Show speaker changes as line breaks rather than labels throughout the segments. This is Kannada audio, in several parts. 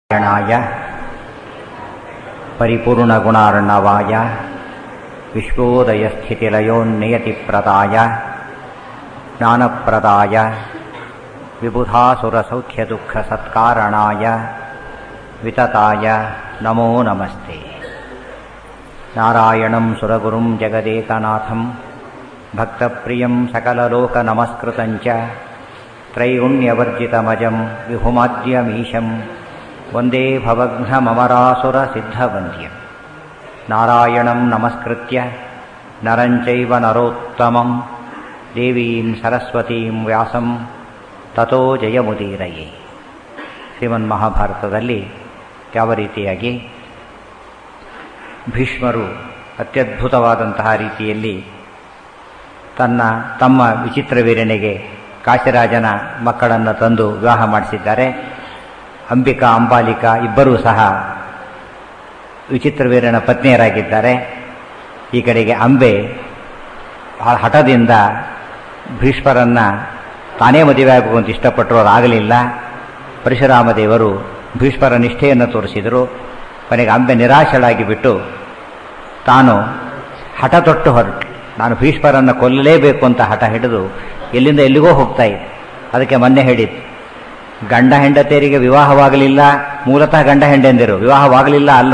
नारायणाय परिपूर्णगुणार्णवाय विश्वोदयस्थितिलयोन्नियतिप्रदाय ज्ञानप्रदाय विबुधासुरसौख्यदुःखसत्कारणाय वितताय नमो नमस्ते नारायणं सुरगुरुं जगदेकनाथं भक्तप्रियं सकललोकनमस्कृतं च त्रैगुण्यवर्जितमजं विभुमाद्यमीशं वन्दे भवघ्नममरासुरसिद्धवन्द्यं नारायणं नमस्कृत्य नरं चैव नरोत्तमं देवीं सरस्वतीं ವ್ಯಾಸಂ ತಥೋ ಜಯಮುದೀರಯೇ ಶ್ರೀಮನ್ಮಹಾಭಾರತದಲ್ಲಿ ಯಾವ ರೀತಿಯಾಗಿ ಭೀಷ್ಮರು ಅತ್ಯದ್ಭುತವಾದಂತಹ ರೀತಿಯಲ್ಲಿ ತನ್ನ ತಮ್ಮ ವಿಚಿತ್ರ ವೀರನಿಗೆ ಕಾಶಿರಾಜನ ಮಕ್ಕಳನ್ನು ತಂದು ವಿವಾಹ ಮಾಡಿಸಿದ್ದಾರೆ ಅಂಬಿಕಾ ಅಂಬಾಲಿಕಾ ಇಬ್ಬರೂ ಸಹ ವಿಚಿತ್ರವೀರನ ಪತ್ನಿಯರಾಗಿದ್ದಾರೆ ಈ ಕಡೆಗೆ ಅಂಬೆ ಬಹಳ ಹಠದಿಂದ ಭೀಷ್ಮರನ್ನು ತಾನೇ ಮದುವೆ ಆಗಬೇಕು ಇಷ್ಟಪಟ್ಟರು ಆಗಲಿಲ್ಲ ಪರಶುರಾಮ ದೇವರು ಭೀಷ್ಮರ ನಿಷ್ಠೆಯನ್ನು ತೋರಿಸಿದರು ಕೊನೆಗೆ ಅಂಬೆ ನಿರಾಶಳಾಗಿ ಬಿಟ್ಟು ತಾನು ಹಠ ತೊಟ್ಟು ಹೊರಟು ನಾನು ಭೀಷ್ಮರನ್ನು ಕೊಲ್ಲಲೇಬೇಕು ಅಂತ ಹಠ ಹಿಡಿದು ಎಲ್ಲಿಂದ ಎಲ್ಲಿಗೋ ಹೋಗ್ತಾ ಇದ್ದೆ ಅದಕ್ಕೆ ಮೊನ್ನೆ ಹೇಳಿದ್ದು ಗಂಡ ಹೆಂಡತಿಯರಿಗೆ ವಿವಾಹವಾಗಲಿಲ್ಲ ಮೂಲತಃ ಗಂಡ ಹೆಂಡಂದಿರು ವಿವಾಹವಾಗಲಿಲ್ಲ ಅಲ್ಲ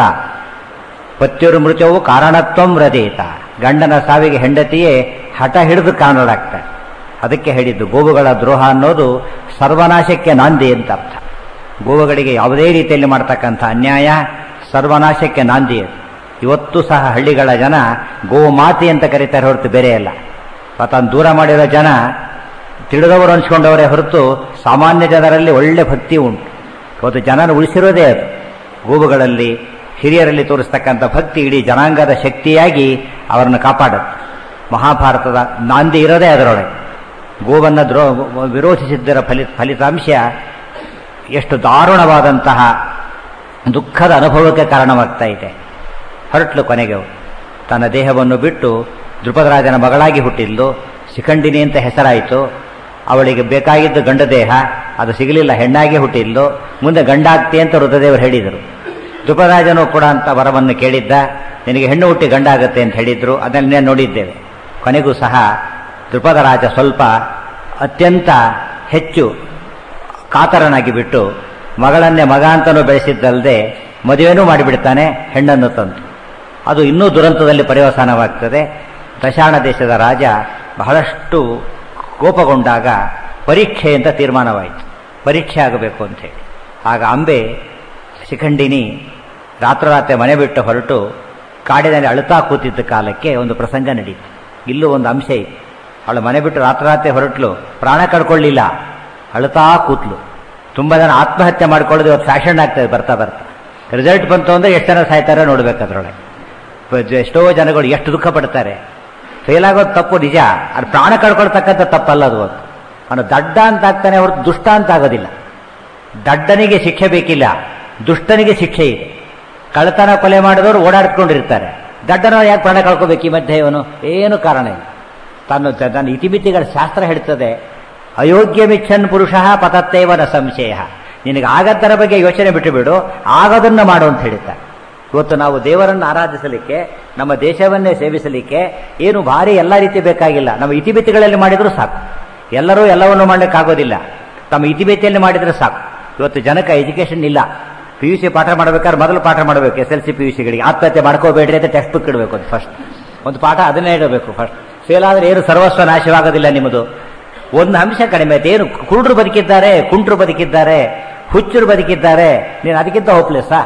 ಪತ್ಯರು ಮೃತ್ಯವು ಕಾರಣತ್ವಂ ರದೇತ ಗಂಡನ ಸಾವಿಗೆ ಹೆಂಡತಿಯೇ ಹಠ ಹಿಡಿದು ಕಾರಣರಾಗ್ತಾರೆ ಅದಕ್ಕೆ ಹೇಳಿದ್ದು ಗೋವುಗಳ ದ್ರೋಹ ಅನ್ನೋದು ಸರ್ವನಾಶಕ್ಕೆ ನಾಂದಿ ಅಂತ ಅರ್ಥ ಗೋವುಗಳಿಗೆ ಯಾವುದೇ ರೀತಿಯಲ್ಲಿ ಮಾಡ್ತಕ್ಕಂಥ ಅನ್ಯಾಯ ಸರ್ವನಾಶಕ್ಕೆ ನಾಂದಿ ಅದು ಇವತ್ತು ಸಹ ಹಳ್ಳಿಗಳ ಜನ ಗೋಮಾತಿ ಅಂತ ಕರೀತಾರೆ ಹೊರತು ಬೇರೆ ಅಲ್ಲ ತಾನು ದೂರ ಮಾಡಿರೋ ಜನ ತಿಳಿದವರು ಅನ್ಸ್ಕೊಂಡವರೇ ಹೊರತು ಸಾಮಾನ್ಯ ಜನರಲ್ಲಿ ಒಳ್ಳೆ ಭಕ್ತಿ ಉಂಟು ಇವತ್ತು ಜನನ ಉಳಿಸಿರೋದೇ ಅದು ಗೋವುಗಳಲ್ಲಿ ಹಿರಿಯರಲ್ಲಿ ತೋರಿಸ್ತಕ್ಕಂಥ ಭಕ್ತಿ ಇಡೀ ಜನಾಂಗದ ಶಕ್ತಿಯಾಗಿ ಅವರನ್ನು ಕಾಪಾಡುತ್ತೆ ಮಹಾಭಾರತದ ನಾಂದಿ ಇರೋದೇ ಅದರೊಳಗೆ ಗೋವನ್ನು ದ್ರೋ ವಿರೋಧಿಸಿದ್ದರ ಫಲಿ ಫಲಿತಾಂಶ ಎಷ್ಟು ದಾರುಣವಾದಂತಹ ದುಃಖದ ಅನುಭವಕ್ಕೆ ಕಾರಣವಾಗ್ತಾ ಇದೆ ಹೊರಟ್ಲು ಕೊನೆಗೆ ತನ್ನ ದೇಹವನ್ನು ಬಿಟ್ಟು ದೃಪದರಾಜನ ಮಗಳಾಗಿ ಹುಟ್ಟಿದ್ಲು ಶಿಖಂಡಿನಿ ಅಂತ ಹೆಸರಾಯಿತು ಅವಳಿಗೆ ಬೇಕಾಗಿದ್ದು ಗಂಡ ದೇಹ ಅದು ಸಿಗಲಿಲ್ಲ ಹೆಣ್ಣಾಗಿ ಹುಟ್ಟಿದ್ಲು ಮುಂದೆ ಗಂಡಾಗ್ತಿ ಅಂತ ರುದ್ರದೇವರು ಹೇಳಿದರು ದೃಪದರಾಜನು ಕೂಡ ಅಂತ ವರವನ್ನು ಕೇಳಿದ್ದ ನಿನಗೆ ಹೆಣ್ಣು ಹುಟ್ಟಿ ಗಂಡಾಗುತ್ತೆ ಅಂತ ಹೇಳಿದ್ರು ಅದನ್ನೇ ನೋಡಿದ್ದೇವೆ ಕೊನೆಗೂ ಸಹ ದೃಪದರಾಜ ಸ್ವಲ್ಪ ಅತ್ಯಂತ ಹೆಚ್ಚು ಕಾತರನಾಗಿ ಬಿಟ್ಟು ಮಗಳನ್ನೇ ಮಗ ಅಂತನೂ ಬೆಳೆಸಿದ್ದಲ್ಲದೆ ಮದುವೆನೂ ಮಾಡಿಬಿಡ್ತಾನೆ ಹೆಣ್ಣನ್ನು ತಂದು ಅದು ಇನ್ನೂ ದುರಂತದಲ್ಲಿ ಪರ್ಯವಸಾನವಾಗ್ತದೆ ದಶಾಣ ದೇಶದ ರಾಜ ಬಹಳಷ್ಟು ಕೋಪಗೊಂಡಾಗ ಪರೀಕ್ಷೆ ಅಂತ ತೀರ್ಮಾನವಾಯಿತು ಪರೀಕ್ಷೆ ಆಗಬೇಕು ಅಂಥೇಳಿ ಆಗ ಅಂಬೆ ಶಿಖಂಡಿನಿ ರಾತ್ರೋರಾತ್ರಿ ಮನೆ ಬಿಟ್ಟು ಹೊರಟು ಕಾಡಿನಲ್ಲಿ ಅಳುತ್ತಾ ಕೂತಿದ್ದ ಕಾಲಕ್ಕೆ ಒಂದು ಪ್ರಸಂಗ ನಡೀತು ಇಲ್ಲೂ ಒಂದು ಅಂಶ ಇತ್ತು ಅವಳು ಮನೆ ಬಿಟ್ಟು ರಾತ್ರೋರಾತ್ರಿ ಹೊರಟ್ಲು ಪ್ರಾಣ ಕಳ್ಕೊಳ್ಳಿಲ್ಲ ಅಳುತ್ತಾ ಕೂತ್ಲು ತುಂಬ ಜನ ಆತ್ಮಹತ್ಯೆ ಮಾಡ್ಕೊಳ್ಳೋದು ಇವತ್ತು ಫ್ಯಾಷನ್ ಆಗ್ತದೆ ಬರ್ತಾ ಬರ್ತಾ ರಿಸಲ್ಟ್ ಬಂತು ಅಂದರೆ ಎಷ್ಟು ಜನ ಸಾಯ್ತಾರೆ ನೋಡ್ಬೇಕು ಅದರೊಳಗೆ ಎಷ್ಟೋ ಜನಗಳು ಎಷ್ಟು ದುಃಖ ಪಡ್ತಾರೆ ಫೇಲ್ ಆಗೋದು ತಪ್ಪು ನಿಜ ಅದು ಪ್ರಾಣ ಕಳ್ಕೊಳ್ತಕ್ಕಂಥ ತಪ್ಪಲ್ಲ ಅದು ಒಂದು ಅವನು ದಡ್ಡ ಅಂತ ಆಗ್ತಾನೆ ಹೊರತು ದುಷ್ಟ ಅಂತ ಆಗೋದಿಲ್ಲ ದಡ್ಡನಿಗೆ ಶಿಕ್ಷೆ ಬೇಕಿಲ್ಲ ದುಷ್ಟನಿಗೆ ಶಿಕ್ಷೆ ಇದೆ ಕಳ್ಳತನ ಕೊಲೆ ಮಾಡಿದವರು ಓಡಾಡ್ಕೊಂಡಿರ್ತಾರೆ ದಡ್ಡನ ಯಾಕೆ ಪ್ರಾಣ ಕಳ್ಕೋಬೇಕು ಈ ಮಧ್ಯೆ ಇವನು ಏನು ಕಾರಣ ಇಲ್ಲ ತಾನು ತನ್ನ ಇತಿಮಿತಿಗಳ ಶಾಸ್ತ್ರ ಹೇಳ್ತದೆ ಅಯೋಗ್ಯ ಮಿಚ್ಚನ್ ಪುರುಷ ಪತತ್ತೇವನ ಸಂಶಯ ನಿನಗೆ ಆಗದ್ದರ ಬಗ್ಗೆ ಯೋಚನೆ ಬಿಟ್ಟು ಬಿಡು ಆಗೋದನ್ನ ಮಾಡು ಅಂತ ಹೇಳ್ತಾರೆ ಇವತ್ತು ನಾವು ದೇವರನ್ನು ಆರಾಧಿಸಲಿಕ್ಕೆ ನಮ್ಮ ದೇಶವನ್ನೇ ಸೇವಿಸಲಿಕ್ಕೆ ಏನು ಭಾರಿ ಎಲ್ಲ ರೀತಿ ಬೇಕಾಗಿಲ್ಲ ನಮ್ಮ ಇತಿಮಿತಿಗಳಲ್ಲಿ ಮಾಡಿದರೂ ಸಾಕು ಎಲ್ಲರೂ ಎಲ್ಲವನ್ನು ಮಾಡಲಿಕ್ಕಾಗೋದಿಲ್ಲ ತಮ್ಮ ಇತಿಮಿತಿಯಲ್ಲಿ ಮಾಡಿದರೆ ಸಾಕು ಇವತ್ತು ಜನಕ ಎಜುಕೇಷನ್ ಇಲ್ಲ ಪಿ ಯು ಸಿ ಪಾಠ ಮಾಡಬೇಕಾದ್ರೆ ಮೊದಲು ಪಾಠ ಮಾಡಬೇಕು S L C P U ಸಿಗಳಿಗೆ ಆತ್ಮಹತ್ಯೆ ಮಾಡ್ಕೋಬೇಡ್ರಿ ಅಂತ ಟೆಕ್ಸ್ಟ್ ಬುಕ್ ಇಡಬೇಕು ಅದು ಫಸ್ಟ್ ಒಂದು ಪಾಠ ಅದನ್ನೇ ಇಡಬೇಕು ಫಸ್ಟ್ ಫೇಲ್ ಆದರೆ ಏನು ಸರ್ವಸ್ವ ನಾಶವಾಗೋದಿಲ್ಲ ನಿಮ್ಮದು ಒಂದು ಅಂಶ ಕಡಿಮೆ ಆಯ್ತು ಏನು ಕುರುಡ್ರು ಬದುಕಿದ್ದಾರೆ ಕುಂಟ್ರು ಬದುಕಿದ್ದಾರೆ ಹುಚ್ಚರು ಬದುಕಿದ್ದಾರೆ ನೀನು ಅದಕ್ಕಿಂತ ಹೋಪ್ಲೆಸ್ಸಾ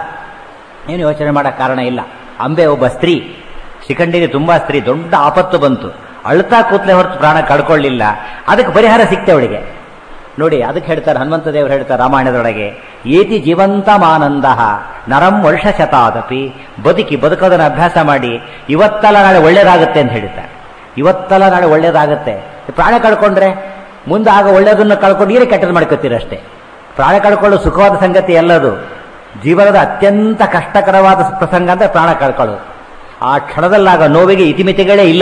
ಏನು ಯೋಚನೆ ಮಾಡೋಕ್ಕೆ ಕಾರಣ ಇಲ್ಲ ಅಂಬೆ ಒಬ್ಬ ಸ್ತ್ರೀ ಶಿಖಂಡಿಗೆ ತುಂಬಾ ಸ್ತ್ರೀ ದೊಡ್ಡ ಆಪತ್ತು ಬಂತು ಅಳ್ತಾ ಕೂತ್ಲೆ ಹೊರತು ಪ್ರಾಣ ಕಳ್ಕೊಳ್ಳಿಲ್ಲ ಅದಕ್ಕೆ ಪರಿಹಾರ ಸಿಕ್ತೆ ಅವಳಿಗೆ ನೋಡಿ ಅದಕ್ಕೆ ಹೇಳ್ತಾರೆ ಹನುಮಂತ ದೇವರು ಹೇಳ್ತಾರೆ ರಾಮಾಯಣದೊಳಗೆ ಏತಿ ಜೀವಂತಮಾನಂದ ನರಂ ವರ್ಷ ಶತಾದಪಿ ಬದುಕಿ ಬದುಕೋದನ್ನು ಅಭ್ಯಾಸ ಮಾಡಿ ಇವತ್ತಲ್ಲ ನಾಳೆ ಒಳ್ಳೇದಾಗುತ್ತೆ ಅಂತ ಹೇಳ್ತಾರೆ ಇವತ್ತಲ್ಲ ನಾಳೆ ಒಳ್ಳೇದಾಗುತ್ತೆ ಪ್ರಾಣ ಕಳ್ಕೊಂಡ್ರೆ ಮುಂದೆ ಆಗ ಒಳ್ಳೇದನ್ನು ಕಳ್ಕೊಂಡು ಏನೇ ಕೆಟ್ಟದ್ದು ಮಾಡ್ಕೋತೀರ ಅಷ್ಟೇ ಪ್ರಾಣ ಕಳ್ಕೊಳ್ಳೋ ಸುಖವಾದ ಸಂಗತಿ ಎಲ್ಲದು ಜೀವನದ ಅತ್ಯಂತ ಕಷ್ಟಕರವಾದ ಪ್ರಸಂಗ ಅಂದ್ರೆ ಪ್ರಾಣ ಕಳ್ಕೊಳ್ಳೋದು ಆ ಕ್ಷಣದಲ್ಲಾಗ ನೋವಿಗೆ ಇತಿಮಿತಿಗಳೇ ಇಲ್ಲ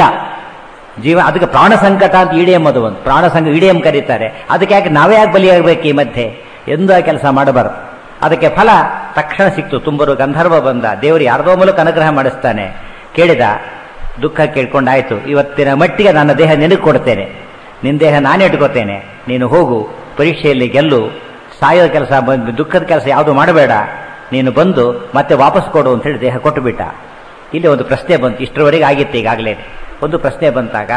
ಜೀವ ಅದಕ್ಕೆ ಪ್ರಾಣ ಸಂಕಟ ಅಂತ ಇಡಿಎಂ ಅದು ಒಂದು ಪ್ರಾಣ ಸಂಕ ಇಡಿಎಂ ಕರೀತಾರೆ ಅದಕ್ಕೆ ಯಾಕೆ ನಾವೇ ಯಾಕೆ ಬಲಿಯಾಗಬೇಕು ಈ ಮಧ್ಯೆ ಎಂದು ಆ ಕೆಲಸ ಮಾಡಬಾರದು ಅದಕ್ಕೆ ಫಲ ತಕ್ಷಣ ಸಿಕ್ತು ತುಂಬರು ಗಂಧರ್ವ ಬಂದ ದೇವರು ಯಾರದೋ ಮೂಲಕ ಅನುಗ್ರಹ ಮಾಡಿಸ್ತಾನೆ ಕೇಳಿದ ದುಃಖ ಕೇಳ್ಕೊಂಡಾಯ್ತು ಇವತ್ತಿನ ಮಟ್ಟಿಗೆ ನನ್ನ ದೇಹ ನಿನಗೆ ಕೊಡ್ತೇನೆ ನಿನ್ನ ದೇಹ ನಾನೇ ಇಟ್ಕೋತೇನೆ ನೀನು ಹೋಗು ಪರೀಕ್ಷೆಯಲ್ಲಿ ಗೆಲ್ಲು ಸಾಯೋದ ಕೆಲಸ ಬಂದು ದುಃಖದ ಕೆಲಸ ಯಾವುದು ಮಾಡಬೇಡ ನೀನು ಬಂದು ಮತ್ತೆ ವಾಪಸ್ ಕೊಡು ಅಂತ ಹೇಳಿ ದೇಹ ಕೊಟ್ಟು ಬಿಟ್ಟ ಇಲ್ಲಿ ಒಂದು ಪ್ರಶ್ನೆ ಬಂತು ಇಷ್ಟರವರೆಗೆ ಆಗಿತ್ತು ಈಗಾಗಲೇ ಒಂದು ಪ್ರಶ್ನೆ ಬಂತಾಗ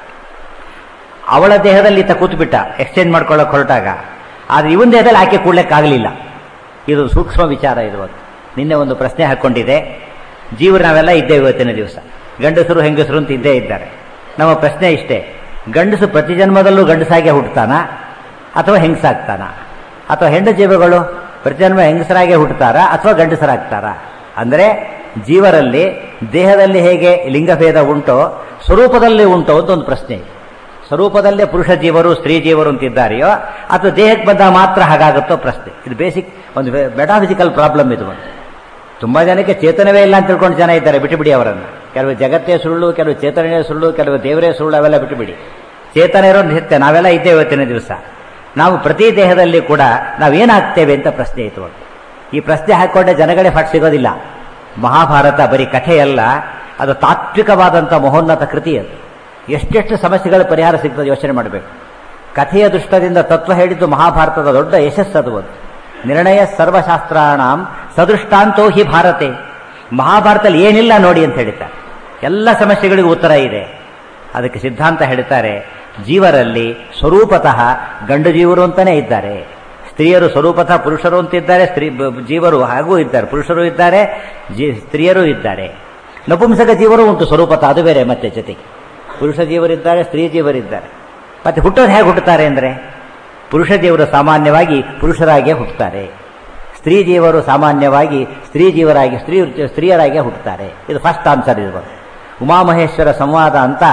ಅವಳ ದೇಹದಲ್ಲಿ ಈತ ಕೂತ್ಬಿಟ್ಟ ಎಕ್ಸ್ಚೇಂಜ್ ಮಾಡ್ಕೊಳ್ಳೋಕೆ ಹೊರಟಾಗ ಆದರೆ ಇವನ ದೇಹದಲ್ಲಿ ಆಕೆ ಕೂಡ್ಲಿಕ್ಕಾಗಲಿಲ್ಲ ಇದು ಸೂಕ್ಷ್ಮ ವಿಚಾರ ಇದು ಒಂದು ನಿನ್ನೆ ಒಂದು ಪ್ರಶ್ನೆ ಹಾಕ್ಕೊಂಡಿದೆ ಜೀವರು ನಾವೆಲ್ಲ ಇದ್ದೇವೆ ಇವತ್ತಿನ ದಿವಸ ಗಂಡಸರು ಹೆಂಗಸರು ಅಂತ ಇದ್ದೇ ಇದ್ದಾರೆ ನಮ್ಮ ಪ್ರಶ್ನೆ ಇಷ್ಟೇ ಗಂಡಸು ಪ್ರತಿ ಜನ್ಮದಲ್ಲೂ ಗಂಡಸಾಗೆ ಹುಟ್ಟುತ್ತಾನ ಅಥವಾ ಹೆಂಗಸಾಗ್ತಾನ ಅಥವಾ ಹೆಣ್ಣು ಜೀವಗಳು ಪ್ರತಿ ಜನ್ಮ ಹೆಂಗಸರಾಗೆ ಹುಟ್ಟುತ್ತಾರಾ ಅಥವಾ ಗಂಡಸರಾಗ್ತಾರಾ ಅಂದರೆ ಜೀವರಲ್ಲಿ ದೇಹದಲ್ಲಿ ಹೇಗೆ ಲಿಂಗಭೇದ ಉಂಟೋ ಸ್ವರೂಪದಲ್ಲಿ ಉಂಟೋ ಅಂತ ಒಂದು ಪ್ರಶ್ನೆ ಇದೆ ಸ್ವರೂಪದಲ್ಲೇ ಪುರುಷ ಜೀವರು ಸ್ತ್ರೀ ಜೀವರು ಅಂತಿದ್ದಾರೆಯೋ ಅಥವಾ ದೇಹಕ್ಕೆ ಬಂದ ಮಾತ್ರ ಹಾಗಾಗುತ್ತೋ ಪ್ರಶ್ನೆ ಇದು ಬೇಸಿಕ್ ಒಂದು ಮೆಟಾಫಿಸಿಕಲ್ ಪ್ರಾಬ್ಲಮ್ ಇದು ಒಂದು ತುಂಬಾ ಜನಕ್ಕೆ ಚೇತನವೇ ಇಲ್ಲ ಅಂತ ತಿಳ್ಕೊಂಡು ಜನ ಇದ್ದಾರೆ ಬಿಟ್ಟುಬಿಡಿ ಅವರನ್ನು ಕೆಲವು ಜಗತ್ತೇ ಸುಳ್ಳು ಕೆಲವು ಚೇತನವೇ ಸುಳ್ಳು ಕೆಲವು ದೇವರೇ ಸುಳ್ಳು ಅವೆಲ್ಲ ಬಿಟ್ಟುಬಿಡಿ ಚೇತನ ಇರೋ ನಿತ್ಯ ನಾವೆಲ್ಲ ಇದ್ದೇವೆ ಇವತ್ತಿನ ದಿವಸ ನಾವು ಪ್ರತಿ ದೇಹದಲ್ಲಿ ಕೂಡ ನಾವೇನಾಗ್ತೇವೆ ಅಂತ ಪ್ರಶ್ನೆ ಇತ್ತು ಒಂದು ಈ ಪ್ರಶ್ನೆ ಹಾಕೊಂಡೆ ಜನಗಳೇ ಫಟ್ ಸಿಗೋದಿಲ್ಲ ಮಹಾಭಾರತ ಬರೀ ಕಥೆಯಲ್ಲ ಅದು ತಾತ್ವಿಕವಾದಂಥ ಮಹೋನ್ನತ ಕೃತಿ ಅದು ಎಷ್ಟೆಷ್ಟು ಸಮಸ್ಯೆಗಳ ಪರಿಹಾರ ಸಿಗ್ತದೆ ಯೋಚನೆ ಮಾಡಬೇಕು ಕಥೆಯ ದೃಷ್ಟದಿಂದ ತತ್ವ ಹೇಳಿದ್ದು ಮಹಾಭಾರತದ ದೊಡ್ಡ ಯಶಸ್ಸದು ಅದು ನಿರ್ಣಯ ಸರ್ವಶಾಸ್ತ್ರಾಣಂ ಸದೃಷ್ಟಾಂತೋ ಹಿ ಭಾರತೆ ಮಹಾಭಾರತದಲ್ಲಿ ಏನಿಲ್ಲ ನೋಡಿ ಅಂತ ಹೇಳ್ತಾರೆ ಎಲ್ಲ ಸಮಸ್ಯೆಗಳಿಗೂ ಉತ್ತರ ಇದೆ ಅದಕ್ಕೆ ಸಿದ್ಧಾಂತ ಹೇಳ್ತಾರೆ ಜೀವರಲ್ಲಿ ಸ್ವರೂಪತಃ ಗಂಡು ಜೀವರು ಅಂತಾನೆ ಇದ್ದಾರೆ ಸ್ತ್ರೀಯರು ಸ್ವರೂಪತಃ ಪುರುಷರು ಅಂತಿದ್ದಾರೆ ಸ್ತ್ರೀ ಜೀವರು ಹಾಗೂ ಇದ್ದಾರೆ ಪುರುಷರು ಇದ್ದಾರೆ ಜೀ ಸ್ತ್ರೀಯರು ಇದ್ದಾರೆ ನಪುಂಸಕ ಜೀವರು ಉಂಟು ಸ್ವರೂಪತಃ ಅದು ಬೇರೆ ಮತ್ತೆ ಜೊತೆಗೆ ಪುರುಷ ಜೀವರಿದ್ದಾರೆ ಸ್ತ್ರೀ ಜೀವರಿದ್ದಾರೆ ಮತ್ತೆ ಹುಟ್ಟೋದು ಹೇಗೆ ಹುಟ್ಟುತ್ತಾರೆ ಅಂದರೆ ಪುರುಷ ಜೀವರು ಸಾಮಾನ್ಯವಾಗಿ ಪುರುಷರಾಗಿಯೇ ಹುಟ್ಟುತ್ತಾರೆ ಸ್ತ್ರೀ ಜೀವರು ಸಾಮಾನ್ಯವಾಗಿ ಸ್ತ್ರೀ ಜೀವರಾಗಿ ಸ್ತ್ರೀ ಸ್ತ್ರೀಯರಾಗಿಯೇ ಹುಟ್ಟುತ್ತಾರೆ ಇದು ಫಸ್ಟ್ ಆನ್ಸರ್ ಇದು ಉಮಾಮಹೇಶ್ವರ ಸಂವಾದ ಅಂತ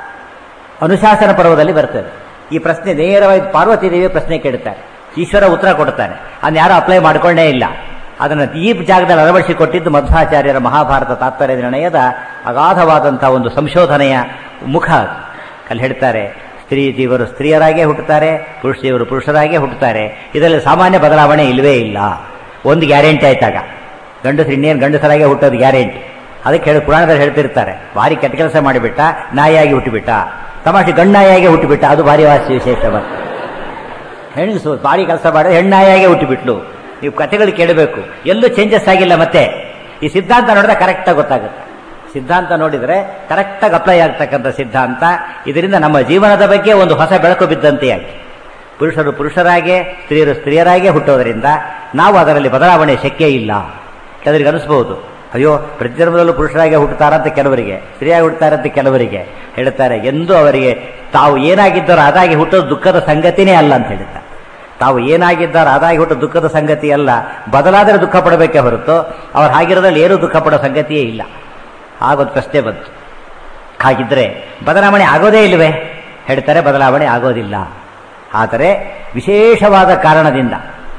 ಅನುಶಾಸನ ಪರ್ವದಲ್ಲಿ ಬರ್ತದೆ ಈ ಪ್ರಶ್ನೆ ನೇರವಾಗಿ ಪಾರ್ವತಿ ದೇವಿ ಪ್ರಶ್ನೆ ಕೇಳುತ್ತಾರೆ ಈಶ್ವರ ಉತ್ತರ ಕೊಡ್ತಾನೆ ಅದನ್ನ ಯಾರು ಅಪ್ಲೈ ಮಾಡ್ಕೊಂಡೇ ಇಲ್ಲ ಅದನ್ನು ಈ ಜಾಗದಲ್ಲಿ ಅಳವಡಿಸಿಕೊಟ್ಟಿದ್ದು ಮಧ್ವಾಚಾರ್ಯರ ಮಹಾಭಾರತ ತಾತ್ಪರ್ಯ ನಿರ್ಣಯದ ಅಗಾಧವಾದಂತಹ ಒಂದು ಸಂಶೋಧನೆಯ ಮುಖ ಅದು. ಅಲ್ಲಿ ಹೇಳ್ತಾರೆ ಸ್ತ್ರೀ ಜೀವರು ಸ್ತ್ರೀಯರಾಗೇ ಹುಟ್ಟುತ್ತಾರೆ ಪುರುಷ ಜೀವರು ಪುರುಷರಾಗೇ ಹುಟ್ಟುತ್ತಾರೆ ಇದರಲ್ಲಿ ಸಾಮಾನ್ಯ ಬದಲಾವಣೆ ಇಲ್ಲವೇ ಇಲ್ಲ ಒಂದು ಗ್ಯಾರಂಟಿ ಆಯ್ತಾಗ ಗಂಡಸರು ಇನ್ನೇನು ಗಂಡಸರಾಗೆ ಹುಟ್ಟೋದು ಗ್ಯಾರಂಟಿ ಅದಕ್ಕೆ ಹೇಳಿ ಪುರಾಣದಲ್ಲಿ ಹೇಳ್ತಿರ್ತಾರೆ ಭಾರಿ ಕೆಟ್ಟ ಕೆಲಸ ಮಾಡಿಬಿಟ್ಟ ನಾಯಿಯಾಗಿ ಹುಟ್ಟಿಬಿಟ್ಟ ತಮಾಷೆ ಗಣ್ಣಾಯಿಯಾಗಿ ಹುಟ್ಟಿಬಿಟ್ಟ ಅದು ಭಾರಿ ವಾಸಿ ವಿಶೇಷ ಬಂತು ಹೆಣ್ಣು ಭಾರಿ ಕೆಲಸ ಮಾಡಿ ಹೆಣ್ಣಾಯಾಗೆ ಹುಟ್ಟಿಬಿಟ್ಲು ನೀವು ಕಥೆಗಳು ಕೇಳಬೇಕು ಎಲ್ಲೂ ಚೇಂಜಸ್ ಆಗಿಲ್ಲ ಮತ್ತೆ ಈ ಸಿದ್ಧಾಂತ ನೋಡಿದ್ರೆ ಕರೆಕ್ಟಾಗಿ ಗೊತ್ತಾಗುತ್ತೆ ಸಿದ್ಧಾಂತ ನೋಡಿದರೆ ಕರೆಕ್ಟಾಗಿ ಅಪ್ಲೈ ಆಗ್ತಕ್ಕಂಥ ಸಿದ್ಧಾಂತ ಇದರಿಂದ ನಮ್ಮ ಜೀವನದ ಬಗ್ಗೆ ಒಂದು ಹೊಸ ಬೆಳಕು ಬಿದ್ದಂತೆ ಆಗಿ ಪುರುಷರು ಪುರುಷರಾಗೆ ಸ್ತ್ರೀಯರು ಸ್ತ್ರೀಯರಾಗೇ ಹುಟ್ಟೋದರಿಂದ ನಾವು ಅದರಲ್ಲಿ ಬದಲಾವಣೆ ಶಕ್ಯ ಇಲ್ಲ ಕೆಲವರಿಗೆ ಅನಿಸ್ಬಹುದು ಅಯ್ಯೋ ಪ್ರತಿಜನ್ಮದಲ್ಲೂ ಪುರುಷರಾಗೆ ಹುಟ್ಟುತ್ತಾರಂತ ಕೆಲವರಿಗೆ ಸ್ತ್ರೀಯಾಗಿ ಹುಟ್ಟುತ್ತಾರಂತ ಕೆಲವರಿಗೆ ಹೇಳ್ತಾರೆ ಎಂದು ಅವರಿಗೆ ತಾವು ಏನಾಗಿದ್ದಾರೋ ಅದಾಗಿ ಹುಟ್ಟೋದು ದುಃಖದ ಸಂಗತಿನೇ ಅಲ್ಲ ಅಂತ ಹೇಳ್ತಾರೆ ತಾವು ಏನಾಗಿದ್ದಾರೋ ಅದಾಗಿ ಹುಟ್ಟೋ ದುಃಖದ ಸಂಗತಿ ಅಲ್ಲ ಬದಲಾದರೆ ದುಃಖ ಪಡಬೇಕೇ ಹೊರತು ಅವ್ರು ಹಾಗಿರೋದ್ರಲ್ಲಿ ಏನೂ ದುಃಖ ಪಡೋ ಸಂಗತಿಯೇ ಇಲ್ಲ ಆಗೊಂದು ಪ್ರಶ್ನೆ ಬಂತು ಹಾಗಿದ್ರೆ ಬದಲಾವಣೆ ಆಗೋದೇ ಇಲ್ವೇ ಹೇಳ್ತಾರೆ ಬದಲಾವಣೆ ಆಗೋದಿಲ್ಲ ಆದರೆ ವಿಶೇಷವಾದ ಕಾರಣದಿಂದ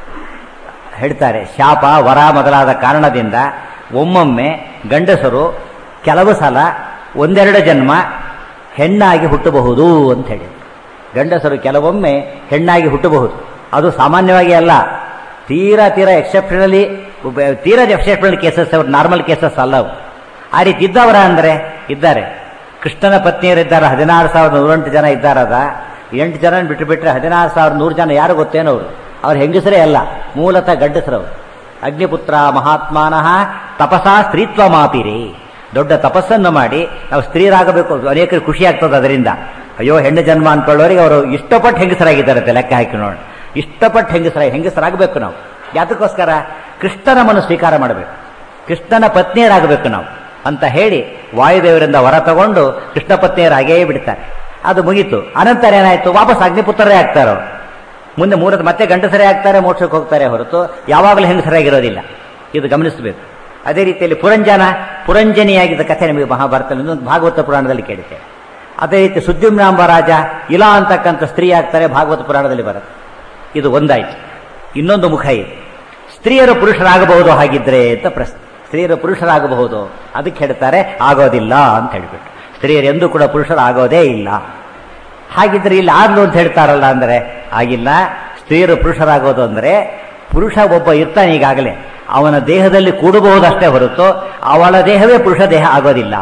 ಹೇಳ್ತಾರೆ ಶಾಪ ವರ ಮೊದಲಾದ ಕಾರಣದಿಂದ ಒಮ್ಮೊಮ್ಮೆ ಗಂಡಸರು ಕೆಲವು ಸಲ ಒಂದೆರಡು ಜನ್ಮ ಹೆಣ್ಣಾಗಿ ಹುಟ್ಟಬಹುದು ಅಂತ ಹೇಳಿ ಗಂಡಸರು ಕೆಲವೊಮ್ಮೆ ಹೆಣ್ಣಾಗಿ ಹುಟ್ಟಬಹುದು ಅದು ಸಾಮಾನ್ಯವಾಗಿ ಅಲ್ಲ ತೀರಾ ತೀರಾ ಎಕ್ಸೆಪ್ಷನಲಿ ತೀರಾ ಎಕ್ಸೆಪ್ಷನಲ್ ಕೇಸಸ್ ನಾರ್ಮಲ್ ಕೇಸಸ್ ಅಲ್ಲ ಅವು ಆ ರೀತಿ ಇದ್ದವರ ಅಂದರೆ ಇದ್ದಾರೆ ಕೃಷ್ಣನ ಪತ್ನಿಯರಿದ್ದಾರೆ ಹದಿನಾರು ಸಾವಿರದ ನೂರೆಂಟು ಜನ ಇದ್ದಾರದ ಎಂಟು ಜನ ಬಿಟ್ಟು ಬಿಟ್ಟರೆ ಹದಿನಾರು ಸಾವಿರದ ನೂರು ಜನ ಯಾರು ಗೊತ್ತೇನೋ ಅವರು ಅವ್ರ ಹೆಂಗಸರೇ ಅಲ್ಲ ಮೂಲತಃ ಗಂಡಸರವರು ಅಗ್ನಿಪುತ್ರ ಮಹಾತ್ಮಾನಃ ತಪಸಾ ಸ್ತ್ರೀತ್ವ ಮಾಪಿರಿ ದೊಡ್ಡ ತಪಸ್ಸನ್ನು ಮಾಡಿ ನಾವು ಸ್ತ್ರೀಯರಾಗಬೇಕು ಅನೇಕರಿಗೆ ಖುಷಿ ಆಗ್ತದೆ ಅದರಿಂದ ಅಯ್ಯೋ ಹೆಣ್ಣು ಜನ್ಮ ಅನ್ಕೊಳ್ಳೋರಿಗೆ ಅವರು ಇಷ್ಟಪಟ್ಟು ಹೆಂಗಸರಾಗಿದ್ದಾರೆ ಲೆಕ್ಕ ಹಾಕಿ ನೋಡಿ ಇಷ್ಟಪಟ್ಟು ಹೆಂಗಸರ ಹೆಂಗಸರಾಗಬೇಕು ನಾವು ಯಾತಕ್ಕೋಸ್ಕರ ಕೃಷ್ಣನ ಮನ ಸ್ವೀಕಾರ ಮಾಡಬೇಕು ಕೃಷ್ಣನ ಪತ್ನಿಯರಾಗಬೇಕು ನಾವು ಅಂತ ಹೇಳಿ ವಾಯುದೇವರಿಂದ ಹೊರ ತಗೊಂಡು ಕೃಷ್ಣ ಪತ್ನಿಯರಾಗೇ ಬಿಡ್ತಾರೆ ಅದು ಮುಗೀತು ಅನಂತರ ಏನಾಯ್ತು ವಾಪಸ್ ಅಗ್ನಿಪುತ್ರರೇ ಆಗ್ತಾರೋ ಮುಂದೆ ಮೂರದ ಮತ್ತೆ ಗಂಡಸರೇ ಆಗ್ತಾರೆ ಮೋಕ್ಷಕ್ಕೆ ಹೋಗ್ತಾರೆ ಹೊರತು ಯಾವಾಗಲೂ ಹೆಂಗಸರಾಗಿರೋದಿಲ್ಲ ಇದು ಗಮನಿಸಬೇಕು ಅದೇ ರೀತಿಯಲ್ಲಿ ಪುರಂಜನ ಪುರಂಜನಿಯಾಗಿದ್ದ ಕಥೆ ನಿಮಗೆ ಮಹಾಭಾರತದಲ್ಲಿ ಇನ್ನೊಂದು ಭಾಗವತ ಪುರಾಣದಲ್ಲಿ ಕೇಳುತ್ತೇವೆ ಅದೇ ರೀತಿ ಸುದ್ಯುಮ್ನಾಂಬ ರಾಜ ಇಲಾ ಅಂತಕ್ಕಂಥ ಸ್ತ್ರೀ ಆಗ್ತಾರೆ ಭಾಗವತ ಪುರಾಣದಲ್ಲಿ ಬರುತ್ತೆ ಇದು ಒಂದಾಯ್ತು ಇನ್ನೊಂದು ಮುಖ ಇದೆ ಸ್ತ್ರೀಯರು ಪುರುಷರಾಗಬಹುದು ಹಾಗಿದ್ರೆ ಅಂತ ಪ್ರಶ್ನೆ ಸ್ತ್ರೀಯರು ಪುರುಷರಾಗಬಹುದು ಅದಕ್ಕೆ ಹೇಳ್ತಾರೆ ಆಗೋದಿಲ್ಲ ಅಂತ ಹೇಳ್ಬಿಟ್ಟು ಸ್ತ್ರೀಯರು ಎಂದೂ ಕೂಡ ಪುರುಷರಾಗೋದೇ ಇಲ್ಲ ಹಾಗಿದ್ರೆ ಇಲ್ಲಿ ಆಗ್ಲು ಅಂತ ಹೇಳ್ತಾರಲ್ಲ ಅಂದ್ರೆ ಆಗಿಲ್ಲ ಸ್ತ್ರೀಯರು ಪುರುಷರಾಗೋದು ಅಂದ್ರೆ ಪುರುಷ ಒಬ್ಬ ಇರ್ತಾನೆ ಈಗಾಗಲೇ ಅವನ ದೇಹದಲ್ಲಿ ಕೂಡಬಹುದಷ್ಟೇ ಹೊರತು ಅವಳ ದೇಹವೇ ಪುರುಷ ದೇಹ ಆಗೋದಿಲ್ಲ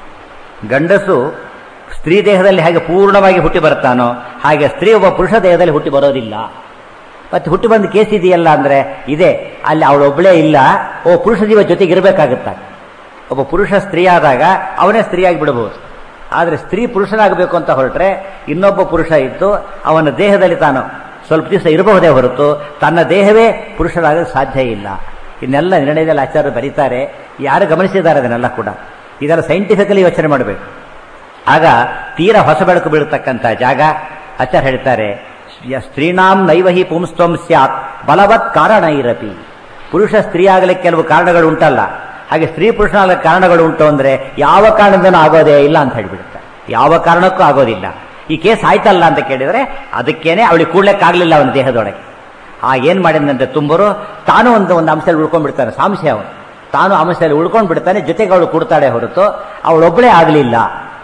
ಗಂಡಸು ಸ್ತ್ರೀ ದೇಹದಲ್ಲಿ ಹೇಗೆ ಪೂರ್ಣವಾಗಿ ಹುಟ್ಟಿ ಬರ್ತಾನೋ ಹಾಗೆ ಸ್ತ್ರೀ ಒಬ್ಬ ಪುರುಷ ದೇಹದಲ್ಲಿ ಹುಟ್ಟಿ ಬರೋದಿಲ್ಲ ಮತ್ತೆ ಹುಟ್ಟಿ ಬಂದ ಕೇಸ್ ಇದೆಯಲ್ಲ ಅಂದ್ರೆ ಇದೆ ಅಲ್ಲಿ ಅವಳೊಬ್ಬಳೇ ಇಲ್ಲ ಓ ಪುರುಷ ಜೀವ ಜೊತೆಗೆ ಇರಬೇಕಾಗುತ್ತ ಒಬ್ಬ ಪುರುಷ ಸ್ತ್ರೀ ಆದಾಗ ಅವನೇ ಸ್ತ್ರೀಯಾಗಿ ಬಿಡಬಹುದು ಆದರೆ ಸ್ತ್ರೀ ಪುರುಷನಾಗಬೇಕು ಅಂತ ಹೊರಟ್ರೆ ಇನ್ನೊಬ್ಬ ಪುರುಷ ಇದ್ದು ಅವನ ದೇಹದಲ್ಲಿ ತಾನು ಸ್ವಲ್ಪ ದಿವಸ ಇರಬಹುದೇ ಹೊರತು ತನ್ನ ದೇಹವೇ ಪುರುಷರಾಗಲು ಸಾಧ್ಯ ಇಲ್ಲ ಇನ್ನೆಲ್ಲ ನಿರ್ಣಯದಲ್ಲಿ ಆಚಾರ್ಯರು ಬರೀತಾರೆ ಯಾರು ಗಮನಿಸಿದ್ದಾರೆ ಅದನ್ನೆಲ್ಲ ಕೂಡ ಇದೆಲ್ಲ ಸೈಂಟಿಫಿಕಲಿ ಯೋಚನೆ ಮಾಡಬೇಕು ಆಗ ತೀರ ಹೊಸ ಬೆಳಕು ಬೀಳತಕ್ಕಂಥ ಜಾಗ ಆಚಾರ್ಯ ಹೇಳ್ತಾರೆ ಸ್ತ್ರೀಣಾಂ ನೈವಹಿ ಪುಂಸ್ತ್ವಂ ಸ್ಯಾತ್ ಬಲವತ್ ಕಾರಣ ಇರತಿ ಪುರುಷ ಸ್ತ್ರೀ ಆಗಲಿಕ್ಕೆ ಕೆಲವು ಕಾರಣಗಳು ಉಂಟಲ್ಲ ಹಾಗೆ ಸ್ತ್ರೀ ಪುರುಷನಾಗಲಿಕ್ಕೆ ಕಾರಣಗಳು ಉಂಟು ಅಂದ್ರೆ ಯಾವ ಕಾರಣದಿಂದನೂ ಆಗೋದೇ ಇಲ್ಲ ಅಂತ ಹೇಳ್ಬಿಡುತ್ತೆ ಯಾವ ಕಾರಣಕ್ಕೂ ಆಗೋದಿಲ್ಲ ಈ ಕೇಸ್ ಆಯ್ತಲ್ಲ ಅಂತ ಕೇಳಿದ್ರೆ ಅದಕ್ಕೇನೆ ಅವಳಿಗೆ ಕೂಡ್ಲಿಕ್ಕಾಗ್ಲಿಲ್ಲ ಅವನ ದೇಹದೊಳಗೆ ಆಗೇನ್ ಮಾಡಿದಂತೆ ತುಂಬರು ತಾನು ಒಂದು ಒಂದು ಅಂಶದಲ್ಲಿ ಉಳ್ಕೊಂಡ್ಬಿಡ್ತಾನೆ ಸಾಂಶಯ ಅವನು ತಾನು ಅಂಶದಲ್ಲಿ ಉಳ್ಕೊಂಡ್ ಬಿಡ್ತಾನೆ ಜೊತೆಗೆ ಅವಳು ಕೊಡ್ತಾಳೆ ಹೊರತು ಅವಳೊಬ್ಬಳೇ ಆಗಲಿಲ್ಲ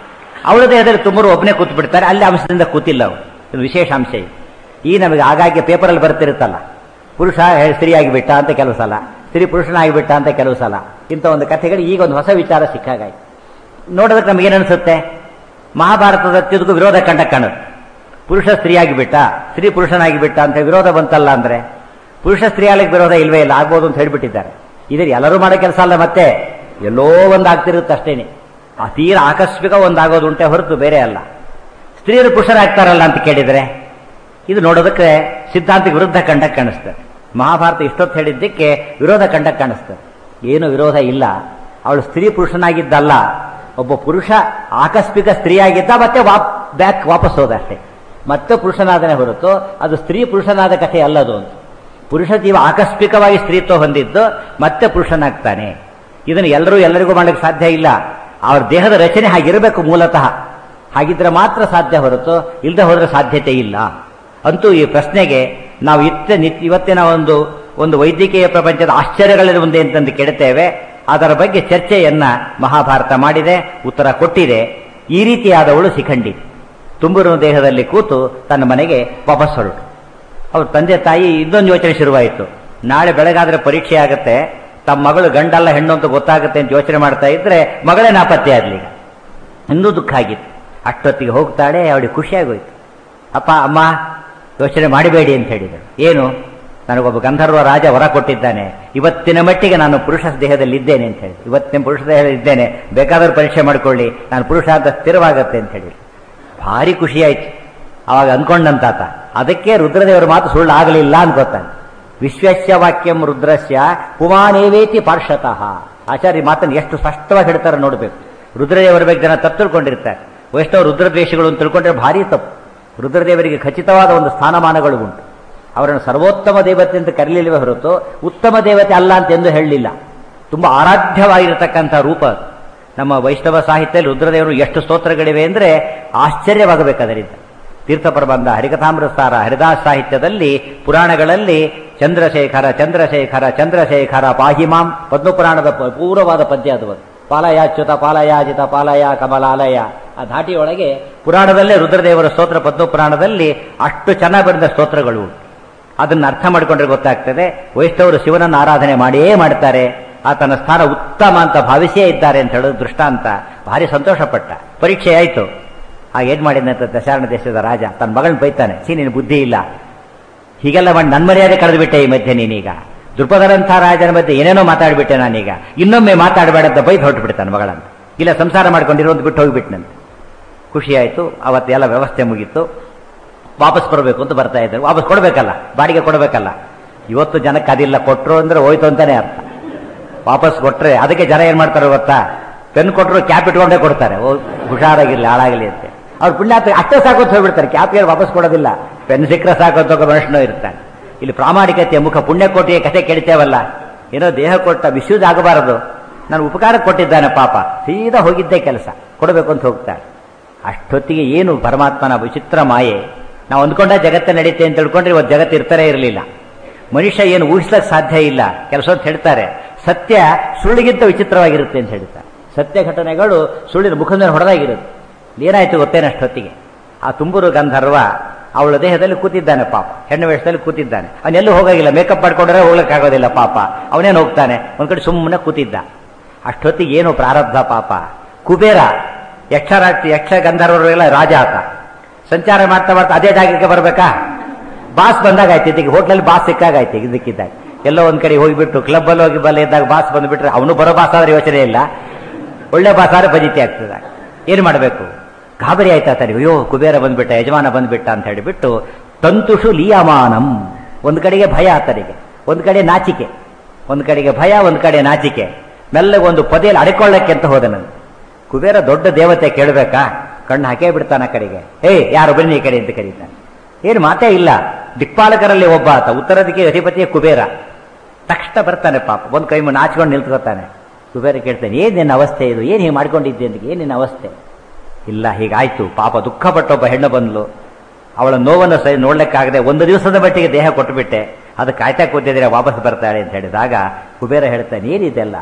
ಅವಳ ದೇಹದಲ್ಲಿ ತುಂಬರು ಒಬ್ಬನೇ ಕೂತ್ ಬಿಡ್ತಾರೆ ಅಲ್ಲಿ ಅಂಶದಿಂದ ಕೂತಿಲ್ಲ ಅವಳು ಇದು ವಿಶೇಷ ಅಂಶ ಇದು ಈ ನಮಗೆ ಆಗಾಗ್ಗೆ ಪೇಪರಲ್ಲಿ ಬರ್ತಿರುತ್ತಲ್ಲ ಪುರುಷ ಸ್ತ್ರೀಯಾಗಿ ಬಿಟ್ಟ ಅಂತ ಕೆಲವು ಸಲ ಸ್ತ್ರೀ ಪುರುಷನಾಗಿ ಬಿಟ್ಟ ಅಂತ ಕೆಲವು ಸಲ ಇಂಥ ಒಂದು ಕಥೆಗಳು ಈಗ ಒಂದು ಹೊಸ ವಿಚಾರ ಸಿಕ್ಕಾಗಾಯ್ತು ನೋಡೋದಕ್ಕೆ ನಮಗೇನು ಅನಿಸುತ್ತೆ ಮಹಾಭಾರತದ ತಿರುಗು ವಿರೋಧ ಕಂಡ ಕಾಣುತ್ತೆ ಪುರುಷ ಸ್ತ್ರೀಯಾಗಿ ಬಿಟ್ಟ ಸ್ತ್ರೀ ಪುರುಷನಾಗಿ ಬಿಟ್ಟ ಅಂತ ವಿರೋಧ ಬಂತಲ್ಲ ಅಂದ್ರೆ ಪುರುಷ ಸ್ತ್ರೀ ಆಗಲಿಕ್ಕೆ ವಿರೋಧ ಇಲ್ವೇ ಇಲ್ಲ ಆಗ್ಬೋದು ಅಂತ ಹೇಳ್ಬಿಟ್ಟಿದ್ದಾರೆ ಇದ್ರ ಎಲ್ಲರೂ ಮಾಡೋ ಕೆಲಸ ಅಲ್ಲ ಮತ್ತೆ ಎಲ್ಲೋ ಒಂದು ಆಗ್ತಿರುತ್ತೆ ಅಷ್ಟೇನೆ ಆ ತೀರ ಆಕಸ್ಮಿಕ ಒಂದಾಗೋದು ಉಂಟೆ ಹೊರತು ಬೇರೆ ಅಲ್ಲ ಸ್ತ್ರೀಯರು ಪುರುಷರಾಗ್ತಾರಲ್ಲ ಅಂತ ಕೇಳಿದ್ರೆ ಇದು ನೋಡೋದಕ್ಕೆ ಸಿದ್ಧಾಂತಕ್ಕೆ ವಿರುದ್ಧ ಕಂಡಕ್ಕೆ ಕಾಣಿಸ್ತದೆ ಮಹಾಭಾರತ ಇಷ್ಟೊತ್ತು ಹೇಳಿದ್ದಕ್ಕೆ ವಿರೋಧ ಕಂಡಕ್ಕೆ ಕಾಣಿಸ್ತದೆ ಏನು ವಿರೋಧ ಇಲ್ಲ ಅವಳು ಸ್ತ್ರೀ ಪುರುಷನಾಗಿದ್ದಲ್ಲ ಒಬ್ಬ ಪುರುಷ ಆಕಸ್ಮಿಕ ಸ್ತ್ರೀಯಾಗಿದ್ದ ಮತ್ತೆ ವಾಪ್ ಬ್ಯಾಕ್ ವಾಪಸ್ ಹೋದ ಅಷ್ಟೇ ಮತ್ತೆ ಪುರುಷನಾದನೆ ಹೊರತು ಅದು ಸ್ತ್ರೀ ಪುರುಷನಾದ ಕಥೆ ಅಲ್ಲದು ಅಂತ ಪುರುಷ ಜೀವ ಆಕಸ್ಮಿಕವಾಗಿ ಸ್ತ್ರೀತ್ವ ಹೊಂದಿದ್ದು ಮತ್ತೆ ಪುರುಷನಾಗ್ತಾನೆ ಇದನ್ನು ಎಲ್ಲರೂ ಎಲ್ಲರಿಗೂ ಮಾಡಲಿಕ್ಕೆ ಸಾಧ್ಯ ಇಲ್ಲ ಅವ್ರ ದೇಹದ ರಚನೆ ಹಾಗಿರಬೇಕು ಮೂಲತಃ ಹಾಗಿದ್ರೆ ಮಾತ್ರ ಸಾಧ್ಯ ಹೊರತು ಇಲ್ಲದೆ ಹೋದ್ರೆ ಸಾಧ್ಯತೆ ಇಲ್ಲ ಅಂತೂ ಈ ಪ್ರಶ್ನೆಗೆ ನಾವು ಇತ್ತ ನಿತ್ ಇವತ್ತಿನ ಒಂದು ಒಂದು ವೈದ್ಯಕೀಯ ಪ್ರಪಂಚದ ಆಶ್ಚರ್ಯಗಳಲ್ಲಿ ಒಂದೇ ಅಂತಂದು ಕೆಡುತ್ತೇವೆ ಅದರ ಬಗ್ಗೆ ಚರ್ಚೆಯನ್ನ ಮಹಾಭಾರತ ಮಾಡಿದೆ ಉತ್ತರ ಕೊಟ್ಟಿದೆ ಈ ರೀತಿಯಾದವಳು ಶಿಖಂಡಿ ತುಂಬುರು ದೇಹದಲ್ಲಿ ಕೂತು ತನ್ನ ಮನೆಗೆ ವಾಪಸ್ ಹೊರಟು ಅವ್ರ ತಂದೆ ತಾಯಿ ಇನ್ನೊಂದು ಯೋಚನೆ ಶುರುವಾಯಿತು ನಾಳೆ ಬೆಳಗಾದ್ರೆ ಪರೀಕ್ಷೆ ಆಗುತ್ತೆ ತಮ್ಮ ಮಗಳು ಗಂಡಲ್ಲ ಹೆಣ್ಣು ಅಂತ ಗೊತ್ತಾಗುತ್ತೆ ಅಂತ ಯೋಚನೆ ಮಾಡ್ತಾ ಇದ್ರೆ ಮಗಳೇ ನಾಪತ್ತೆ ಆದ್ಲೀಗ ಇನ್ನೂ ದುಃಖ ಆಗಿತ್ತು ಅಷ್ಟೊತ್ತಿಗೆ ಹೋಗ್ತಾಳೆ ಅವಳಿಗೆ ಖುಷಿಯಾಗೋಯ್ತು ಅಪ್ಪ ಅಮ್ಮ ಯೋಚನೆ ಮಾಡಬೇಡಿ ಅಂತ ಹೇಳಿದರು ಏನು ನನಗೊಬ್ಬ ಗಂಧರ್ವ ರಾಜ ವರ ಕೊಟ್ಟಿದ್ದಾನೆ ಇವತ್ತಿನ ಮಟ್ಟಿಗೆ ನಾನು ಪುರುಷ ದೇಹದಲ್ಲಿ ಇದ್ದೇನೆ ಅಂತ ಹೇಳಿ ಇವತ್ತಿನ ಪುರುಷ ದೇಹದಲ್ಲಿ ಇದ್ದೇನೆ ಬೇಕಾದರೂ ಪರೀಕ್ಷೆ ಮಾಡ್ಕೊಳ್ಳಿ ನಾನು ಪುರುಷ ಅಂತ ಸ್ಥಿರವಾಗತ್ತೆ ಅಂತ ಹೇಳಿ ಭಾರಿ ಖುಷಿಯಾಯ್ತು ಅವಾಗ ಅನ್ಕೊಂಡಂತಾತ ಅದಕ್ಕೆ ರುದ್ರದೇವರ ಮಾತು ಸುಳ್ಳು ಆಗಲಿಲ್ಲ ಅಂತ ಗೊತ್ತಾನೆ ವಿಶ್ವಸ್ಯ ವಾಕ್ಯಂ ರುದ್ರಸ್ಯ ಪುಮಾನೇವೇತಿ ಪಾರ್ಶ್ವತಃ ಆಚಾರ್ಯ ಮಾತನ್ನು ಎಷ್ಟು ಸ್ಪಷ್ಟವಾಗಿ ಹೇಳ್ತಾರೆ ನೋಡಬೇಕು ರುದ್ರದೇವರ ಬಗ್ಗೆ ಜನ ತಪ್ಪು ತಿಳ್ಕೊಂಡಿರ್ತಾರೆ ವೈಷ್ಣವ ರುದ್ರದ್ವೇಷಗಳು ಅಂತ ತಿಳ್ಕೊಂಡ್ರೆ ಭಾರಿ ತಪ್ಪು ರುದ್ರದೇವರಿಗೆ ಖಚಿತವಾದ ಒಂದು ಸ್ಥಾನಮಾನಗಳು ಉಂಟು ಅವರನ್ನು ಸರ್ವೋತ್ತಮ ದೇವತೆ ಅಂತ ಕರೀಲಿಲ್ವೇ ಹೊರತು ಉತ್ತಮ ದೇವತೆ ಅಲ್ಲ ಅಂತ ಎಂದು ಹೇಳಲಿಲ್ಲ ತುಂಬಾ ಆರಾಧ್ಯವಾಗಿರತಕ್ಕಂಥ ರೂಪ ಅದು. ನಮ್ಮ ವೈಷ್ಣವ ಸಾಹಿತ್ಯದಲ್ಲಿ ರುದ್ರದೇವರು ಎಷ್ಟು ಸ್ತೋತ್ರಗಳಿವೆ ಅಂದರೆ ಆಶ್ಚರ್ಯವಾಗಬೇಕು ಅದರಿಂದ ತೀರ್ಥ ಪ್ರಬಂಧ ಹರಿಕಥಾಮೃತಸಾರ ಹರಿದಾಸ್ ಸಾಹಿತ್ಯದಲ್ಲಿ ಪುರಾಣಗಳಲ್ಲಿ ಚಂದ್ರಶೇಖರ ಚಂದ್ರಶೇಖರ ಚಂದ್ರಶೇಖರ ಪಾಹಿಮಾಂ ಪದ್ಮಪುರಾಣದ ಪ- ಪೂರ್ವವಾದ ಪದ್ಯ ಅದು ಅದು. ಪಾಲಯಾಚ್ಯುತ ಪಾಲಯಾಜಿತ ಪಾಲಯ ಕಮಲಾಲಯ ಆ ಧಾಟಿಯೊಳಗೆ ಪುರಾಣದಲ್ಲೇ ರುದ್ರದೇವರ ಸ್ತೋತ್ರ ಪದ್ಮಪುರಾಣದಲ್ಲಿ ಅಷ್ಟು ಚೆನ್ನಾಗಿ ಬರೆದ ಸ್ತೋತ್ರಗಳು ಉಂಟು ಅದನ್ನು ಅರ್ಥ ಮಾಡಿಕೊಂಡ್ರೆ ಗೊತ್ತಾಗ್ತದೆ ವೈಷ್ಣವರು ಶಿವನನ್ನು ಆರಾಧನೆ ಮಾಡಿಯೇ ಮಾಡ್ತಾರೆ ಆತನ ಸ್ಥಾನ ಉತ್ತಮ ಅಂತ ಭಾವಿಸಿಯೇ ಇದ್ದಾರೆ ಅಂತ ಹೇಳೋದು ದೃಷ್ಟಾಂತ ಭಾರಿ ಸಂತೋಷಪಟ್ಟ ಪರೀಕ್ಷೆ ಆಯಿತು ಆಗ ಏನ್ ಮಾಡಿದಂತ ದಶಾರಣ ದೇಶದ ರಾಜ ತನ್ನ ಮಗಳನ್ನ ಬೈತಾನೆ ಸಿ ನಿನ್ ಬುದ್ಧಿ ಇಲ್ಲ ಹೀಗೆಲ್ಲ ಮಾಡಿ ನನ್ನ ಮರ್ಯಾದೆ ಕಳೆದುಬಿಟ್ಟೆ ಈ ಮಧ್ಯೆ ನೀನೀಗ ದೃಪದರಂಥ ರಾಜನ ಮಧ್ಯೆ ಏನೇನೋ ಮಾತಾಡ್ಬಿಟ್ಟೆ ನಾನೀಗ ಇನ್ನೊಮ್ಮೆ ಮಾತಾಡಬೇಡ ಅಂತ ಬೈದು ಹೊರಟು ಬಿಡ್ತಾನೆ ಮಗಳನ್ನ ಇಲ್ಲ ಸಂಸಾರ ಮಾಡ್ಕೊಂಡಿರೋದು ಬಿಟ್ಟು ಹೋಗಿಬಿಟ್ನಂತೆ ಖುಷಿ ಆಯಿತು ಅವತ್ತೆಲ್ಲ ವ್ಯವಸ್ಥೆ ಮುಗೀತು ವಾಪಸ್ ಬರಬೇಕು ಅಂತ ಬರ್ತಾ ಇದ್ದಾರೆ ವಾಪಸ್ ಕೊಡಬೇಕಲ್ಲ ಬಾಡಿಗೆ ಕೊಡಬೇಕಲ್ಲ ಇವತ್ತು ಜನಕ್ಕೆ ಅದಿಲ್ಲ ಕೊಟ್ಟರು ಅಂದ್ರೆ ಹೋಯ್ತು ಅಂತಾನೆ ಅರ್ಥ ವಾಪಸ್ ಕೊಟ್ರೆ ಅದಕ್ಕೆ ಜನ ಏನ್ ಮಾಡ್ತಾರೆ ಗೊತ್ತಾ ಪೆನ್ ಕೊಟ್ಟರು ಕ್ಯಾಪ್ ಇಟ್ಕೊಂಡೇ ಕೊಡ್ತಾರೆ ಓ ಹುಷಾರಾಗಿರ್ಲಿ ಹಾಳಾಗಲಿ ಅಂತ ಅವ್ರು ಪುಣ್ಯಾತ್ಮ ಅಷ್ಟೇ ಸಾಕು ಅಂತ ಹೋಗ್ಬಿಡ್ತಾರೆ ಕ್ಯಾಪ್ ಏನು ವಾಪಸ್ ಕೊಡೋದಿಲ್ಲ ಪೆನ್ ಸಿಕ್ಕರೆ ಸಾಕು ಅಂತ ಒಬ್ಬ ಮನುಷ್ಯನೂ ಇರ್ತಾನೆ ಇಲ್ಲಿ ಪ್ರಾಮಾಣಿಕತೆಯ ಮುಖ ಪುಣ್ಯಕೋಟಿಯ ಕಥೆ ಕೇಳ್ತೇವಲ್ಲ ಏನೋ ದೇಹ ಕೊಟ್ಟ ಮಿಸ್ಯೂಸ್ ಆಗಬಾರದು ನಾನು ಉಪಕಾರ ಕೊಟ್ಟಿದ್ದಾನೆ ಪಾಪ ಸೀದಾ ಹೋಗಿದ್ದೇ ಕೆಲಸ ಕೊಡಬೇಕು ಅಂತ ಹೋಗ್ತಾರೆ ಅಷ್ಟೊತ್ತಿಗೆ ಏನು ಪರಮಾತ್ಮನ ವಿಚಿತ್ರ ಮಾಯೆ ನಾವು ಅಂದ್ಕೊಂಡ ಜಗತ್ತು ನಡೀತೆ ಅಂತ ತಿಳ್ಕೊಂಡ್ರೆ ಇವತ್ತು ಜಗತ್ತು ಇರ್ತಾನೆ ಇರಲಿಲ್ಲ ಮನುಷ್ಯ ಏನು ಊಹಿಸ್ಲಕ್ಕೆ ಸಾಧ್ಯ ಇಲ್ಲ ಕೆಲಸ ಅಂತ ಹೇಳ್ತಾರೆ ಸತ್ಯ ಸುಳ್ಳಿಗಿಂತ ವಿಚಿತ್ರವಾಗಿರುತ್ತೆ ಅಂತ ಹೇಳ್ತಾರೆ ಸತ್ಯ ಘಟನೆಗಳು ಸುಳ್ಳಿನ ಮುಖದ ಮೇಲೆ ಹೊಡೆದಾಗಿರುತ್ತೆ ಏನಾಯ್ತು ಗೊತ್ತೇನು ಅಷ್ಟೊತ್ತಿಗೆ ಆ ತುಂಬೂರು ಗಂಧರ್ವ ಅವಳ ದೇಹದಲ್ಲಿ ಕೂತಿದ್ದಾನೆ ಪಾಪ ಹೆಣ್ಣು ವೇಷದಲ್ಲಿ ಕೂತಿದ್ದಾನೆ ಅವನೆಲ್ಲೂ ಹೋಗಾಗಿಲ್ಲ ಮೇಕಪ್ ಮಾಡ್ಕೊಂಡ್ರೆ ಹೋಗ್ಲಿಕ್ಕಾಗೋದಿಲ್ಲ ಪಾಪ ಅವನೇನು ಹೋಗ್ತಾನೆ ಒಂದ್ ಕಡೆ ಸುಮ್ಮನೆ ಕೂತಿದ್ದ ಅಷ್ಟೊತ್ತಿಗೆ ಏನು ಪ್ರಾರಬ್ಧ ಪಾಪ ಕುಬೇರ ಯಕ್ಷರಾಜ ಯಕ್ಷ ಗಂಧರ್ವರೆಲ್ಲ ರಾಜ ಆತ ಸಂಚಾರ ಮಾಡ್ತಾ ಮಾಡ್ತಾ ಅದೇ ಜಾಗಕ್ಕೆ ಬರ್ಬೇಕಾ ಬಾಸ್ ಬಂದಾಗ ಆಯ್ತು ಇದಕ್ಕೆ ಹೋಟ್ಲಲ್ಲಿ ಬಾಸ್ ಸಿಕ್ಕಾಗಾಯ್ತು ಇದಕ್ಕಿದ್ದಾಗ ಎಲ್ಲೋ ಒಂದ್ ಕಡೆ ಹೋಗಿಬಿಟ್ಟು ಕ್ಲಬ್ ಅಲ್ಲಿ ಹೋಗಿ ಬಲ್ಲ ಇದ್ದಾಗ ಬಾಸ್ ಬಂದ್ಬಿಟ್ರೆ ಅವನು ಬರೋ ಬಾಸ್ ಆದ್ರೆ ಯೋಚನೆ ಇಲ್ಲ ಒಳ್ಳೆ ಬಾಸ್ ಆದ್ರೆ ಬಜಿತಿ ಆಗ್ತದೆ ಏನು ಮಾಡಬೇಕು ಗಾಬರಿ ಆಯ್ತಾ ತನಗೆ ಅಯ್ಯೋ ಕುಬೇರ ಬಂದ್ಬಿಟ್ಟ ಯಜಮಾನ ಬಂದ್ಬಿಟ್ಟ ಅಂತ ಹೇಳಿಬಿಟ್ಟು ತಂತುಷು ಲೀಯಮಾನಂ ಒಂದ್ ಕಡೆಗೆ ಭಯ ಆತನಿಗೆ ಒಂದ್ ಕಡೆ ನಾಚಿಕೆ ಒಂದ್ ಕಡೆಗೆ ಭಯ ಒಂದ್ ಕಡೆ ನಾಚಿಕೆ ಮೆಲ್ಲಗೆ ಒಂದು ಪೊದೆಯಲ್ಲಿ ಅಡ್ಕೊಳ್ಳಕ್ಕೆ ಅಂತ ಹೋದ ನಾನು ಕುಬೇರ ದೊಡ್ಡ ದೇವತೆ ಕೇಳಬೇಕಾ ಕಣ್ಣು ಹಾಕೇ ಬಿಡ್ತಾನ ಆ ಕಡೆಗೆ ಏ ಯಾರು ಬನ್ನಿ ಈ ಕಡೆ ಅಂತ ಕರೀತಾನೆ ಏನು ಮಾತೇ ಇಲ್ಲ ದಿಕ್ಪಾಲಕರಲ್ಲಿ ಒಬ್ಬ ಆತ ಉತ್ತರ ದಿಕ್ಕಿಗೆ ಅಧಿಪತಿಯ ಕುಬೇರ ತಕ್ಷಣ ಬರ್ತಾನೆ ಪಾಪ ಒಂದ್ ಕೈ ಮುನ್ನ ನಾಚ್ಕೊಂಡು ನಿಲ್ತ್ಕೊತಾನೆ ಕುಬೇರ ಕೇಳ್ತಾನೆ ಏನ್ ನಿನ್ನ ಅವಸ್ಥೆ ಇದು ಏನ್ ಹೀಗೆ ಮಾಡ್ಕೊಂಡಿದ್ದೆ ಅಂತ ಏನ್ ನಿನ್ನ ಅವಸ್ಥೆ ಇಲ್ಲ ಹೀಗಾಯ್ತು ಪಾಪ ದುಃಖಪಟ್ಟೊಬ್ಬ ಹೆಣ್ಣು ಬಂದ್ಲು ಅವಳ ನೋವನ್ನು ಸರಿ ನೋಡ್ಲಿಕ್ಕಾಗದೆ ಒಂದು ದಿವಸದ ಮಟ್ಟಿಗೆ ದೇಹ ಕೊಟ್ಟುಬಿಟ್ಟೆ ಅದು ಕಾಯ್ತಾ ಕೂತಿದ್ರೆ ವಾಪಸ್ ಬರ್ತಾಳೆ ಅಂತ ಹೇಳಿದಾಗ ಕುಬೇರ ಹೇಳ್ತಾನೆ ಏನಿದೆಲ್ಲ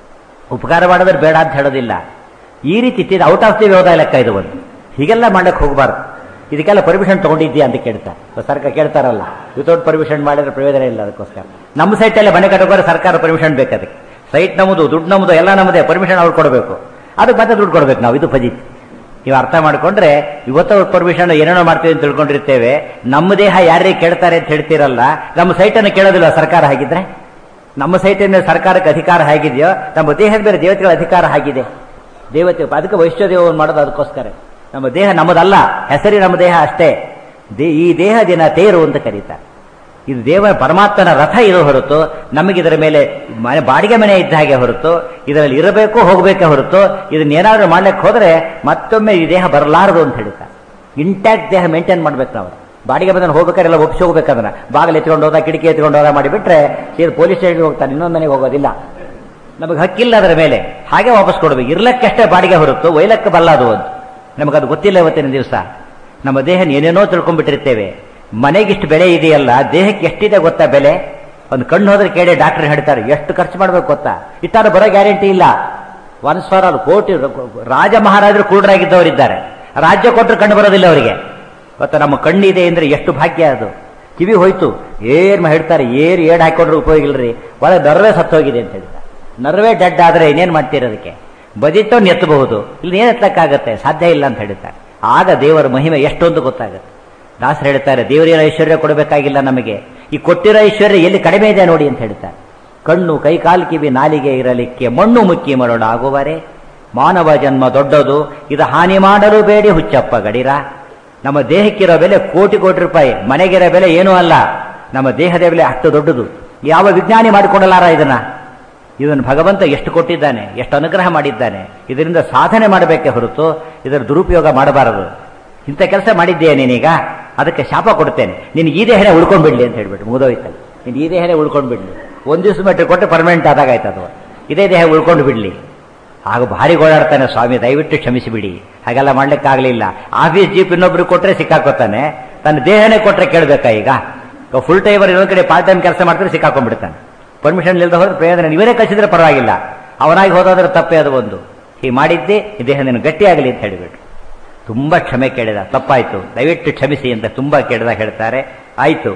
ಉಪಕಾರ ಮಾಡಿದ್ರೆ ಬೇಡ ಅಂತ ಹೇಳೋದಿಲ್ಲ ಈ ರೀತಿ ಇಟ್ಟಿದ್ದು ಔಟ್ ಆಫ್ ದಿ ವ್ಯವಧಾಯ ಲೆಕ್ಕ ಇದು ಒಂದು ಹೀಗೆಲ್ಲ ಮಾಡಕ್ಕೆ ಹೋಗಬಾರ್ದು ಇದಕ್ಕೆಲ್ಲ ಪರ್ಮಿಷನ್ ತಗೊಂಡಿದ್ಯಾ ಅಂತ ಕೇಳ್ತಾರೆ ಸರ್ಕಾರ ಕೇಳ್ತಾರಲ್ಲ ವಿತೌಟ್ ಪರ್ಮಿಷನ್ ಮಾಡಿದ್ರೆ ಪ್ರಯೋಜನ ಇಲ್ಲ ಅದಕ್ಕೋಸ್ಕರ ನಮ್ಮ ಸೈಟಲ್ಲೇ ಮನೆ ಕಟ್ಟೋದ್ರೆ ಸರ್ಕಾರ ಪರ್ಮಿಷನ್ ಬೇಕು ಅದಕ್ಕೆ ಸೈಟ್ ನಮ್ಮದು ದುಡ್ಡು ನಮ್ಮದು ಎಲ್ಲ ನಮ್ಮದೇ ಪರ್ಮಿಷನ್ ಅವ್ರು ಕೊಡಬೇಕು ಅದಕ್ಕೆ ಮತ್ತೆ ದುಡ್ಡು ಕೊಡ್ಬೇಕು ನಾವು ಇದು ಫಜಿತ್ ನೀವು ಅರ್ಥ ಮಾಡ್ಕೊಂಡ್ರೆ ಇವತ್ತು ಪರ್ಮಿಷನ್ ಏನೇನೋ ಮಾಡ್ತೀವಿ ಅಂತ ತಿಳ್ಕೊಂಡಿರ್ತೇವೆ ನಮ್ಮ ದೇಹ ಯಾರಿಗೆ ಕೇಳ್ತಾರೆ ಅಂತ ಹೇಳ್ತೀರಲ್ಲ ನಮ್ಮ ಸೈಟನ್ನು ಕೇಳೋದಿಲ್ಲ ಸರ್ಕಾರ ಹಾಗಿದ್ರೆ ನಮ್ಮ ಸೈಟಿನ ಸರ್ಕಾರಕ್ಕೆ ಅಧಿಕಾರ ಹೇಗಿದೆಯೋ ನಮ್ಮ ದೇಹದ ಬೇರೆ ದೇವತೆಗಳ ಅಧಿಕಾರ ಆಗಿದೆ ದೇವತೆ ಅದಕ್ಕೆ ವೈಶ್ವದೇವವನ್ನು ಮಾಡೋದು ಅದಕ್ಕೋಸ್ಕರ ನಮ್ಮ ದೇಹ ನಮ್ಮದಲ್ಲ ಹೆಸರಿ ನಮ್ಮ ದೇಹ ಅಷ್ಟೇ ದೇ- ಈ ದೇಹ ದಿನ ತೇರು ಅಂತ ಕರೀತಾರೆ ಇದು ದೇವ ಪರಮಾತ್ಮನ ರಥ ಇದು ಹೊರತು ನಮಗೆ ಇದರ ಮೇಲೆ ಮನೆ ಬಾಡಿಗೆ ಮನೆ ಇದ್ದ ಹಾಗೆ ಹೊರತು ಇದರಲ್ಲಿ ಇರಬೇಕು ಹೋಗಬೇಕೆ ಹೊರತು ಇದನ್ನ ಏನಾದರೂ ಮಾಡ್ಲಿಕ್ಕೆ ಹೋದ್ರೆ ಮತ್ತೊಮ್ಮೆ ಈ ದೇಹ ಬರಲಾರದು ಅಂತ ಹೇಳ್ತಾರೆ ಇಂಟ್ಯಾಕ್ಟ್ ದೇಹ ಮೇಂಟೈನ್ ಮಾಡ್ಬೇಕು ನಾವು ಬಾಡಿಗೆ ಬಂದನ್ನು ಹೋಗ್ಬೇಕಾದ್ರೆ ಎಲ್ಲ ಒಪ್ಪಿಸಿ ಹೋಗ್ಬೇಕು ಅದನ್ನ ಬಾಗಿಲು ಎತ್ಕೊಂಡು ಹೋದ ಕಿಟಕಿ ಎತ್ಕೊಂಡು ಹೋದ ಮಾಡಿಬಿಟ್ರೆ ಸೀದಾ ಪೊಲೀಸ್ ಸ್ಟೇಷನ್ಗೆ ಹೋಗ್ತಾನೆ ಇನ್ನೊಂದು ಮನೆಗೆ ಹೋಗೋದಿಲ್ಲ ನಮಗೆ ಹಕ್ಕಿಲ್ಲ ಅದರ ಮೇಲೆ ಹಾಗೆ ವಾಪಸ್ ಕೊಡಬೇಕು ಇರ್ಲಕ್ಕಷ್ಟೇ ಬಾಡಿಗೆ ಹೊರತು ಒಯ್ಲಕ್ಕೆ ಬಲ್ಲ ಅದು ಒಂದು ನಮಗದು ಗೊತ್ತಿಲ್ಲ ಇವತ್ತಿನ ದಿವಸ ನಮ್ಮ ದೇಹ ಏನೇನೋ ತಿಳ್ಕೊಂಡ್ಬಿಟ್ಟಿರ್ತೇವೆ ಮನೆಗಿಷ್ಟು ಬೆಲೆ ಇದೆಯಲ್ಲ ದೇಹಕ್ಕೆ ಎಷ್ಟಿದೆ ಗೊತ್ತಾ ಬೆಲೆ ಒಂದು ಕಣ್ಣು ಹೋದ್ರೆ ಕೇಳಿ ಡಾಕ್ಟರ್ ಹೇಳ್ತಾರೆ ಎಷ್ಟು ಖರ್ಚು ಮಾಡ್ಬೇಕು ಗೊತ್ತಾ ಇಟ್ಟಾರು ಬರೋ ಗ್ಯಾರಂಟಿ ಇಲ್ಲ ಒನ್ಸ್ ಫಾರ್ ಆಲ್ ಕೋಟಿ ರಾಜ ಮಹಾರಾಜರು ಕುರುಡರಾಗಿದ್ದವರಿದ್ದಾರೆ ರಾಜ್ಯ ಕೊಟ್ಟರು ಕಣ್ಣು ಬರೋದಿಲ್ಲ ಅವರಿಗೆ ಗೊತ್ತಾ ನಮ್ಮ ಕಣ್ಣಿದೆ ಅಂದ್ರೆ ಎಷ್ಟು ಭಾಗ್ಯ ಅದು ಕಿವಿ ಹೋಯ್ತು ಏನ್ ಹೇಳ್ತಾರೆ ಏರ್ ಏಡ್ ಹಾಕೊಂಡ್ರೆ ಉಪಯೋಗ ಇಲ್ರಿ ಒಳಗೆ ನರ್ವೇ ಸತ್ತೋಗಿದೆ ಅಂತ ಹೇಳ್ತಾರೆ ನರ್ವೇ ಡೆಡ್ ಆದ್ರೆ ಇನ್ನೇನ್ ಮಾಡ್ತೀರ ಅದಕ್ಕೆ ಬದಿತ್ತವ್ನು ಎತ್ತಬಹುದು ಇಲ್ಲಿ ಏನ್ ಎತ್ತಕ್ಕಾಗತ್ತೆ ಸಾಧ್ಯ ಇಲ್ಲ ಅಂತ ಹೇಳ್ತಾರೆ ಆಗ ದೇವರ ಮಹಿಮೆ ಎಷ್ಟೊಂದು ಗೊತ್ತಾಗುತ್ತೆ ದಾಸರು ಹೇಳ್ತಾರೆ ದೇವರಿನ ಐಶ್ವರ್ಯ ಕೊಡಬೇಕಾಗಿಲ್ಲ ನಮಗೆ ಈ ಕೊಟ್ಟಿರೋ ಐಶ್ವರ್ಯ ಎಲ್ಲಿ ಕಡಿಮೆ ಇದೆ ನೋಡಿ ಅಂತ ಹೇಳ್ತಾರೆ ಕಣ್ಣು ಕೈ ಕಾಲು ಕಿವಿ ನಾಲಿಗೆ ಇರಲಿಕ್ಕೆ ಮಣ್ಣು ಮುಕ್ಕಿ ಮರಳಾಗುವರೆ ಮಾನವ ಜನ್ಮ ದೊಡ್ಡದು ಇದು ಹಾನಿ ಮಾಡಲು ಬೇಡಿ ಹುಚ್ಚಪ್ಪ ಗಡಿರ ನಮ್ಮ ದೇಹಕ್ಕಿರೋ ಬೆಲೆ ಕೋಟಿ ಕೋಟಿ ರೂಪಾಯಿ ಮನೆಗಿರೋ ಬೆಲೆ ಏನೂ ಅಲ್ಲ ನಮ್ಮ ದೇಹದ ಬೆಲೆ ಅಷ್ಟು ದೊಡ್ಡದು ಯಾವ ವಿಜ್ಞಾನಿ ಮಾಡಿಕೊಡಲಾರ ಇದನ್ನ ಇದನ್ನು ಭಗವಂತ ಎಷ್ಟು ಕೊಟ್ಟಿದ್ದಾನೆ ಎಷ್ಟು ಅನುಗ್ರಹ ಮಾಡಿದ್ದಾನೆ ಇದರಿಂದ ಸಾಧನೆ ಮಾಡಬೇಕೆ ಹೊರತು ಇದರ ದುರುಪಯೋಗ ಮಾಡಬಾರದು ಇಂಥ ಕೆಲಸ ಮಾಡಿದ್ದೀಯ ನೀನೀಗ ಅದಕ್ಕೆ ಶಾಪ ಕೊಡ್ತೇನೆ ನೀನು ಈ ದೇಹನೇ ಉಳ್ಕೊಂಡ್ಬಿಡ್ಲಿ ಅಂತ ಹೇಳ್ಬಿಟ್ಟು ಮುಗಿದೋಯ್ತಲ್ಲ ನೀನು ಈ ದೇಹನೇ ಉಳ್ಕೊಂಡ್ಬಿಡ್ಲಿ ಒಂದು ದಿವಸ ಮೆಟ್ರಿ ಕೊಟ್ಟು ಪರ್ಮನೆಂಟ್ ಆದಾಗ ಆಯ್ತು ಅದು ಇದೇ ದೇಹ ಉಳ್ಕೊಂಡು ಬಿಡ್ಲಿ ಆಗ ಭಾರಿ ಗೋಳಾಡ್ತಾನೆ ಸ್ವಾಮಿ ದಯವಿಟ್ಟು ಕ್ಷಮಿಸಿಬಿಡಿ ಹಾಗೆಲ್ಲ ಮಾಡ್ಲಿಕ್ಕಾಗಲಿಲ್ಲ ಆಫೀಸ್ ಜೀಪ್ ಇನ್ನೊಬ್ರು ಕೊಟ್ರೆ ಸಿಕ್ಕಾಕೋತಾನೆ ತನ್ನ ದೇಹನೇ ಕೊಟ್ರೆ ಕೇಳಬೇಕಾ ಈಗ ಫುಲ್ ಟೈಮರ್ ಇನ್ನೊಂದ್ ಕಡೆ ಪಾರ್ಟ್ ಟೈಮ್ ಕೆಲಸ ಮಾಡ್ತಾರೆ ಸಿಕ್ಕಾಕೊಂಡ್ಬಿಡ್ತಾನೆ ಪರ್ಮಿಷನ್ ಇಲ್ಲದೆ ಹೋದ್ರೆ ಪ್ರಯೋಜನ ನೀವೇ ಕಳಿಸಿದ್ರೆ ಪರವಾಗಿಲ್ಲ ಅವನಾಗಿ ಹೋದಾದ್ರೆ ತಪ್ಪೇ ಅದು ಒಂದು ಹೀಗೆ ಮಾಡಿದ್ದೆ ಈ ದೇಹ ನೀನು ಗಟ್ಟಿಯಾಗಲಿ ಅಂತ ಹೇಳಿಬಿಟ್ಟು ತುಂಬಾ ಕ್ಷಮೆ ಕೇಳಿದ ತಪ್ಪಾಯ್ತು ದಯವಿಟ್ಟು ಕ್ಷಮಿಸಿ ಅಂತ ತುಂಬಾ ಕೇಳಿದಾಗ ಹೇಳ್ತಾರೆ ಆಯ್ತು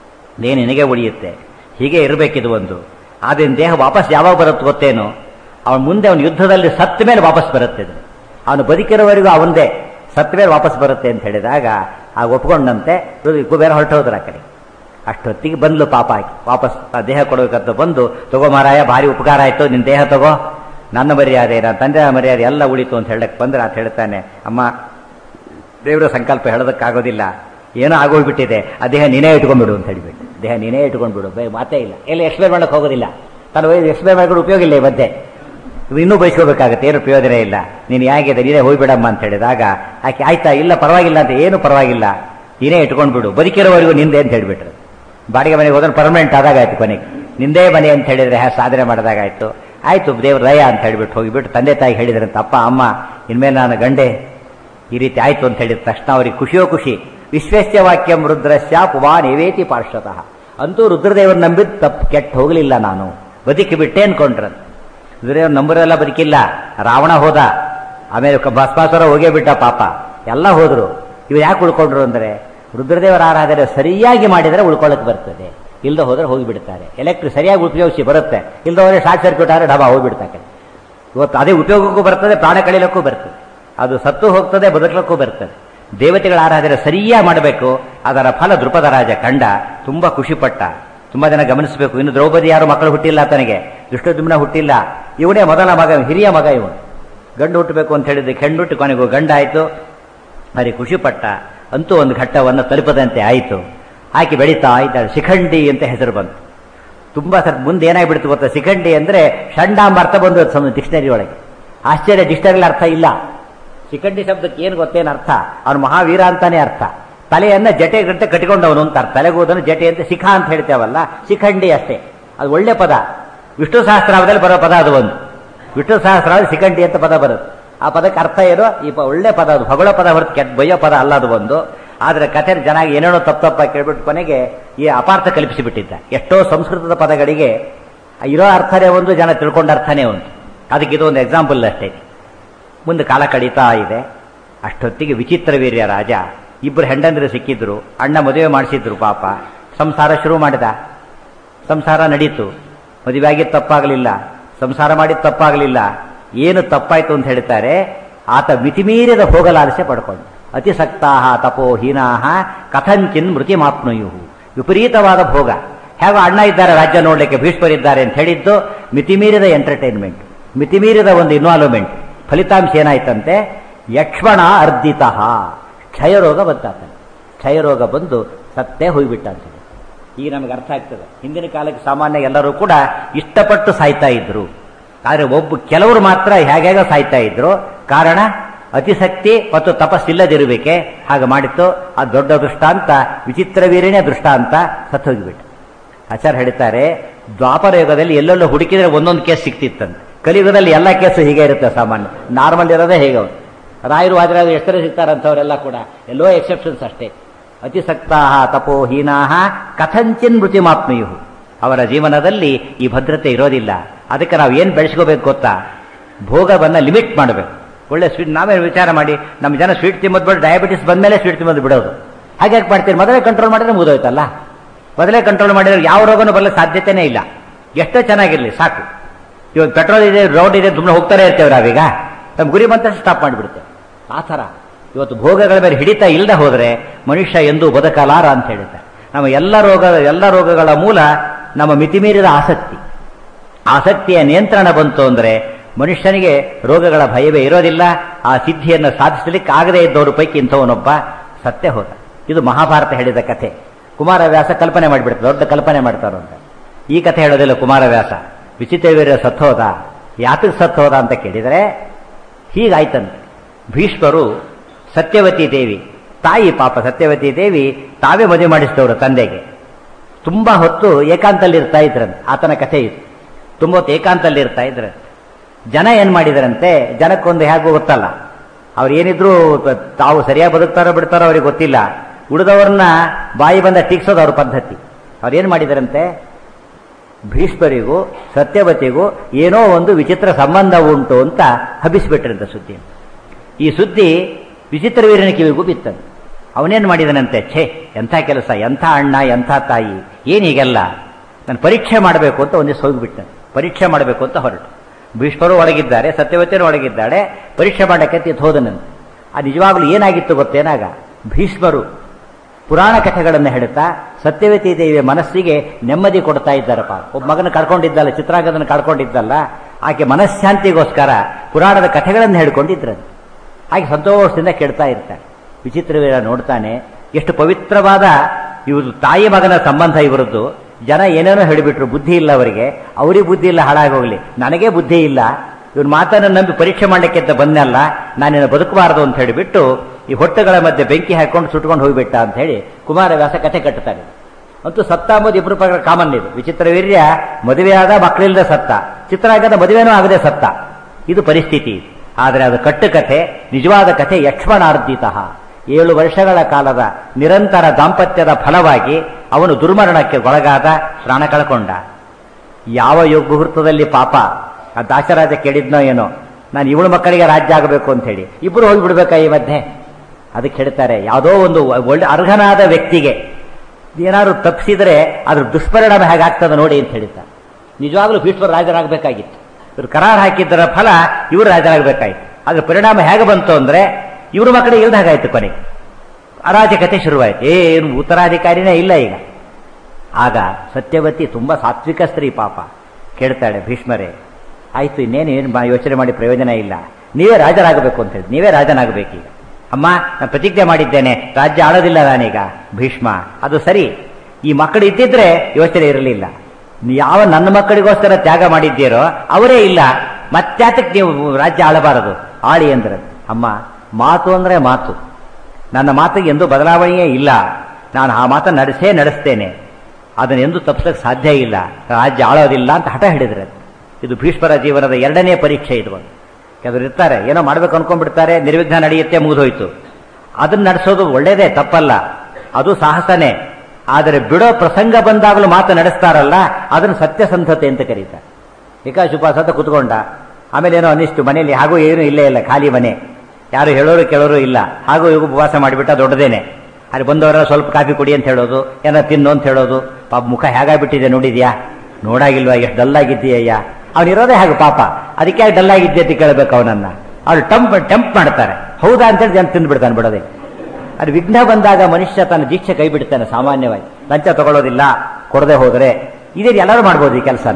ನೇ ನಿನಗೆ ಉಳಿಯುತ್ತೆ ಹೀಗೆ ಇರಬೇಕಿದು ಒಂದು ಆದ್ರೆ ದೇಹ ವಾಪಸ್ ಯಾವಾಗ ಬರುತ್ತೆ ಗೊತ್ತೇನು ಅವನ ಮುಂದೆ ಅವನ ಯುದ್ಧದಲ್ಲಿ ಸತ್ತ ಮೇಲೆ ವಾಪಸ್ ಬರುತ್ತೆ ಇದು. ಅವನು ಬದುಕಿರೋವರೆಗೂ ಅವನದೇ ಸತ್ತ ಮೇಲೆ ವಾಪಸ್ ಬರುತ್ತೆ ಅಂತ ಹೇಳಿದಾಗ ಆ ಒಪ್ಕೊಂಡಂತೆ ಕುಬೇರ ಹೊರಟೋದ್ರ ಆ ಕಡೆ ಅಷ್ಟೊತ್ತಿಗೆ ಬಂದ್ಲು ಪಾಪ ಆಕಿ ವಾಪಸ್ ಆ ದೇಹ ಕೊಡಬೇಕಂತ ಬಂದು ತಗೋ ಮಾರಾಯ ಭಾರಿ ಉಪಕಾರ ಆಯ್ತು ನಿನ್ನ ದೇಹ ತಗೋ ನನ್ನ ಮರ್ಯಾದೆ ನನ್ನ ತಂದೆ ಮರ್ಯಾದೆ ಎಲ್ಲ ಉಳಿತು ಅಂತ ಹೇಳಕ್ ಬಂದ್ರೆ ಅಂತ ಹೇಳ್ತಾನೆ ಅಮ್ಮ ದೇವರ ಸಂಕಲ್ಪ ಹೇಳೋದಕ್ಕಾಗೋದಿಲ್ಲ ಏನೋ ಆಗೋಗ್ಬಿಟ್ಟಿದೆ ಆ ದೇಹ ನೀನೇ ಇಟ್ಕೊಂಡ್ಬಿಡು ಅಂತ ಹೇಳಿಬಿಟ್ಟು ದೇಹ ನೀನೇ ಇಟ್ಕೊಂಡ್ಬಿಡು ಬೈ ಮಾತೇ ಇಲ್ಲ ಎಲ್ಲ ಎಕ್ಸ್ಪ್ಲೇನ್ ಮಾಡಕ್ ಹೋಗೋದಿಲ್ಲ ತಾನು ಎಕ್ಸ್ಪ್ಲೇನ್ ಮಾಡ್ಕೊಂಡು ಉಪಯೋಗ ಇಲ್ಲ ಈ ಮಧ್ಯೆ ಇವು ಇನ್ನೂ ಬಯಸ್ಕೋಬೇಕಾಗತ್ತೆ ಏನು ಪ್ರಯೋಜನ ಇಲ್ಲ ನೀನು ಹೇಗಿದೆ ನೀನೇ ಹೋಗ್ಬಿಡಮ್ಮ ಅಂತ ಹೇಳಿದಾಗ ಆಕೆ ಆಯ್ತಾ ಇಲ್ಲ ಪರವಾಗಿಲ್ಲ ಅಂತ ಏನು ಪರವಾಗಿಲ್ಲ ನೀನೇ ಇಟ್ಕೊಂಡ್ಬಿಡು ಬದುಕಿರೋವರೆಗೂ ನಿಂದೆ ಅಂತ ಹೇಳ್ಬಿಟ್ರು ಬಾಡಿಗೆ ಮನೆಗೆ ಹೋದ್ರೆ ಪರ್ಮನೆಂಟ್ ಆದಾಗ ಆಯ್ತು ಕೊನೆಗೆ ನಿಂದೇ ಮನೆ ಅಂತ ಹೇಳಿದ್ರೆ ಹ್ಯಾ ಸಾಧನೆ ಮಾಡಿದಾಗ ಆಯ್ತು ಆಯ್ತು ದೇವ್ರ ದಯ ಅಂತ ಹೇಳಿಬಿಟ್ಟು ಹೋಗಿಬಿಟ್ಟು ತಂದೆ ತಾಯಿ ಹೇಳಿದ್ರಂತ ಅಪ್ಪ ಅಮ್ಮ ಇನ್ಮೇಲೆ ನಾನು ಗಂಡೆ ಈ ರೀತಿ ಆಯ್ತು ಅಂತ ಹೇಳಿದ ತಕ್ಷಣ ಅವರಿಗೆ ಖುಷಿಯೋ ಖುಷಿ ವಿಶ್ವೇಶ್ಯ ವಾಕ್ಯಂ ರುದ್ರಸ್ಯ ಪುವಾ ನೇವೇತಿ ಪಾರ್ಶ್ವತಃ ಅಂತೂ ರುದ್ರದೇವರು ನಂಬಿದ್ ತಪ್ಪು ಕೆಟ್ಟ ಹೋಗಲಿಲ್ಲ ನಾನು ಬದುಕಿ ಬಿಟ್ಟೆ ಅನ್ಕೊಂಡ್ರಂತ ರುದ್ರದೇವ್ರ ನಂಬರೆಲ್ಲ ಬದುಕಿಲ್ಲ ರಾವಣ ಹೋದ ಆಮೇಲೆ ಕ- ಭಸ್ಮಾಸುರ ಹೋಗೇ ಬಿಟ್ಟ ಪಾಪ ಎಲ್ಲ ಹೋದ್ರು ಇವ್ರು ಯಾಕೆ ಉಳ್ಕೊಂಡ್ರು ಅಂದ್ರೆ ರುದ್ರದೇವರ ಆರಾಧನೆ ಸರಿಯಾಗಿ ಮಾಡಿದರೆ ಉಳ್ಕೊಳ್ಳಕ್ಕೆ ಬರ್ತದೆ ಇಲ್ಲದೆ ಹೋದ್ರೆ ಹೋಗಿಬಿಡ್ತಾರೆ ಎಲೆಕ್ಟ್ರಿಕ್ ಸರಿಯಾಗಿ ಉಪಯೋಗಿಸಿ ಬರುತ್ತೆ ಇಲ್ಲದೆ ಹೋದ್ರೆ ಶಾರ್ಟ್ ಸರ್ಕ್ಯೂಟ್ ಆದರೆ ಡಬಾ ಹೋಗಿಬಿಡ್ತಾರೆ ಇವತ್ತು ಅದೇ ಉಪಯೋಗಕ್ಕೂ ಬರ್ತದೆ ಪ್ರಾಣ ಕಳೀಲಕ್ಕೂ ಬರ್ತದೆ ಅದು ಸತ್ತು ಹೋಗ್ತದೆ ಬದುಕಲಕ್ಕೂ ಬರ್ತದೆ ದೇವತೆಗಳ ಆರಾಧನೆ ಸರಿಯಾಗಿ ಮಾಡಬೇಕು ಅದರ ಫಲ ದೃಪದ ರಾಜ ಕಂಡ ತುಂಬಾ ಖುಷಿಪಟ್ಟ ತುಂಬಾ ಜನ ಗಮನಿಸಬೇಕು ಇನ್ನು ದ್ರೌಪದಿ ಯಾರು ಮಕ್ಕಳು ಹುಟ್ಟಿಲ್ಲ ತನಗೆ ದುಷ್ಟದುಮ್ನ ಹುಟ್ಟಿಲ್ಲ ಇವನೇ ಮೊದಲ ಮಗ ಹಿರಿಯ ಮಗ ಇವನು ಗಂಡು ಹುಟ್ಟಬೇಕು ಅಂತ ಹೇಳಿದ್ದಕ್ಕೆ ಹೆಣ್ಣು ಹುಟ್ಟು ಕೊನೆಗೂ ಗಂಡ ಆಯಿತು ಭಾರಿ ಖುಷಿಪಟ್ಟ ಅಂತೂ ಒಂದು ಘಟ್ಟವನ್ನು ತಲುಪದಂತೆ ಆಯಿತು ಆಕೆ ಬೆಳೀತಾ ಇದ್ದಾಳೆ ಶಿಖಂಡಿ ಅಂತ ಹೆಸರು ಬಂತು ತುಂಬಾ ಸರ್ ಮುಂದೆ ಏನಾಗ್ಬಿಡ್ತು ಗೊತ್ತಾ ಶಿಖಂಡಿ ಅಂದ್ರೆ ಷಂಡಾಂಬ ಅರ್ಥ ಬಂದು ಡಿಕ್ಷನರಿ ಒಳಗೆ ಆಶ್ಚರ್ಯ ಡಿಕ್ಷನರಿ ಅರ್ಥ ಇಲ್ಲ ಶಿಖಂಡಿ ಶಬ್ದಕ್ಕೆ ಏನು ಗೊತ್ತೇನು ಅರ್ಥ ಅವನು ಮಹಾವೀರ ಅಂತಾನೆ ಅರ್ಥ ತಲೆಯನ್ನ ಜಟೆ ಗಂಟೆ ಕಟ್ಟಿಕೊಂಡವನು ಅಂತ ಅರ್ಥ ತಲೆಗೂದನ್ನು ಜಟೆ ಅಂತ ಶಿಖ ಅಂತ ಹೇಳ್ತೇವಲ್ಲ ಶಿಖಂಡಿ ಅಷ್ಟೇ ಅದು ಒಳ್ಳೆ ಪದ ವಿಷ್ಣು ಸಹಸ್ರಾವದಲ್ಲಿ ಬರೋ ಪದ ಅದು ಒಂದು ವಿಷ್ಣು ಸಹಸ್ರಾವದಲ್ಲಿ ಶಿಖಂಡಿ ಅಂತ ಪದ ಬರುತ್ತೆ ಆ ಪದಕ್ಕೆ ಅರ್ಥ ಏನೋ ಈ ಪ- ಒಳ್ಳೆ ಪದ ಅದು ಹೊಗಳ ಪದ ಹೊರತು ಕೆಟ್ಟ ಬಯ್ಯೋ ಪದ ಅಲ್ಲ ಅದು ಒಂದು ಆದರೆ ಕಥೆ ಜನ ಏನೇನೋ ತಪ್ಪು ತಪ್ಪಾಗಿ ಕೇಳ್ಬಿಟ್ಟು ಕೊನೆಗೆ ಈ ಅಪಾರ್ಥ ಕಲ್ಪಿಸಿಬಿಟ್ಟಿದ್ದ ಎಷ್ಟೋ ಸಂಸ್ಕೃತದ ಪದಗಳಿಗೆ ಇರೋ ಅರ್ಥನೇ ಒಂದು ಜನ ತಿಳ್ಕೊಂಡ ಅರ್ಥನೇ ಒಂದು ಅದಕ್ಕೆ ಇದು ಒಂದು ಎಕ್ಸಾಂಪಲ್ ಅಷ್ಟೇ ಮುಂದೆ ಕಾಲ ಕಳೀತಾ ಇದೆ ಅಷ್ಟೊತ್ತಿಗೆ ವಿಚಿತ್ರ ವೀರ್ಯ ರಾಜ ಇಬ್ಬರು ಹೆಂಡಂದಿರು ಸಿಕ್ಕಿದ್ರು ಅಣ್ಣ ಮದುವೆ ಮಾಡಿಸಿದ್ರು ಪಾಪ ಸಂಸಾರ ಶುರು ಮಾಡಿದ ಸಂಸಾರ ನಡೀತು ಮದುವೆ ಆಗಿದ್ದು ತಪ್ಪಾಗಲಿಲ್ಲ ಸಂಸಾರ ಮಾಡಿದ ತಪ್ಪಾಗಲಿಲ್ಲ ಏನು ತಪ್ಪಾಯ್ತು ಅಂತ ಹೇಳ್ತಾರೆ ಆತ ಮಿತಿಮೀರಿದ ಭೋಗಲಾಲಸೆ ಪಡ್ಕೊಂಡು ಅತಿಸಕ್ತಾಹ ತಪೋ ಹೀನಾಹ ಕಥಂಚಿನ್ ಮೃತಿ ಮಾಪ್ನುಯು ವಿಪರೀತವಾದ ಭೋಗ ಹೇಗೋ ಅಣ್ಣ ಇದ್ದಾರೆ ರಾಜ್ಯ ನೋಡ್ಲಿಕ್ಕೆ ಭೀಷ್ಮರಿದ್ದಾರೆ ಅಂತ ಹೇಳಿದ್ದು ಮಿತಿಮೀರಿದ ಎಂಟರ್ಟೈನ್ಮೆಂಟ್ ಮಿತಿಮೀರಿದ ಒಂದು ಇನ್ವಾಲ್ವ್ಮೆಂಟ್ ಫಲಿತಾಂಶ ಏನಾಯ್ತಂತೆ ಯಕ್ಷ್ಮಣ ಅರ್ಧಿತಃ ಕ್ಷಯರೋಗ ಬಂತಾತ ಕ್ಷಯರೋಗ ಬಂದು ಸತ್ತೇ ಹೋಗ್ಬಿಟ್ಟ ಅಂತ ಹೇಳಿ. ಈಗ ನಮಗೆ ಅರ್ಥ ಆಗ್ತದೆ ಹಿಂದಿನ ಕಾಲಕ್ಕೆ ಸಾಮಾನ್ಯ ಎಲ್ಲರೂ ಕೂಡ ಇಷ್ಟಪಟ್ಟು ಸಾಯ್ತಾ ಇದ್ರು ಆದರೆ ಒಬ್ಬ ಕೆಲವರು ಮಾತ್ರ ಹೇಗೆ ಸಾಯ್ತಾ ಇದ್ರು ಕಾರಣ ಅತಿಶಕ್ತಿ ಮತ್ತು ತಪಸ್ಸಿಲ್ಲದಿರುವಿಕೆ ಹಾಗೆ ಮಾಡಿತ್ತು ಆ ದೊಡ್ಡ ದೃಷ್ಟಾಂತ ವಿಚಿತ್ರ ವೀರನೇ ದೃಷ್ಟಾಂತ ಸತ್ತೋಗಿಬಿಟ್ಟು ಆಚಾರ್ಯ ಹೇಳ್ತಾರೆ ದ್ವಾಪರ ಯುಗದಲ್ಲಿ ಎಲ್ಲೆಲ್ಲೋ ಹುಡುಕಿದ್ರೆ ಒಂದೊಂದು ಕೇಸ್ ಸಿಕ್ತಿತ್ತಂತೆ ಕಲಿಯುಗದಲ್ಲಿ ಎಲ್ಲ ಕೇಸು ಹೀಗೆ ಇರುತ್ತೆ ಸಾಮಾನ್ಯ ನಾರ್ಮಲ್ ಇರೋದೇ ಹೇಗೆ ಅವ್ರು ರಾಯರು ವಾಜರಾಜ ಎಷ್ಟರ ಸಿಗ್ತಾರಂಥವರೆಲ್ಲ ಕೂಡ ಎಲ್ಲೋ ಎಕ್ಸೆಪ್ಷನ್ಸ್ ಅಷ್ಟೇ ಅತಿಸಕ್ತಾಹ ತಪೋ ಹೀನಾಹ ಕಥಂಚಿನ್ ಮೃತಿ ಮಾಪ್ನುಯು ಅವರ ಜೀವನದಲ್ಲಿ ಈ ಭದ್ರತೆ ಇರೋದಿಲ್ಲ ಅದಕ್ಕೆ ನಾವು ಏನು ಬೆಳೆಸ್ಕೋಬೇಕು ಗೊತ್ತಾ ಭೋಗವನ್ನ ಲಿಮಿಟ್ ಮಾಡಬೇಕು ಒಳ್ಳೆ ಸ್ವೀಟ್ ನಾವೇ ವಿಚಾರ ಮಾಡಿ ನಮ್ಮ ಜನ ಸ್ವೀಟ್ ತಿನ್ನೋದು ಬಿಟ್ಟು ಡಯಾಬಿಟಿಸ್ ಬಂದಮೇಲೆ ಸ್ವೀಟ್ ತಿನ್ನೋದು ಬಿಡೋದು ಹಾಗೆ ಯಾಕೆ ಮಾಡ್ತೀರಿ ಮೊದಲೇ ಕಂಟ್ರೋಲ್ ಮಾಡಿದ್ರೆ ಮುಗಿದೋಯ್ತಲ್ಲ ಮೊದಲೇ ಕಂಟ್ರೋಲ್ ಮಾಡಿದ್ರೆ ಯಾವ ರೋಗನೂ ಬರಲಿಕ್ಕೆ ಸಾಧ್ಯತೆನೇ ಇಲ್ಲ ಎಷ್ಟೋ ಚೆನ್ನಾಗಿರಲಿ ಸಾಕು ಇವಾಗ ಪೆಟ್ರೋಲ್ ಇದೆ ರೋಡ್ ಇದೆ ಸುಮ್ಮನೆ ಹೋಗ್ತಾನೆ ಇರ್ತೇವೆ ನಾವೀಗ ನಮ್ಮ ಗುರಿ ಬಂತ ಸ್ಟಾಪ್ ಮಾಡಿಬಿಡುತ್ತೆ ಆ ಥರ ಇವತ್ತು ಭೋಗಗಳ ಮೇಲೆ ಹಿಡಿತಾ ಇಲ್ಲದೆ ಹೋದರೆ ಮನುಷ್ಯ ಎಂದೂ ಬದುಕಲಾರ ಅಂತ ಹೇಳುತ್ತೆ ನಮ್ಮ ಎಲ್ಲ ರೋಗ ಎಲ್ಲ ರೋಗಗಳ ಮೂಲ ನಮ್ಮ ಮಿತಿಮೀರಿದ ಆಸಕ್ತಿ ಆಸಕ್ತಿಯ ನಿಯಂತ್ರಣ ಬಂತು ಅಂದರೆ ಮನುಷ್ಯನಿಗೆ ರೋಗಗಳ ಭಯವೇ ಇರೋದಿಲ್ಲ ಆ ಸಿದ್ಧಿಯನ್ನು ಸಾಧಿಸಲಿಕ್ಕೆ ಆಗದೇ ಇದ್ದವರು ಪೈಕಿ ಇಂಥವನೊಬ್ಬ ಸತ್ಯ ಹೋದ ಇದು ಮಹಾಭಾರತ ಹೇಳಿದ ಕಥೆ ಕುಮಾರವ್ಯಾಸ ಕಲ್ಪನೆ ಮಾಡಿಬಿಡ್ತಾರೆ ದೊಡ್ಡ ಕಲ್ಪನೆ ಮಾಡ್ತಾರಂತೆ ಈ ಕಥೆ ಹೇಳೋದಿಲ್ಲ ಕುಮಾರವ್ಯಾಸ ವಿಚಿತ್ರವೀರ್ಯ ಸತ್ತೋದ ಯಾತಕ್ಕೆ ಸತ್ತೋದ ಅಂತ ಕೇಳಿದರೆ ಹೀಗಾಯ್ತಂತೆ ಭೀಷ್ಮರು ಸತ್ಯವತಿ ದೇವಿ ತಾಯಿ ಪಾಪ ಸತ್ಯವತಿ ದೇವಿ ತಾವೇ ಮದುವೆ ಮಾಡಿಸಿದವರು ತಂದೆಗೆ ತುಂಬಾ ಹೊತ್ತು ಏಕಾಂತಲ್ಲಿ ಇರ್ತಾ ಇದ್ರಂತೆ ಆತನ ಕಥೆ ಇದು ತುಂಬ ಹೊತ್ತು ಏಕಾಂತಲ್ಲಿ ಇರ್ತಾ ಇದ್ರಂತೆ ಜನ ಏನ್ ಮಾಡಿದರಂತೆ ಜನಕ್ಕೊಂದು ಹೇಗೂ ಗೊತ್ತಲ್ಲ ಅವ್ರು ಏನಿದ್ರು ತಾವು ಸರಿಯಾಗಿ ಬದುಕ್ತಾರೋ ಬಿಡ್ತಾರೋ ಅವ್ರಿಗೆ ಗೊತ್ತಿಲ್ಲ ಉಳಿದವ್ರನ್ನ ಬಾಯಿ ಬಂದ ಟೀಕ್ಸೋದು ಅವ್ರ ಪದ್ಧತಿ ಅವ್ರು ಏನ್ ಮಾಡಿದರಂತೆ ಭೀಷ್ಮರಿಗೂ ಸತ್ಯವತಿಗೂ ಏನೋ ಒಂದು ವಿಚಿತ್ರ ಸಂಬಂಧ ಉಂಟು ಅಂತ ಹಬ್ಬಿಸಿಬಿಟ್ರಂತೆ ಸುದ್ದಿ ಈ ಸುದ್ದಿ ವಿಚಿತ್ರ ವೀರನ ಕಿವಿಗೂ ಬಿತ್ತಂತೆ ಅವನೇನ್ ಮಾಡಿದನಂತೆ ಛೇ ಎಂಥ ಕೆಲಸ ಎಂಥ ಅಣ್ಣ ಎಂಥ ತಾಯಿ ಏನ್ ಹೀಗೆಲ್ಲ ನಾನು ಪರೀಕ್ಷೆ ಮಾಡಬೇಕು ಅಂತ ಒಂದಿವ್ಸ ಹೋಗಿಬಿಟ್ಟನು ಪರೀಕ್ಷೆ ಮಾಡಬೇಕು ಅಂತ ಹೊರಟು ಭೀಷ್ಮರು ಒಳಗಿದ್ದಾರೆ ಸತ್ಯವತಿಯರು ಒಳಗಿದ್ದಾಳೆ ಪರೀಕ್ಷೆ ಮಾಡಕ್ಕೆ ಅಂತ ಹೋದನಂತೆ ಆ ನಿಜವಾಗ್ಲೂ ಏನಾಗಿತ್ತು ಗೊತ್ತೇನಾಗ ಭೀಷ್ಮರು ಪುರಾಣ ಕಥೆಗಳನ್ನು ಹೇಳುತ್ತಾ ಸತ್ಯವತಿ ದೇವಿಯ ಮನಸ್ಸಿಗೆ ನೆಮ್ಮದಿ ಕೊಡ್ತಾ ಇದ್ದಾರಪ್ಪ ಒಬ್ಬ ಮಗನ ಕಳ್ಕೊಂಡಿದ್ದಲ್ಲ ಚಿತ್ರಾಂಗದನ್ನು ಕಳ್ಕೊಂಡಿದ್ದಲ್ಲ ಆಕೆ ಮನಃಶಾಂತಿಗೋಸ್ಕರ ಪುರಾಣದ ಕಥೆಗಳನ್ನು ಹೇಳ್ಕೊಂಡಿದ್ರಂತೆ ಆಕೆ ಸಂತೋಷದಿಂದ ಕೇಳ್ತಾ ಇರ್ತಾಳೆ ವಿಚಿತ್ರವೀರ ನೋಡ್ತಾನೆ ಎಷ್ಟು ಪವಿತ್ರವಾದ ಇವರು ತಾಯಿ ಮಗನ ಸಂಬಂಧ ಇವರದ್ದು ಜನ ಏನೇನೋ ಹೇಳಿಬಿಟ್ರು ಬುದ್ಧಿ ಇಲ್ಲ ಅವರಿಗೆ ಅವರಿಗೆ ಬುದ್ಧಿ ಇಲ್ಲ ಹಾಳಾಗಿ ಹೋಗ್ಲಿ ನನಗೆ ಬುದ್ಧಿ ಇಲ್ಲ ಇವ್ರ ಮಾತನ್ನು ನಂಬಿ ಪರೀಕ್ಷೆ ಮಾಡಲಿಕ್ಕೆ ಅಂತ ಬಂದಲ್ಲ ನಾನಿನ್ನು ಬದುಕಬಾರದು ಅಂತ ಹೇಳಿಬಿಟ್ಟು ಈ ಹೊಟ್ಟೆಗಳ ಮಧ್ಯೆ ಬೆಂಕಿ ಹಾಕೊಂಡು ಸುಟ್ಕೊಂಡು ಹೋಗ್ಬಿಟ್ಟ ಅಂತ ಹೇಳಿ ಕುಮಾರವ್ಯಾಸ ಕಥೆ ಕಟ್ಟುತ್ತಾರೆ ಅಂತೂ ಸತ್ತ ಅಂಬುದು ಇಬ್ಬರು ಪ್ರಕಾರ ಕಾಮನ್ ಇದು ವಿಚಿತ್ರ ವೀರ್ಯ ಮದುವೆಯಾದ ಮಕ್ಕಳಿಲ್ಲದೆ ಸತ್ತ ಚಿತ್ರಾಂಗದ ಮದುವೆನೂ ಆಗದೆ ಸತ್ತ ಇದು ಪರಿಸ್ಥಿತಿ ಆದರೆ ಅದು ಕಟ್ಟುಕಥೆ ನಿಜವಾದ ಕಥೆ ಯಕ್ಷ್ಮಣಾರ್ಜಿತಃ ಏಳು ವರ್ಷಗಳ ಕಾಲದ ನಿರಂತರ ದಾಂಪತ್ಯದ ಫಲವಾಗಿ ಅವನು ದುರ್ಮರಣಕ್ಕೆ ಒಳಗಾದ ಪ್ರಾಣ ಕಳ್ಕೊಂಡ ಯಾವ ಯುಗ ಮುಹೂರ್ತದಲ್ಲಿ ಪಾಪ ಆ ದಾಸರಾಜ ಕೇಳಿದ್ನೋ ಏನೋ ನಾನು ಇವಳು ಮಕ್ಕಳಿಗೆ ರಾಜ್ಯ ಆಗಬೇಕು ಅಂತ ಹೇಳಿ ಇಬ್ಬರು ಹೋಗಿಬಿಡ್ಬೇಕಾ ಈ ಮಧ್ಯೆ ಅದಕ್ಕೆ ಹೇಳ್ತಾರೆ ಯಾವುದೋ ಒಂದು ಒಳ್ಳೆ ಅರ್ಹನಾದ ವ್ಯಕ್ತಿಗೆ ಏನಾದ್ರು ತಪ್ಪಿಸಿದ್ರೆ ಅದ್ರ ದುಷ್ಪರಿಣಾಮ ಹೇಗಾಗ್ತದೆ ನೋಡಿ ಅಂತ ಹೇಳ್ತಾರೆ ನಿಜವಾಗ್ಲೂ ಭೀಷ್ಮರು ರಾಜರಾಗಬೇಕಾಗಿತ್ತು ಇವರು ಕರಾರ್ ಹಾಕಿದ್ದರ ಫಲ ಇವರು ರಾಜರಾಗಬೇಕಾಗಿತ್ತು ಅದ್ರ ಪರಿಣಾಮ ಹೇಗೆ ಬಂತು ಅಂದ್ರೆ ಇವ್ರ ಮಕ್ಕಳಿಗೆ ಇಲ್ದಾಗಾಯ್ತು ಕೊನೆಗೆ ಅರಾಜಕತೆ ಶುರುವಾಯ್ತು ಏನು ಉತ್ತರಾಧಿಕಾರಿನೇ ಇಲ್ಲ ಈಗ ಆಗ ಸತ್ಯವತಿ ತುಂಬಾ ಸಾತ್ವಿಕ ಸ್ತ್ರೀ ಪಾಪ ಕೇಳ್ತಾಳೆ ಭೀಷ್ಮರೇ ಆಯ್ತು ಇನ್ನೇನು ಏನು ಯೋಚನೆ ಮಾಡಿ ಪ್ರಯೋಜನ ಇಲ್ಲ ನೀವೇ ರಾಜರಾಗಬೇಕು ಅಂತ ಹೇಳಿ ನೀವೇ ರಾಜನಾಗಬೇಕೀಗ ಅಮ್ಮ ನಾನು ಪ್ರತಿಜ್ಞೆ ಮಾಡಿದ್ದೇನೆ ರಾಜ್ಯ ಆಳೋದಿಲ್ಲ ನಾನೀಗ ಭೀಷ್ಮ ಅದು ಸರಿ ಈ ಮಕ್ಕಳು ಇದ್ದಿದ್ರೆ ಯೋಚನೆ ಇರಲಿಲ್ಲ ಯಾವ ನನ್ನ ಮಕ್ಕಳಿಗೋಸ್ಕರ ತ್ಯಾಗ ಮಾಡಿದ್ದೀರೋ ಅವರೇ ಇಲ್ಲ ಮತ್ತ್ಯಾತಕ್ಕೆ ನೀವು ರಾಜ್ಯ ಆಳಬಾರದು ಆಳಿ ಅಂದ್ರೆ ಅಮ್ಮ ಮಾತು ಅಂದ್ರೆ ಮಾತು ನನ್ನ ಮಾತಿಗೆ ಎಂದೂ ಬದಲಾವಣೆಯೇ ಇಲ್ಲ ನಾನು ಆ ಮಾತನ್ನು ನಡೆಸೇ ನಡೆಸ್ತೇನೆ ಅದನ್ನು ಎಂದೂ ತಪ್ಪಿಸಕ್ಕೆ ಸಾಧ್ಯ ಇಲ್ಲ ರಾಜ್ಯ ಆಳೋದಿಲ್ಲ ಅಂತ ಹಠ ಹಿಡಿದ್ರೆ ಇದು ಭೀಷ್ಮರ ಜೀವನದ ಎರಡನೇ ಪರೀಕ್ಷೆ ಇದು ಒಂದು ಕೆಲವರು ಇರ್ತಾರೆ ಏನೋ ಮಾಡ್ಬೇಕು ಅನ್ಕೊಂಡ್ಬಿಡ್ತಾರೆ ನಿರ್ವಿಘ್ನ ನಡೆಯುತ್ತೆ ಮುಗಿದೋಯ್ತು ಅದನ್ನ ನಡೆಸೋದು ಒಳ್ಳೇದೇ ತಪ್ಪಲ್ಲ ಅದು ಸಾಹಸನೇ ಆದರೆ ಬಿಡೋ ಪ್ರಸಂಗ ಬಂದಾಗಲೂ ಮಾತು ನಡೆಸ್ತಾರಲ್ಲ ಅದನ್ನು ಸತ್ಯಸಂಧತೆ ಅಂತ ಕರೀತಾರೆ ವಿಕಾಸ್ ಅಂತ ಕುತ್ಕೊಂಡ ಆಮೇಲೆ ಏನೋ ಅನಿಸ್ತು ಮನೆಯಲ್ಲಿ ಹಾಗೂ ಏನೂ ಇಲ್ಲೇ ಇಲ್ಲ ಖಾಲಿ ಮನೆ ಯಾರು ಹೇಳೋರು ಕೇಳೋರು ಇಲ್ಲ ಹಾಗೂ ಈಗ ಉಪವಾಸ ಮಾಡಿಬಿಟ್ಟ ದೊಡ್ಡದೇನೆ ಅಲ್ಲಿ ಬಂದವರೆಲ್ಲ ಸ್ವಲ್ಪ ಕಾಫಿ ಕುಡಿ ಅಂತ ಹೇಳೋದು ಏನೋ ತಿನ್ನು ಅಂತ ಹೇಳೋದು ಪಾಪ ಮುಖ ಹೇಗಾಗ್ಬಿಟ್ಟಿದೆ ನೋಡಿದ್ಯಾ ನೋಡಾಗಿಲ್ವಾ ಎಷ್ಟು ಡಲ್ ಆಗಿದ್ದೀಯಯ್ಯ ಅವನಿರೋದೇ ಹಾಗೆ ಪಾಪ ಅದಕ್ಕೆ ಯಾಕೆ ಡಲ್ ಆಗಿದ್ದೆ ಅಂತ ಕೇಳಬೇಕು ಅವನನ್ನ ಅವ್ರು ಟಂಪ್ ಟೆಂಪ್ ಮಾಡ್ತಾರೆ ಹೌದಾ ಅಂತೇಳಿ ಜನ ತಿಂದ್ಬಿಡ್ತಾನೆ ಬಿಡೋದೇ ಅದು ವಿಘ್ನ ಬಂದಾಗ ಮನುಷ್ಯ ತನ್ನ ದೀಕ್ಷೆ ಕೈ ಬಿಡ್ತಾನೆ ಸಾಮಾನ್ಯವಾಗಿ ಲಂಚ ತಗೊಳ್ಳೋದಿಲ್ಲ ಕೊಡದೆ ಹೋದರೆ ಇದೇ ಎಲ್ಲರೂ ಮಾಡ್ಬೋದು ಈ ಕೆಲಸನ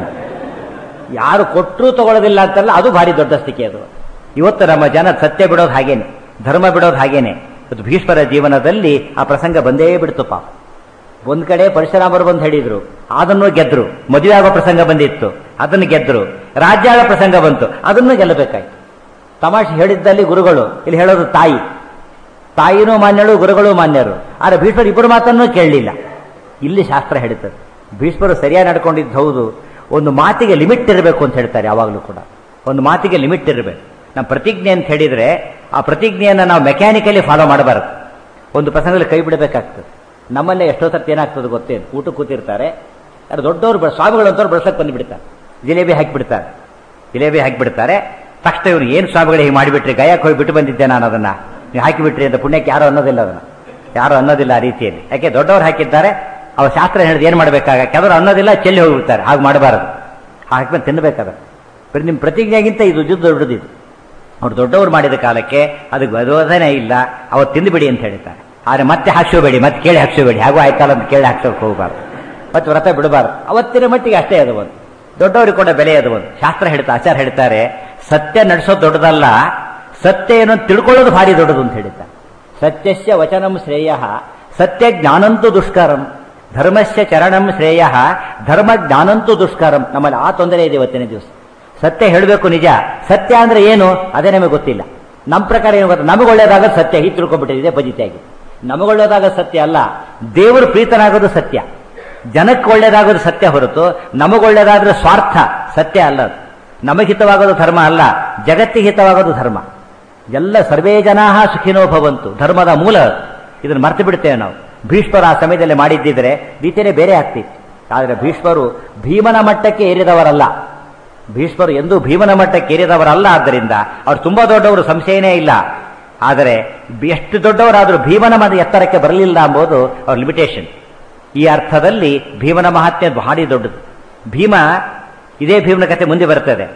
ಯಾರು ಕೊಟ್ಟರು ತಗೊಳ್ಳೋದಿಲ್ಲ ಅಂತಲ್ಲ ಅದು ಭಾರಿ ದೊಡ್ಡ ಸ್ಥಿತಿ ಅದು ಇವತ್ತು ನಮ್ಮ ಜನ ಸತ್ಯ ಬಿಡೋದು ಹಾಗೇನೆ ಧರ್ಮ ಬಿಡೋದು ಹಾಗೇನೆ ಇವತ್ತು ಭೀಷ್ಮರ ಜೀವನದಲ್ಲಿ ಆ ಪ್ರಸಂಗ ಬಂದೇ ಬಿಡ್ತು ಪಾಪ ಒಂದ್ ಕಡೆ ಪರಶುರಾಮರು ಬಂದು ಹೇಳಿದ್ರು ಅದನ್ನು ಗೆದ್ರು ಮದುವೆ ಆಗೋ ಪ್ರಸಂಗ ಬಂದಿತ್ತು ಅದನ್ನು ಗೆದ್ರು ರಾಜ್ಯ ಆಗೋ ಪ್ರಸಂಗ ಬಂತು ಅದನ್ನು ಗೆಲ್ಲಬೇಕಾಯ್ತು ತಮಾಷೆ ಹೇಳಿದ್ದಲ್ಲಿ ಗುರುಗಳು ಇಲ್ಲಿ ಹೇಳೋದು ತಾಯಿ ತಾಯಿನೂ ಮಾನ್ಯಳು ಗುರುಗಳು ಮಾನ್ಯರು ಆದರೆ ಭೀಷ್ಮರು ಇಬ್ಬರು ಮಾತನ್ನು ಕೇಳಲಿಲ್ಲ ಇಲ್ಲಿ ಶಾಸ್ತ್ರ ಹೇಳುತ್ತದೆ ಭೀಷ್ಮರು ಸರಿಯಾಗಿ ನಡ್ಕೊಂಡಿದ್ದು ಹೌದು ಒಂದು ಮಾತಿಗೆ ಲಿಮಿಟ್ ಇರಬೇಕು ಅಂತ ಹೇಳ್ತಾರೆ ಯಾವಾಗಲೂ ಕೂಡ ಒಂದು ಮಾತಿಗೆ ಲಿಮಿಟ್ ಇರಬೇಕು ನಮ್ಮ ಪ್ರತಿಜ್ಞೆ ಅಂತ ಹೇಳಿದ್ರೆ ಆ ಪ್ರತಿಜ್ಞೆಯನ್ನು ನಾವು ಮೆಕ್ಯಾನಿಕಲಿ ಫಾಲೋ ಮಾಡಬಾರದು ಒಂದು ಪ್ರಸಂಗದಲ್ಲಿ ಕೈ ಬಿಡಬೇಕಾಗ್ತದೆ ನಮ್ಮಲ್ಲೇ ಎಷ್ಟೋ ಸರ್ತಿ ಏನಾಗ್ತದೆ ಗೊತ್ತೇನು ಊಟ ಕೂತಿರ್ತಾರೆ ಯಾರು ದೊಡ್ಡವರು ಸ್ವಾಮಿಗಳು ಅಂತವ್ರು ಬಳಸಕ್ಕೆ ಬಂದುಬಿಡ್ತಾರೆ ಜಿಲೇಬಿ ಹಾಕಿಬಿಡ್ತಾರೆ ಜಿಲೇಬಿ ಹಾಕಿಬಿಡ್ತಾರೆ ತಕ್ಷಣ ಇವ್ರು ಏನು ಸ್ವಾಮಿಗಳು ಹೀಗೆ ಮಾಡಿಬಿಟ್ರಿ ಗಯಕ್ಕೆ ಹೋಗಿ ಬಿಟ್ಟು ಬಂದಿದ್ದೆ ನಾನು ಅದನ್ನ ನೀವು ಹಾಕಿಬಿಟ್ರಿ ಅಂತ ಪುಣ್ಯಕ್ಕೆ ಯಾರು ಅನ್ನೋದಿಲ್ಲ ಅದನ್ನ ಯಾರು ಅನ್ನೋದಿಲ್ಲ ಆ ರೀತಿಯಲ್ಲಿ ಯಾಕೆ ದೊಡ್ಡವರು ಹಾಕಿದ್ದಾರೆ ಅವ್ರ ಶಾಸ್ತ್ರ ಹೇಳಿದ್ ಏನು ಮಾಡಬೇಕಾಗ ಕೆಲವರು ಅನ್ನೋದಿಲ್ಲ ಚೆಲ್ಲಿ ಹೋಗಿಬಿಡ್ತಾರೆ ಹಾಗೆ ಮಾಡಬಾರದು ಹಾಕ್ಬೇಕು ತಿನ್ನಬೇಕಾದ ಬರೀ ನಿಮ್ಮ ಪ್ರತಿಜ್ಞೆಗಿಂತ ಇದು ಯುದ್ಧ ದೊಡ್ಡದಿದು ಅವ್ರು ದೊಡ್ಡವರು ಮಾಡಿದ ಕಾಲಕ್ಕೆ ಅದಕ್ಕೆ ವಿರೋಧನೇ ಇಲ್ಲ ಅವತ್ತು ತಿಂದುಬಿಡಿ ಅಂತ ಹೇಳ್ತಾರೆ ಆದರೆ ಮತ್ತೆ ಹಾಕ್ಸೋಬೇಡಿ ಮತ್ತೆ ಕೇಳಿ ಹಾಕ್ಸೋಬೇಡಿ ಹಾಗೂ ಆಯ್ತಲ್ಲ ಅಂತ ಕೇಳಿ ಹಾಕ್ಸೋಕೆ ಹೋಗಬಾರ್ದು ಮತ್ತೆ ವ್ರತ ಬಿಡಬಾರ್ದು ಅವತ್ತಿನ ಮಟ್ಟಿಗೆ ಅಷ್ಟೇ ಅದು ಒಂದು ದೊಡ್ಡವರಿಗೆ ಕೂಡ ಬೆಲೆ ಅದು ಒಂದು ಶಾಸ್ತ್ರ ಹೇಳ್ತಾ ಆಚಾರ ಹೇಳ್ತಾರೆ ಸತ್ಯ ನಡೆಸೋದು ದೊಡ್ಡದಲ್ಲ ಸತ್ಯ ಏನು ತಿಳ್ಕೊಳ್ಳೋದು ಭಾರಿ ದೊಡ್ಡದು ಅಂತ ಹೇಳ್ತಾರೆ ಸತ್ಯಸ್ಯ ವಚನಂ ಶ್ರೇಯ ಸತ್ಯ ಜ್ಞಾನಂತೂ ದುಷ್ಕರಂ ಧರ್ಮಸ್ಯ ಚರಣಂ ಶ್ರೇಯ ಧರ್ಮ ಜ್ಞಾನಂತೂ ದುಷ್ಕರಂ ನಮ್ಮಲ್ಲಿ ಆ ತೊಂದರೆ ಇದೆ ಇವತ್ತಿನ ದಿವಸ ಸತ್ಯ ಹೇಳಬೇಕು ನಿಜ ಸತ್ಯ ಅಂದ್ರೆ ಏನು ಅದೇ ನಮಗೆ ಗೊತ್ತಿಲ್ಲ ನಮ್ಮ ಪ್ರಕಾರ ಏನು ಗೊತ್ತಾ ನಮಗೆ ಒಳ್ಳೇದಾಗ ಸತ್ಯ ಹೀಗೆ ತಿಳ್ಕೊಂಡ್ಬಿಟ್ಟಿದೆ ಬಜಿತಾಗಿ ನಮಗೊಳ್ಳೇದಾಗ ಸತ್ಯ ಅಲ್ಲ ದೇವರು ಪ್ರೀತನಾಗೋದು ಸತ್ಯ ಜನಕ್ಕೆ ಒಳ್ಳೇದಾಗೋದು ಸತ್ಯ ಹೊರತು ನಮಗೊಳ್ಳೇದಾದ್ರೆ ಸ್ವಾರ್ಥ ಸತ್ಯ ಅಲ್ಲ ಅದು ನಮಗೆ ಹಿತವಾಗೋದು ಧರ್ಮ ಅಲ್ಲ ಜಗತ್ತಿಗೆ ಹಿತವಾಗೋದು ಧರ್ಮ ಎಲ್ಲ ಸರ್ವೇ ಜನಾ ಸುಖಿನೋ ಭವಂತು ಧರ್ಮದ ಮೂಲ ಇದನ್ನು ಮರ್ತು ಬಿಡ್ತೇವೆ ನಾವು ಭೀಷ್ಮರು ಆ ಸಮಯದಲ್ಲಿ ಮಾಡಿದ್ದಿದ್ರೆ ರೀತಿಯೇ ಬೇರೆ ಆಗ್ತಿತ್ತು ಆದರೆ ಭೀಷ್ಮರು ಭೀಮನ ಮಟ್ಟಕ್ಕೆ ಏರಿದವರಲ್ಲ ಭೀಷ್ಮರು ಎಂದೂ ಭೀಮನ ಮಟ್ಟಕ್ಕೆ ಏರಿದವರಲ್ಲ ಆದ್ದರಿಂದ ಅವ್ರು ತುಂಬಾ ದೊಡ್ಡವರು ಸಂಶಯನೇ ಇಲ್ಲ ಆದರೆ ಎಷ್ಟು ದೊಡ್ಡವರಾದರೂ ಭೀಮನ ಮದ ಎತ್ತರಕ್ಕೆ ಬರಲಿಲ್ಲ ಎಂಬುದು ಅವ್ರ ಲಿಮಿಟೇಷನ್ ಈ ಅರ್ಥದಲ್ಲಿ ಭೀಮನ ಮಹಾತ್ಮೆ ಭಾರಿ ದೊಡ್ಡದು ಭೀಮ ಇದೇ ಭೀಮನ ಕಥೆ ಮುಂದೆ ಬರ್ತದೆ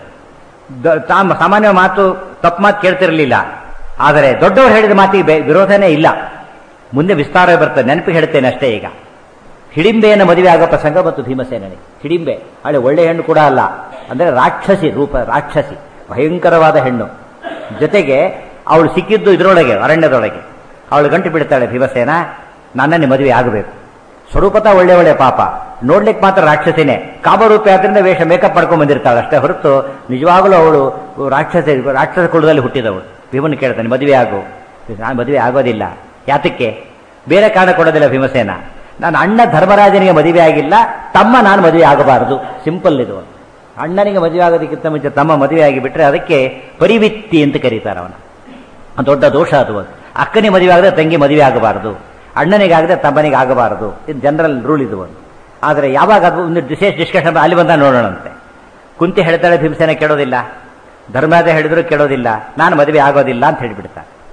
ತಾಮ ಸಾಮಾನ್ಯ ಮಾತು ತಪ್ಪು ಮಾತು ಕೇಳ್ತಿರಲಿಲ್ಲ ಆದರೆ ದೊಡ್ಡವರು ಹೇಳಿದ ಮಾತಿಗೆ ವಿರೋಧನೇ ಇಲ್ಲ ಮುಂದೆ ವಿಸ್ತಾರ ಬರ್ತದೆ ನೆನಪಿಗೆ ಹೇಳ್ತೇನೆ ಅಷ್ಟೇ ಈಗ ಹಿಡಿಂಬೆಯನ್ನು ಮದುವೆ ಆಗೋ ಪ್ರಸಂಗ ಮತ್ತು ಭೀಮಸೇನನಿಗೆ ಹಿಡಿಂಬೆ ಹಳೆ ಒಳ್ಳೆ ಹೆಣ್ಣು ಕೂಡ ಅಲ್ಲ ಅಂದರೆ ರಾಕ್ಷಸಿ ರೂಪ ರಾಕ್ಷಸಿ ಭಯಂಕರವಾದ ಹೆಣ್ಣು ಜೊತೆಗೆ ಅವಳು ಸಿಕ್ಕಿದ್ದು ಇದರೊಳಗೆ ಅರಣ್ಯದೊಳಗೆ ಅವಳು ಗಂಟು ಬಿಡ್ತಾಳೆ ಭೀಮಸೇನ ನನ್ನನ್ನೇ ಮದುವೆ ಆಗಬೇಕು ಸ್ವರೂಪತ ಒಳ್ಳೆ ಒಳ್ಳೆ ಪಾಪ ನೋಡ್ಲಿಕ್ಕೆ ಮಾತ್ರ ರಾಕ್ಷಸಿನೇ ಕಾಮರೂಪಿ ಆದ್ರಿಂದ ವೇಷ ಮೇಕಪ್ ಮಾಡ್ಕೊಂಡ್ ಬಂದಿರ್ತಾಳೆ ಅಷ್ಟೇ ಹೊರತು ನಿಜವಾಗಲೂ ಅವಳು ರಾಕ್ಷಸ ರಾಕ್ಷಸ ಕುಲದಲ್ಲಿ ಹುಟ್ಟಿದವಳು ಭೀಮನ್ ಕೇಳ್ತಾನೆ ಮದುವೆ ಆಗು ನಾನು ಮದುವೆ ಆಗೋದಿಲ್ಲ ಯಾತಕ್ಕೆ ಬೇರೆ ಕಾರಣ ಕೊಡೋದಿಲ್ಲ ಭೀಮಸೇನ ನಾನು ಅಣ್ಣ ಧರ್ಮರಾಜನಿಗೆ ಮದುವೆ ಆಗಿಲ್ಲ ತಮ್ಮ ನಾನು ಮದುವೆ ಆಗಬಾರದು ಸಿಂಪಲ್ ಇದು ಅಣ್ಣನಿಗೆ ಮದುವೆ ಆಗೋದಕ್ಕಿಂತ ಮುಂಚೆ ತಮ್ಮ ಮದುವೆ ಆಗಿಬಿಟ್ರೆ ಅದಕ್ಕೆ ಪರಿವಿತ್ತಿ ಅಂತ ಕರೀತಾರೆ ಅವನ ದೊಡ್ಡ ದೋಷ ಅದು ಅದು ಅಕ್ಕನಿಗೆ ಮದುವೆ ಆಗದೆ ತಂಗಿ ಮದುವೆ ಆಗಬಾರದು ಅಣ್ಣನಿಗಾಗದೆ ತಮ್ಮನಿಗೆ ಆಗಬಾರದು ಇದು ಜನರಲ್ ರೂಲ್ ಇದು ಒಂದು ಆದರೆ ಯಾವಾಗ ಅದು ಒಂದು ವಿಶೇಷ ಡಿಸ್ಕಷನ್ ಅಲ್ಲಿ ಬಂದ ನೋಡೋಣಂತೆ ಕುಂತಿ ಹೇಳ್ತಾಳೆ ಭೀಮಸೇನ ಕೇಳೋದಿಲ್ಲ ಧರ್ಮರಾಜ ಹೇಳಿದ್ರು ಕೇಳೋದಿಲ್ಲ ನಾನು ಮದುವೆ ಆಗೋದಿಲ್ಲ ಅಂತ ಹೇಳಿಬಿಡ್ತಾರೆ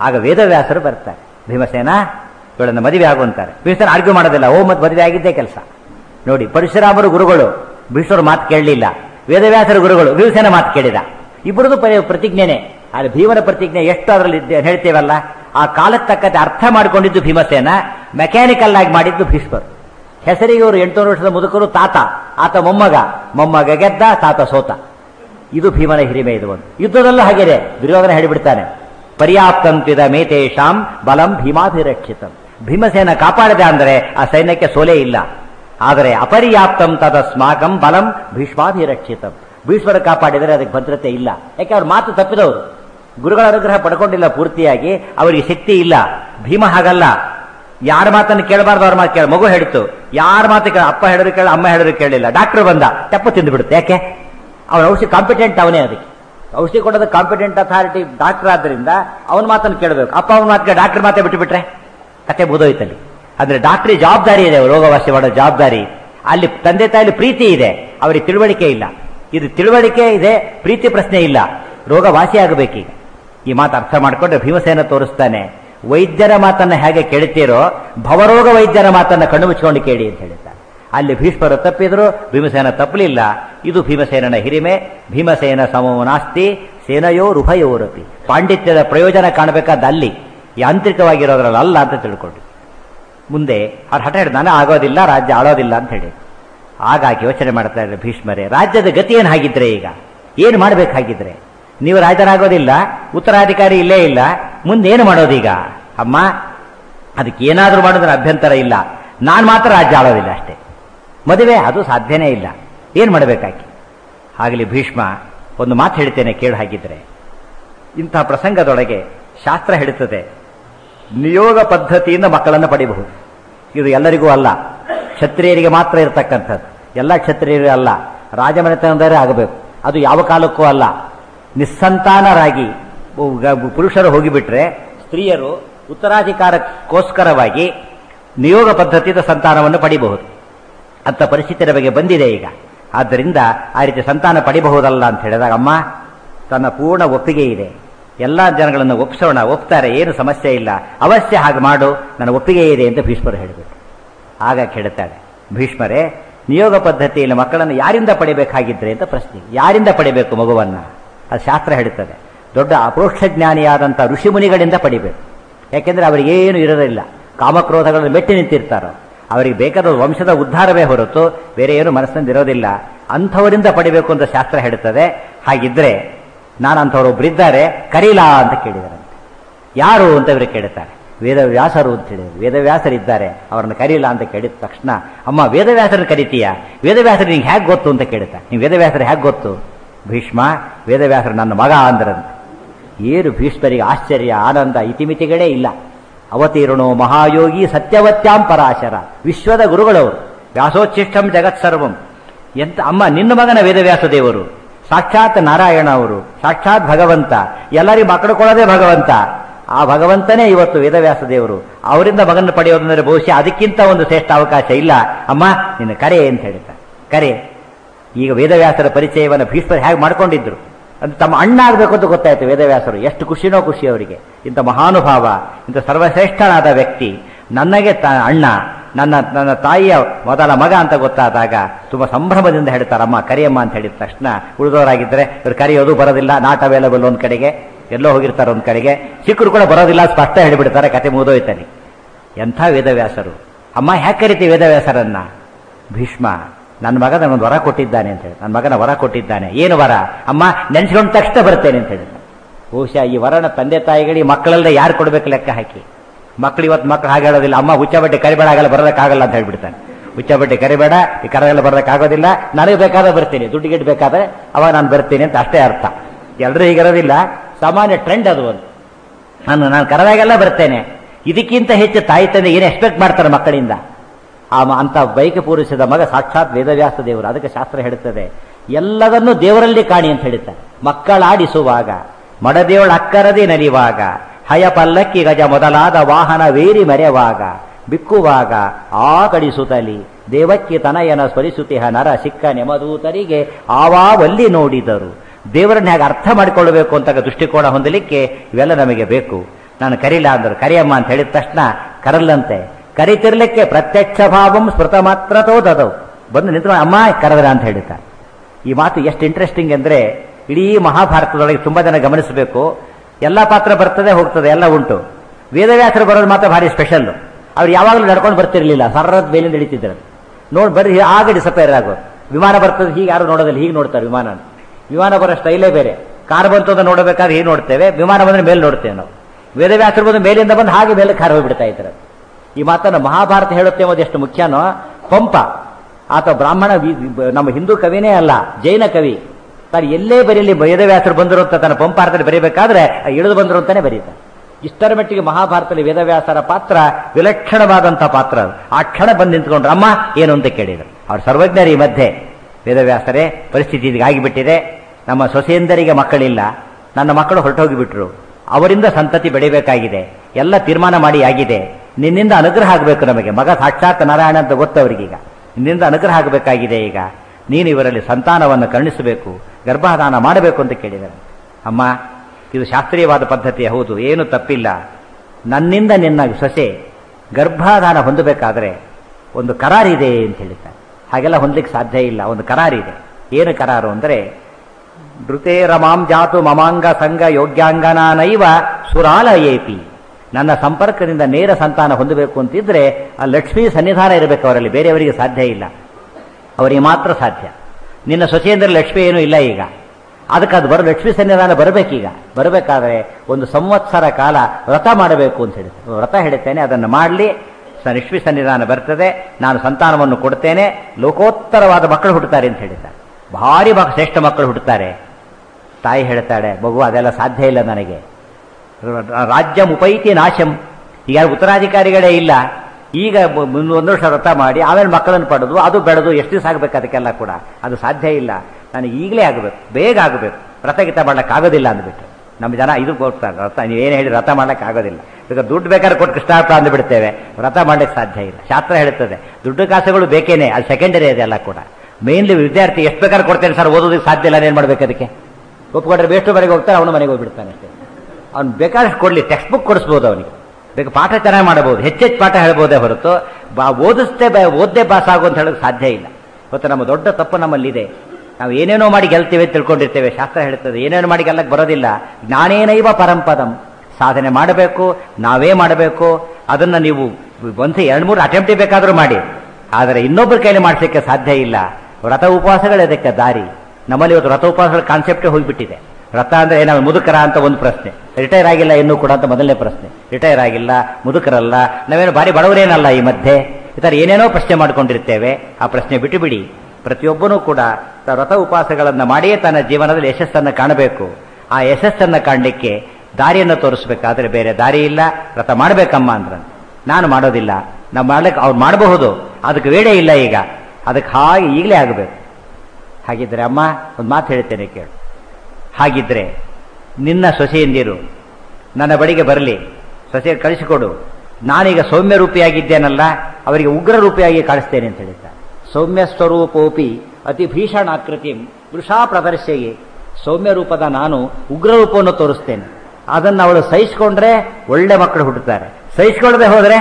ಆಗ ವೇದವ್ಯಾಸರು ಬರ್ತಾರೆ ಭೀಮಸೇನ ಇವಳನ್ನ ಮದುವೆ ಆಗುವಂತಾರೆ ಭೀಮಸೇನ ಆರ್ಗ್ಯೂ ಮಾಡೋದಿಲ್ಲ ಓ ಮತ್ತೆ ಮದುವೆ ಆಗಿದ್ದೇ ಕೆಲಸ ನೋಡಿ ಪರಶುರಾಮರು ಗುರುಗಳು ಭೀಷ್ಮರು ಮಾತು ಕೇಳಲಿಲ್ಲ ವೇದವ್ಯಾಸರ ಗುರುಗಳು ಭೀಮಸೇನ ಮಾತು ಕೇಳಿದ ಇಬ್ಬರದು ಪ್ರತಿಜ್ಞೆನೆ ಆದರೆ ಭೀಮನ ಪ್ರತಿಜ್ಞೆ ಎಷ್ಟು ಅದರಲ್ಲಿ ಇದ್ದೆ- ಹೇಳ್ತೇವಲ್ಲ ಆ ಕಾಲಕ್ಕೆ ತಕ್ಕಂತೆ ಅರ್ಥ ಮಾಡಿಕೊಂಡಿದ್ದು ಭೀಮಸೇನ ಮೆಕ್ಯಾನಿಕಲ್ ಆಗಿ ಮಾಡಿದ್ದು ಭೀಷ್ಮರು ಹೆಸರಿಗೆ ಇವರು ಎಂಟುನೂರು ವರ್ಷದ ಮುದುಕರು ತಾತ ಆತ ಮೊಮ್ಮಗ ಮೊಮ್ಮಗ ಗೆದ್ದ ತಾತ ಸೋತ ಇದು ಭೀಮನ ಹಿರಿಮೆ ಇದು ಒಂದು ಯುದ್ಧದಲ್ಲೂ ಹಾಗೇನೆ ದುರ್ಯೋಧನ ಹೇಳಿಬಿಡ್ತಾನೆ ಪರ್ಯಾಪ್ತಂತಿದ ಮೇತೇಶಾಂ ಬಲಂ ಭೀಮಾಭಿರಕ್ಷಿತಂ ಭೀಮಸೇನ ಕಾಪಾಡಿದ ಅಂದರೆ ಆ ಸೈನ್ಯಕ್ಕೆ ಸೋಲೇ ಇಲ್ಲ ಆದರೆ ಅಪರ್ಯಾಪ್ತಂ ತದಸ್ಮಾಕಂ ಬಲಂ ಭೀಷ್ಮಾಭಿರಕ್ಷಿತಂ ಭೀಷ್ಮರ ಕಾಪಾಡಿದರೆ ಅದಕ್ಕೆ ಭದ್ರತೆ ಇಲ್ಲ ಯಾಕೆ ಅವ್ರ ಮಾತು ತಪ್ಪಿದವರು ಗುರುಗಳ ಅನುಗ್ರಹ ಪಡ್ಕೊಂಡಿಲ್ಲ ಪೂರ್ತಿಯಾಗಿ ಅವರಿಗೆ ಶಕ್ತಿ ಇಲ್ಲ ಭೀಮ ಹಾಗಲ್ಲ ಯಾರ ಮಾತನ್ನು ಕೇಳಬಾರ್ದು ಅವ್ರ ಮಾತು ಕೇಳ ಮಗು ಹೇಳಿತ್ತು ಯಾರ ಮಾತು ಕೇಳ ಅಪ್ಪ ಹೇಳಿದ್ರು ಕೇಳ ಅಮ್ಮ ಹೇಳಿದ್ರು ಕೇಳಲಿಲ್ಲ ಡಾಕ್ಟರ್ ಬಂದ ತೆಪ್ಪ ತಿಂದು ಬಿಡುತ್ತೆ ಯಾಕೆ ಅವನ ಔಷಧಿ ಕಾಂಪಿಟೆಂಟ್ ಅವನೇ ಅದಕ್ಕೆ ಔಷಧಿ ಕೊಡೋದು ಕಾಂಪಿಟೆಂಟ್ ಅಥಾರಿಟಿ ಡಾಕ್ಟರ್ ಆದ್ರಿಂದ ಅವನ ಮಾತನ್ನು ಕೇಳಬೇಕು ಅಪ್ಪ ಅವನ ಮಾತು ಡಾಕ್ಟರ್ ಮಾತೇ ಬಿಟ್ಟುಬಿಟ್ರೆ ಕತೆ ಮುದೋಯ್ತಲ್ಲಿ ಅಂದ್ರೆ ಡಾಕ್ಟ್ರಿ ಜವಾಬ್ದಾರಿ ಇದೆ ರೋಗವಾಸಿ ಮಾಡೋ ಜವಾಬ್ದಾರಿ ಅಲ್ಲಿ ತಂದೆ ತಾಯಿಲಿ ಪ್ರೀತಿ ಇದೆ ಅವರಿಗೆ ತಿಳುವಳಿಕೆ ಇಲ್ಲ ಇದು ತಿಳುವಳಿಕೆ ಇದೆ ಪ್ರೀತಿ ಪ್ರಶ್ನೆ ಇಲ್ಲ ರೋಗ ವಾಸಿ ಆಗಬೇಕೀಗ ಈ ಮಾತು ಅರ್ಥ ಮಾಡಿಕೊಂಡ್ರೆ ಭೀಮಸೇನ ತೋರಿಸ್ತಾನೆ ವೈದ್ಯರ ಮಾತನ್ನ ಹೇಗೆ ಕೇಳುತ್ತೀರೋ ಭವರೋಗ ವೈದ್ಯರ ಮಾತನ್ನ ಕಣ್ಣು ಮುಚ್ಕೊಂಡು ಕೇಳಿ ಅಂತ ಹೇಳಿದ್ದಾರೆ ಅಲ್ಲಿ ಭೀಷ್ಮರು ತಪ್ಪಿದ್ರು ಭೀಮಸೇನ ತಪ್ಪಲಿಲ್ಲ ಇದು ಭೀಮಸೇನನ ಹಿರಿಮೆ ಭೀಮಸೇನ ಸಮೋ ನಾಸ್ತಿ ಸೇನಯೋರುಭಯೋರಪಿ ಪಾಂಡಿತ್ಯದ ಪ್ರಯೋಜನ ಕಾಣಬೇಕಾದ ಅಲ್ಲಿ ಯಾಂತ್ರಿಕವಾಗಿರೋದ್ರಲ್ಲಿ ಅಲ್ಲ ಅಂತ ತಿಳ್ಕೊಂಡು ಮುಂದೆ ಅವ್ರು ಹಠ ಹಿಡಿದು ನಾನು ಆಗೋದಿಲ್ಲ ರಾಜ್ಯ ಆಳೋದಿಲ್ಲ ಅಂತ ಹೇಳಿ ಆಗಾಗಿ ಯೋಚನೆ ಮಾಡ್ತಾ ಇದ್ದಾರೆ ಭೀಷ್ಮರೇ ರಾಜ್ಯದ ಗತಿ ಏನು ಹಾಗಿದ್ರೆ ಈಗ ಏನು ಮಾಡಬೇಕಾಗಿದ್ರೆ ನೀವು ರಾಜರಾಗೋದಿಲ್ಲ ಉತ್ತರಾಧಿಕಾರಿ ಇಲ್ಲೇ ಇಲ್ಲ ಮುಂದೆ ಏನು ಮಾಡೋದೀಗ ಅಮ್ಮ ಅದಕ್ಕೆ ಏನಾದರೂ ಮಾಡೋದ್ರ ಅಭ್ಯಂತರ ಇಲ್ಲ ನಾನು ಮಾತ್ರ ರಾಜ್ಯ ಆಳೋದಿಲ್ಲ ಅಷ್ಟೇ ಮದುವೆ ಅದು ಸಾಧ್ಯನೇ ಇಲ್ಲ ಏನು ಮಾಡಬೇಕಾಗಿ ಆಗಲಿ ಭೀಷ್ಮ ಒಂದು ಮಾತು ಹೇಳ್ತೇನೆ ಕೇಳು ಹಾಗಿದ್ರೆ ಇಂಥ ಪ್ರಸಂಗದೊಳಗೆ ಶಾಸ್ತ್ರ ಹೇಳುತ್ತದೆ ನಿಯೋಗ ಪದ್ಧತಿಯಿಂದ ಮಕ್ಕಳನ್ನು ಪಡಿಬಹುದು ಇದು ಎಲ್ಲರಿಗೂ ಅಲ್ಲ ಕ್ಷತ್ರಿಯರಿಗೆ ಮಾತ್ರ ಇರತಕ್ಕಂಥದ್ದು ಎಲ್ಲ ಕ್ಷತ್ರಿಯರು ಅಲ್ಲ ರಾಜಮನೆತನದವರೇ ಆಗಬೇಕು ಅದು ಯಾವ ಕಾಲಕ್ಕೂ ಅಲ್ಲ ನಿಸ್ಸಂತಾನರಾಗಿ ಗ- ಪುರುಷರು ಹೋಗಿಬಿಟ್ರೆ ಸ್ತ್ರೀಯರು ಉತ್ತರಾಧಿಕಾರಕ್ಕೋಸ್ಕರವಾಗಿ ನಿಯೋಗ ಪದ್ಧತಿಯಿಂದ ಸಂತಾನವನ್ನು ಪಡಿಬಹುದು ಅಂತ ಪರಿಸ್ಥಿತಿಯ ಬಗ್ಗೆ ಬಂದಿದೆ ಈಗ ಆದ್ದರಿಂದ ಆ ರೀತಿ ಸಂತಾನ ಪಡಿಬಹುದಲ್ಲ ಅಂತ ಹೇಳಿದಾಗ ಅಮ್ಮ ತನ್ನ ಪೂರ್ಣ ಒಪ್ಪಿಗೆ ಇದೆ ಎಲ್ಲ ಜನಗಳನ್ನು ಒಪ್ಪಿಸೋಣ ಒಪ್ತಾರೆ ಏನು ಸಮಸ್ಯೆ ಇಲ್ಲ ಅವಶ್ಯ ಹಾಗೆ ಮಾಡು ನನ್ನ ಒಪ್ಪಿಗೆ ಇದೆ ಅಂತ ಭೀಷ್ಮರು ಹೇಳಿಬಿಟ್ಟು ಆಗ ಕೇಳುತ್ತಾಳೆ ಭೀಷ್ಮರೇ ನಿಯೋಗ ಪದ್ಧತಿಯಲ್ಲಿ ಮಕ್ಕಳನ್ನು ಯಾರಿಂದ ಪಡಿಬೇಕಾಗಿದ್ರೆ ಅಂತ ಪ್ರಶ್ನೆ ಯಾರಿಂದ ಪಡಿಬೇಕು ಮಗುವನ್ನ ಅದು ಶಾಸ್ತ್ರ ಹೇಳುತ್ತದೆ ದೊಡ್ಡ ಅಪರೋಕ್ಷ ಜ್ಞಾನಿಯಾದಂಥ ಋಷಿಮುನಿಗಳಿಂದ ಪಡಿಬೇಕು ಯಾಕೆಂದ್ರೆ ಅವರಿಗೇನು ಇರೋದಿಲ್ಲ ಕಾಮಕ್ರೋಧಗಳನ್ನು ಮೆಟ್ಟಿ ನಿಂತಿರ್ತಾರೋ ಅವರಿಗೆ ಬೇಕಾದ ವಂಶದ ಉದ್ಧಾರವೇ ಹೊರತು ಬೇರೆ ಏನು ಮನಸ್ಸಿನಿಂದ ಇರೋದಿಲ್ಲ ಅಂಥವರಿಂದ ಪಡಿಬೇಕು ಅಂತ ಶಾಸ್ತ್ರ ಹೇಳುತ್ತದೆ ಹಾಗಿದ್ರೆ ನಾನು ಅಂಥವರೊಬ್ಬರಿದ್ದಾರೆ ಕರೀಲಾ ಅಂತ ಕೇಳಿದಾರಂತೆ ಯಾರು ಅಂತ ಇವರು ಕೇಳುತ್ತಾರೆ ವೇದವ್ಯಾಸರು ಅಂತ ಹೇಳಿದ್ರು ವೇದವ್ಯಾಸರಿದ್ದಾರೆ ಅವರನ್ನು ಕರೀಲ ಅಂತ ಕೇಳಿದ ತಕ್ಷಣ ಅಮ್ಮ ವೇದವ್ಯಾಸರನ್ನು ಕರಿತೀಯಾ ವೇದವ್ಯಾಸರು ನಿಂಗೆ ಹೇಗೆ ಗೊತ್ತು ಅಂತ ಕೇಳುತ್ತಾ ನೀವು ವೇದವ್ಯಾಸರು ಹೇಗೆ ಗೊತ್ತು ಭೀಷ್ಮ ವೇದವ್ಯಾಸರು ನನ್ನ ಮಗ ಅಂದ್ರಂತೆ ಏನು ಭೀಷ್ಮರಿಗೆ ಆಶ್ಚರ್ಯ ಆನಂದ ಇತಿಮಿತಿಗಳೇ ಇಲ್ಲ ಅವತೀರ್ಣೋ ಮಹಾಯೋಗಿ ಸತ್ಯವತ್ಯಾಂ ಪರಾಶರ ವಿಶ್ವದ ಗುರುಗಳವರು ವ್ಯಾಸೋಚ್ಛಿಷ್ಟಂ ಜಗತ್ಸರ್ವಂ ಎಂತ ಅಮ್ಮ ನಿನ್ನ ಮಗನ ವೇದವ್ಯಾಸ ದೇವರು ಸಾಕ್ಷಾತ್ ನಾರಾಯಣ ಅವರು ಸಾಕ್ಷಾತ್ ಭಗವಂತ ಎಲ್ಲರಿಗೂ ಮಕ್ಕಳು ಕೊಡೋದೇ ಭಗವಂತ ಆ ಭಗವಂತನೇ ಇವತ್ತು ವೇದವ್ಯಾಸ ದೇವರು ಅವರಿಂದ ಮಗನ ಪಡೆಯೋದಂದ್ರೆ ಬಹುಶಃ ಅದಕ್ಕಿಂತ ಒಂದು ಶ್ರೇಷ್ಠ ಅವಕಾಶ ಇಲ್ಲ ಅಮ್ಮ ನಿನ್ನ ಕರೆ ಅಂತ ಹೇಳ್ತಾರೆ ಕರೆ ಈಗ ವೇದವ್ಯಾಸರ ಪರಿಚಯವನ್ನು ಭೀಷ್ಮರು ಹೇಗೆ ಮಾಡ್ಕೊಂಡಿದ್ರು ಅದು ತಮ್ಮ ಅಣ್ಣ ಆಗಬೇಕು ಅಂತ ಗೊತ್ತಾಯ್ತು ವೇದವ್ಯಾಸರು ಎಷ್ಟು ಖುಷಿನೋ ಖುಷಿ ಅವರಿಗೆ ಇಂಥ ಮಹಾನುಭಾವ ಇಂಥ ಸರ್ವಶ್ರೇಷ್ಠನಾದ ವ್ಯಕ್ತಿ ನನಗೆ ತ ಅಣ್ಣ ನನ್ನ ನನ್ನ ತಾಯಿಯ ಮೊದಲ ಮಗ ಅಂತ ಗೊತ್ತಾದಾಗ ತುಂಬ ಸಂಭ್ರಮದಿಂದ ಹೇಳ್ತಾರಮ್ಮ ಕರಿಯಮ್ಮ ಅಂತ ಹೇಳಿದ ತಕ್ಷಣ ಉಳಿದವರಾಗಿದ್ದರೆ ಇವ್ರು ಕರೆಯೋದು ಬರೋದಿಲ್ಲ ನಾಟ್ ಅವೈಲಬಲ್ ಒಂದು ಕಡೆಗೆ ಎಲ್ಲೋ ಹೋಗಿರ್ತಾರೆ ಒಂದು ಕಡೆಗೆ ಚಿಕ್ಕರು ಕೂಡ ಬರೋದಿಲ್ಲ ಸ್ಪಷ್ಟ ಹೇಳಿಬಿಡ್ತಾರೆ ಕತೆ ಮುಗಿದೋಯ್ತಾನೆ ಎಂಥ ವೇದವ್ಯಾಸರು ಅಮ್ಮ ಹ್ಯಾಕೆ ಕರಿತೀವಿ ವೇದವ್ಯಾಸರನ್ನ ಭೀಷ್ಮ ನನ್ನ ಮಗ ನನಗೊಂದು ವರ ಕೊಟ್ಟಿದ್ದಾನೆ ಅಂತ ಹೇಳಿ ನನ್ನ ಮಗನ ವರ ಕೊಟ್ಟಿದ್ದಾನೆ ಏನು ವರ ಅಮ್ಮ ನೆನ್ಸ್ಕೊಂಡ ತಕ್ಷಣ ಬರ್ತೇನೆ ಅಂತ ಹೇಳಿದ ಬಹುಶಃ ಈ ವರನ ತಂದೆ ತಾಯಿಗಳಿಗೆ ಮಕ್ಕಳಲ್ಲದೆ ಯಾರು ಕೊಡಬೇಕು ಲೆಕ್ಕ ಹಾಕಿ ಮಕ್ಕಳು ಇವತ್ತು ಮಕ್ಕಳು ಹಾಗೆ ಹೇಳೋದಿಲ್ಲ ಅಮ್ಮ ಹುಚ್ಚ ಬಟ್ಟೆ ಕರಿಬೇಡ ಆಗಲ್ಲ ಬರೋದಕ್ಕಾಗಲ್ಲ ಅಂತ ಹೇಳ್ಬಿಡ್ತಾನೆ ಹುಚ್ಚ ಬಟ್ಟೆ ಕರಿಬೇಡ ಈ ಕರಗೆಲ್ಲ ಬರೋದಕ್ಕಾಗೋದಿಲ್ಲ ನನಗೆ ಬೇಕಾದ್ರೆ ಬರ್ತೀನಿ ದುಡ್ಡು ಗಿಟ್ಟು ಬೇಕಾದ್ರೆ ಅವಾಗ ನಾನು ಬರ್ತೀನಿ ಅಂತ ಅಷ್ಟೇ ಅರ್ಥ ಎಲ್ಲರೂ ಹೀಗಿರೋದಿಲ್ಲ ಸಾಮಾನ್ಯ ಟ್ರೆಂಡ್ ಅದು ಒಂದು ನಾನು ನಾನು ಕರೆದಾಗೆಲ್ಲ ಬರ್ತೇನೆ ಇದಕ್ಕಿಂತ ಹೆಚ್ಚು ತಾಯಿ ತಂದೆ ಏನು ಎಕ್ಸ್ಪೆಕ್ಟ್ ಮಾಡ್ತಾರೆ ಮಕ್ಕಳಿಂದ ಆ ಮ- ಅಂತ ಬೈಕ್ ಪೂರಿಸಿದ ಮಗ ಸಾಕ್ಷಾತ್ ವೇದವ್ಯಾಸ ದೇವರು ಅದಕ್ಕೆ ಶಾಸ್ತ್ರ ಹೇಳುತ್ತದೆ ಎಲ್ಲದನ್ನೂ ದೇವರಲ್ಲಿ ಕಾಣಿ ಅಂತ ಹೇಳುತ್ತಾರೆ ಮಕ್ಕಳಾಡಿಸುವಾಗ ಮಡದೇವಳ ಅಕ್ಕರದಿ ನಲಿವಾಗ ಹಯ ಪಲ್ಲಕ್ಕಿ ಗಜ ಮೊದಲಾದ ವಾಹನ ವೇರಿ ಮೆರೆವಾಗ ಬಿಕ್ಕುವಾಗ ಆ ಕಡಿಸುತ್ತಲಿ ದೇವಕ್ಕಿ ತನಯನ ಸ್ಮರಿಸುತ್ತಿಹ ನರ ಸಿಕ್ಕ ನೆಮದೂತರಿಗೆ ಆವಾವಲ್ಲಿ ನೋಡಿದರು ದೇವರನ್ನ ಹೇಗೆ ಅರ್ಥ ಮಾಡಿಕೊಳ್ಳಬೇಕು ಅಂತ ದೃಷ್ಟಿಕೋನ ಹೊಂದಲಿಕ್ಕೆ ಇವೆಲ್ಲ ನಮಗೆ ಬೇಕು ನಾನು ಕರೀಲ ಅಂದರು ಕರಿಯಮ್ಮ ಅಂತ ಹೇಳಿದ ತಕ್ಷಣ ಕರಲ್ಲಂತೆ ಕರಿತಿರ್ಲಿಕ್ಕೆ ಪ್ರತ್ಯಕ್ಷ ಭಾವಂ ಸ್ಮೃತ ಮಾತ್ರ ತೋದವು ಬಂದು ನಿಂತು ಅಮ್ಮ ಕರೆದ್ರ ಅಂತ ಹೇಳಿದ್ದಾರೆ ಈ ಮಾತು ಎಷ್ಟು ಇಂಟ್ರೆಸ್ಟಿಂಗ್ ಅಂದ್ರೆ ಇಡೀ ಮಹಾಭಾರತದೊಳಗೆ ತುಂಬಾ ಜನ ಗಮನಿಸಬೇಕು ಎಲ್ಲ ಪಾತ್ರ ಬರ್ತದೆ ಹೋಗ್ತದೆ ಎಲ್ಲ ಉಂಟು ವೇದವ್ಯಾಸರು ಬರೋದು ಮಾತ್ರ ಭಾರಿ ಸ್ಪೆಷಲ್ ಅವ್ರು ಯಾವಾಗಲೂ ನಡ್ಕೊಂಡು ಬರ್ತಿರ್ಲಿಲ್ಲ ಸರ್ರದ ಮೇಲಿಂದ ಹಿಡಿತಿದ್ರು ನೋಡಿ ಬರ್ರಿ ಆಗ ಡಿಸಪೇರ್ ಆಗೋದು ವಿಮಾನ ಬರ್ತದೆ ಹೀಗೆ ಯಾರು ನೋಡೋದಿಲ್ಲ ಹೀಗೆ ನೋಡ್ತಾರೆ ವಿಮಾನ ವಿಮಾನ ಬರೋ ಸ್ಟೈಲೇ ಬೇರೆ ಕಾರ್ ಬಂತು ಅಂತ ನೋಡಬೇಕಾದ್ರೆ ಹೀಗೆ ನೋಡ್ತೇವೆ ವಿಮಾನ ಬಂದ್ರೆ ಮೇಲೆ ನೋಡ್ತೇವೆ ನಾವು ವೇದವ್ಯಾಸರು ಬಂದು ಮೇಲಿಂದ ಬಂದು ಹಾಗೆ ಮೇಲೆ ಕಾರ್ ಹೋಗ್ಬಿಡ್ತಾ ಇದ್ದಾರೆ ಈ ಮಾತನ್ನು ಮಹಾಭಾರತ ಹೇಳುತ್ತೆ ಎಂಬುದು ಎಷ್ಟು ಮುಖ್ಯನೋ ಪಂಪ ಆತ ಬ್ರಾಹ್ಮಣ ವಿ- ವಿ- ನಮ್ಮ ಹಿಂದೂ ಕವಿನೇ ಅಲ್ಲ ಜೈನ ಕವಿ ತಾನು ಎಲ್ಲೇ ಬರೀಲಿ ವೇದವ್ಯಾಸರು ಬಂದರು ಅಂತ ತನ್ನ ಪಂಪಾರ್ಥದಲ್ಲಿ ಬರೀಬೇಕಾದ್ರೆ ಇಳಿದು ಬಂದರು ಅಂತಾನೆ ಬರೀತಾರೆ ಇಷ್ಟರ ಮಟ್ಟಿಗೆ ಮಹಾಭಾರತದಲ್ಲಿ ವೇದವ್ಯಾಸರ ಪಾತ್ರ ವಿಲಕ್ಷಣವಾದಂತಹ ಪಾತ್ರ ಅದು. ಆ ಕ್ಷಣ ಬಂದು ನಿಂತ್ಕೊಂಡ್ರು ಅಮ್ಮ ಏನು ಅಂತ ಕೇಳಿದರು ಅವ್ರು ಸರ್ವಜ್ಞರ ಈ ಮಧ್ಯೆ ವೇದವ್ಯಾಸರೇ ಪರಿಸ್ಥಿತಿ ಇದೀಗ ಆಗಿಬಿಟ್ಟಿದೆ ನಮ್ಮ ಸೊಸೆಯಂದರಿಗೆ ಮಕ್ಕಳಿಲ್ಲ ನನ್ನ ಮಕ್ಕಳು ಹೊರಟೋಗಿಬಿಟ್ರು ಅವರಿಂದ ಸಂತತಿ ಬೆಳಿಬೇಕಾಗಿದೆ ಎಲ್ಲ ತೀರ್ಮಾನ ಮಾಡಿ ಆಗಿದೆ ನಿನ್ನಿಂದ ಅನುಗ್ರಹ ಆಗಬೇಕು ನಮಗೆ ಮಗ ಸಾಕ್ಷಾತ್ ನಾರಾಯಣ ಅಂತ ಗೊತ್ತು ಅವರಿಗೀಗ ನಿನ್ನಿಂದ ಅನುಗ್ರಹ ಆಗಬೇಕಾಗಿದೆ ಈಗ ನೀನು ಇವರಲ್ಲಿ ಸಂತಾನವನ್ನು ಕರುಣಿಸಬೇಕು ಗರ್ಭಧಾನ ಮಾಡಬೇಕು ಅಂತ ಕೇಳಿದರು ಅಮ್ಮ ಇದು ಶಾಸ್ತ್ರೀಯವಾದ ಪದ್ಧತಿ ಹೌದು ಏನು ತಪ್ಪಿಲ್ಲ ನನ್ನಿಂದ ನಿನ್ನ ಸೊಸೆ ಗರ್ಭಧಾನ ಹೊಂದಬೇಕಾದ್ರೆ ಒಂದು ಕರಾರಿದೆ ಅಂತ ಹೇಳಿದ್ದಾರೆ ಹಾಗೆಲ್ಲ ಹೊಂದಲಿಕ್ಕೆ ಸಾಧ್ಯ ಇಲ್ಲ ಒಂದು ಕರಾರಿದೆ ಏನು ಕರಾರು ಅಂದರೆ ಋತೆ ರಮಾಂ ಜಾತು ಮಮಾಂಗ ಸಂಘ ಯೋಗ್ಯಾಂಗನಾನೈವ ಸುರಾಲಯೇಪಿ ನನ್ನ ಸಂಪರ್ಕದಿಂದ ನೇರ ಸಂತಾನ ಹೊಂದಬೇಕು ಅಂತಿದ್ರೆ ಆ ಲಕ್ಷ್ಮೀ ಸನ್ನಿಧಾನ ಇರಬೇಕು ಅವರಲ್ಲಿ ಬೇರೆಯವರಿಗೆ ಸಾಧ್ಯ ಇಲ್ಲ ಅವರಿಗೆ ಮಾತ್ರ ಸಾಧ್ಯ ನಿನ್ನ ಸೊಸೆಯಂದ್ರೆ ಲಕ್ಷ್ಮಿ ಏನೂ ಇಲ್ಲ ಈಗ ಅದಕ್ಕೆ ಅದು ಬರೋ ಲಕ್ಷ್ಮೀ ಸನ್ನಿಧಾನ ಬರಬೇಕೀಗ ಬರಬೇಕಾದ್ರೆ ಒಂದು ಸಂವತ್ಸರ ಕಾಲ ವ್ರತ ಮಾಡಬೇಕು ಅಂತ ಹೇಳಿ ವ್ರತ ಹೇಳುತ್ತೇನೆ ಅದನ್ನು ಮಾಡಲಿ ಲಕ್ಷ್ಮೀ ಸನ್ನಿಧಾನ ಬರ್ತದೆ ನಾನು ಸಂತಾನವನ್ನು ಕೊಡ್ತೇನೆ ಲೋಕೋತ್ತರವಾದ ಮಕ್ಕಳು ಹುಟ್ಟುತ್ತಾರೆ ಅಂತ ಹೇಳಿದ್ದಾರೆ ಭಾರಿ ಮಕ್ ಶ್ರೇಷ್ಠ ಮಕ್ಕಳು ಹುಟ್ಟುತ್ತಾರೆ ತಾಯಿ ಹೇಳ್ತಾಳೆ ಮಗು ಅದೆಲ್ಲ ಸಾಧ್ಯ ಇಲ್ಲ ನನಗೆ ರಾಜ್ಯ ಮುಪೈತಿ ನಾಶಂ ಈಗ ಯಾರು ಉತ್ತರಾಧಿಕಾರಿಗಳೇ ಇಲ್ಲ ಈಗ ಬ- ಮುಂದೆ ಒಂದು ವರ್ಷ ವ್ರತ ಮಾಡಿ ಆಮೇಲೆ ಮಕ್ಕಳನ್ನು ಪಡೆದು ಅದು ಬೆಳೆದು ಎಷ್ಟು ದಿವಸ ಆಗಬೇಕು ಅದಕ್ಕೆಲ್ಲ ಕೂಡ ಅದು ಸಾಧ್ಯ ಇಲ್ಲ ನನಗೆ ಈಗಲೇ ಆಗಬೇಕು ಬೇಗ ಆಗಬೇಕು ವ್ರತ ಗೀತ ಮಾಡ್ಲಿಕ್ಕೆ ಆಗೋದಿಲ್ಲ ಅಂದ್ಬಿಟ್ಟು ನಮ್ಮ ಜನ ಇದು ಕೊಡ್ತಾರೆ ವ್ರತ ನೀವೇನು ಹೇಳಿ ವ್ರತ ಮಾಡ್ಲಿಕ್ಕೆ ಆಗೋದಿಲ್ಲ ಈಗ ದುಡ್ಡು ಬೇಕಾದ್ರೆ ಕೊಟ್ಟು ಕೃಷ್ಣಾರ್ಥ ಅಂದ್ಬಿಡ್ತೇವೆ ವ್ರತ ಮಾಡ್ಲಿಕ್ಕೆ ಸಾಧ್ಯ ಇಲ್ಲ ಶಾಸ್ತ್ರ ಹೇಳುತ್ತದೆ ದುಡ್ಡು ಕಾಸುಗಳು ಬೇಕೇನೆ ಅದು ಸೆಕೆಂಡರಿ ಅದೆಲ್ಲ ಕೂಡ ಮೇನ್ಲಿ ವಿದ್ಯಾರ್ಥಿ ಎಷ್ಟು ಬೇಕಾದ್ರೆ ಕೊಡ್ತೇನೆ ಸರ್ ಓದೋದಕ್ಕೆ ಸಾಧ್ಯ ಇಲ್ಲ ಏನು ಮಾಡ್ಬೇಕು ಅದಕ್ಕೆ ಒಪ್ಕೊಂಡ್ರೆ ಬೇಷ್ಟು ಮನೆಗೆ ಹೋಗ್ತಾರೆ ಅವನು ಮನೆಗೆ ಹೋಗ್ಬಿಡ್ತಾನೆ ಅಷ್ಟೇ ಅವ್ನು ಬೇಕಾದಷ್ಟು ಕೊಡ್ಲಿ ಟೆಕ್ಸ್ಟ್ ಬುಕ್ ಕೊಡಿಸ್ಬೋದು ಅವನಿಗೆ ಬೇಕು ಪಾಠ ಚೆನ್ನಾಗಿ ಮಾಡಬಹುದು ಹೆಚ್ಚೆಚ್ಚು ಪಾಠ ಹೇಳ್ಬೋದೇ ಹೊರತು ಬಾ ಓದಿಸ್ತೇ ಬ ಓದ್ದೇ ಪಾಸ್ ಆಗು ಅಂತ ಹೇಳೋದು ಸಾಧ್ಯ ಇಲ್ಲ ಇವತ್ತು ನಮ್ಮ ದೊಡ್ಡ ತಪ್ಪು ನಮ್ಮಲ್ಲಿದೆ ನಾವು ಏನೇನೋ ಮಾಡಿ ಗೆಲ್ತೇವೆ ಅಂತ ತಿಳ್ಕೊಂಡಿರ್ತೇವೆ ಶಾಸ್ತ್ರ ಹೇಳ್ತದೆ ಏನೇನೋ ಮಾಡಿ ಗೆಲ್ಲಕ್ಕೆ ಬರೋದಿಲ್ಲ ಜ್ಞಾನೇನೈವ ಪರಂಪದಂ ಸಾಧನೆ ಮಾಡಬೇಕು ನಾವೇ ಮಾಡಬೇಕು ಅದನ್ನ ನೀವು ಒಂದು ಎರಡು ಮೂರು ಅಟೆಂಪ್ಟ್ ಬೇಕಾದರೂ ಮಾಡಿ ಆದರೆ ಇನ್ನೊಬ್ಬರ ಕೈಲಿ ಮಾಡಿಸಲಿಕ್ಕೆ ಸಾಧ್ಯ ಇಲ್ಲ ವ್ರತ ಉಪವಾಸಗಳೇ ಅದಕ್ಕೆ ದಾರಿ ನಮ್ಮಲ್ಲಿ ಇವತ್ತು ವ್ರತ ಉಪವಾಸಗಳ ಕಾನ್ಸೆಪ್ಟೇ ಹೋಗ್ಬಿಟ್ಟಿದೆ ವ್ರತ ಅಂದ್ರೆ ಏನೋ ಮುದುಕರ ಅಂತ ಒಂದು ಪ್ರಶ್ನೆ ರಿಟೈರ್ ಆಗಿಲ್ಲ ಇನ್ನೂ ಕೂಡ ಅಂತ ಮೊದಲನೇ ಪ್ರಶ್ನೆ ರಿಟೈರ್ ಆಗಿಲ್ಲ ಮುದುಕರಲ್ಲ ನಾವೇನು ಭಾರಿ ಬಡವರೇನಲ್ಲ ಈ ಮಧ್ಯೆ ಈ ಥರ ಏನೇನೋ ಪ್ರಶ್ನೆ ಮಾಡ್ಕೊಂಡಿರ್ತೇವೆ ಆ ಪ್ರಶ್ನೆ ಬಿಟ್ಟು ಬಿಡಿ ಪ್ರತಿಯೊಬ್ಬನೂ ಕೂಡ ತ- ವ್ರತ ಉಪವಾಸಗಳನ್ನು ಮಾಡಿಯೇ ತನ್ನ ಜೀವನದಲ್ಲಿ ಯಶಸ್ಸನ್ನು ಕಾಣಬೇಕು ಆ ಯಶಸ್ಸನ್ನು ಕಾಣಲಿಕ್ಕೆ ದಾರಿಯನ್ನು ತೋರಿಸ್ಬೇಕಾದ್ರೆ ಬೇರೆ ದಾರಿ ಇಲ್ಲ ವ್ರತ ಮಾಡಬೇಕಮ್ಮ ಅಂದ್ರ ನಾನು ಮಾಡೋದಿಲ್ಲ ನಾವು ಮಾಡ್ಲಿಕ್ಕೆ ಅವ್ರು ಮಾಡಬಹುದು ಅದಕ್ಕೆ ವೇಳೆ ಇಲ್ಲ ಈಗ ಅದಕ್ಕೆ ಹಾಗೆ ಈಗಲೇ ಆಗಬೇಕು ಹಾಗಿದ್ರೆ ಅಮ್ಮ ಒಂದು ಮಾತು ಹೇಳ್ತೇನೆ ಕೇಳು ಹಾಗಿದ್ರೆ ನಿನ್ನ ಸೊಸೆಯಂದಿರು ನನ್ನ ಬಳಿಗೆ ಬರಲಿ ಸೊಸೆ ಕಳಿಸಿಕೊಡು ನಾನೀಗ ಸೌಮ್ಯ ರೂಪಿಯಾಗಿದ್ದೇನಲ್ಲ ಅವರಿಗೆ ಉಗ್ರ ರೂಪಿಯಾಗಿ ಕಾಣಿಸ್ತೇನೆ ಅಂತ ಹೇಳಿದ್ದ ಸೌಮ್ಯ ಸ್ವರೂಪೋಪಿ ಅತಿ ಭೀಷಣ ಆಕೃತಿ ವೃಷಾ ಪ್ರದರ್ಶೆಯೇ ಸೌಮ್ಯ ರೂಪದ ನಾನು ಉಗ್ರ ರೂಪವನ್ನು ತೋರಿಸ್ತೇನೆ ಅದನ್ನು ಅವಳು ಸಹಿಸಿಕೊಂಡ್ರೆ ಒಳ್ಳೆ ಮಕ್ಕಳು ಹುಟ್ಟುತ್ತಾರೆ ಸಹಿಸಿಕೊಳ್ಳದೆ ಹೋದರೆ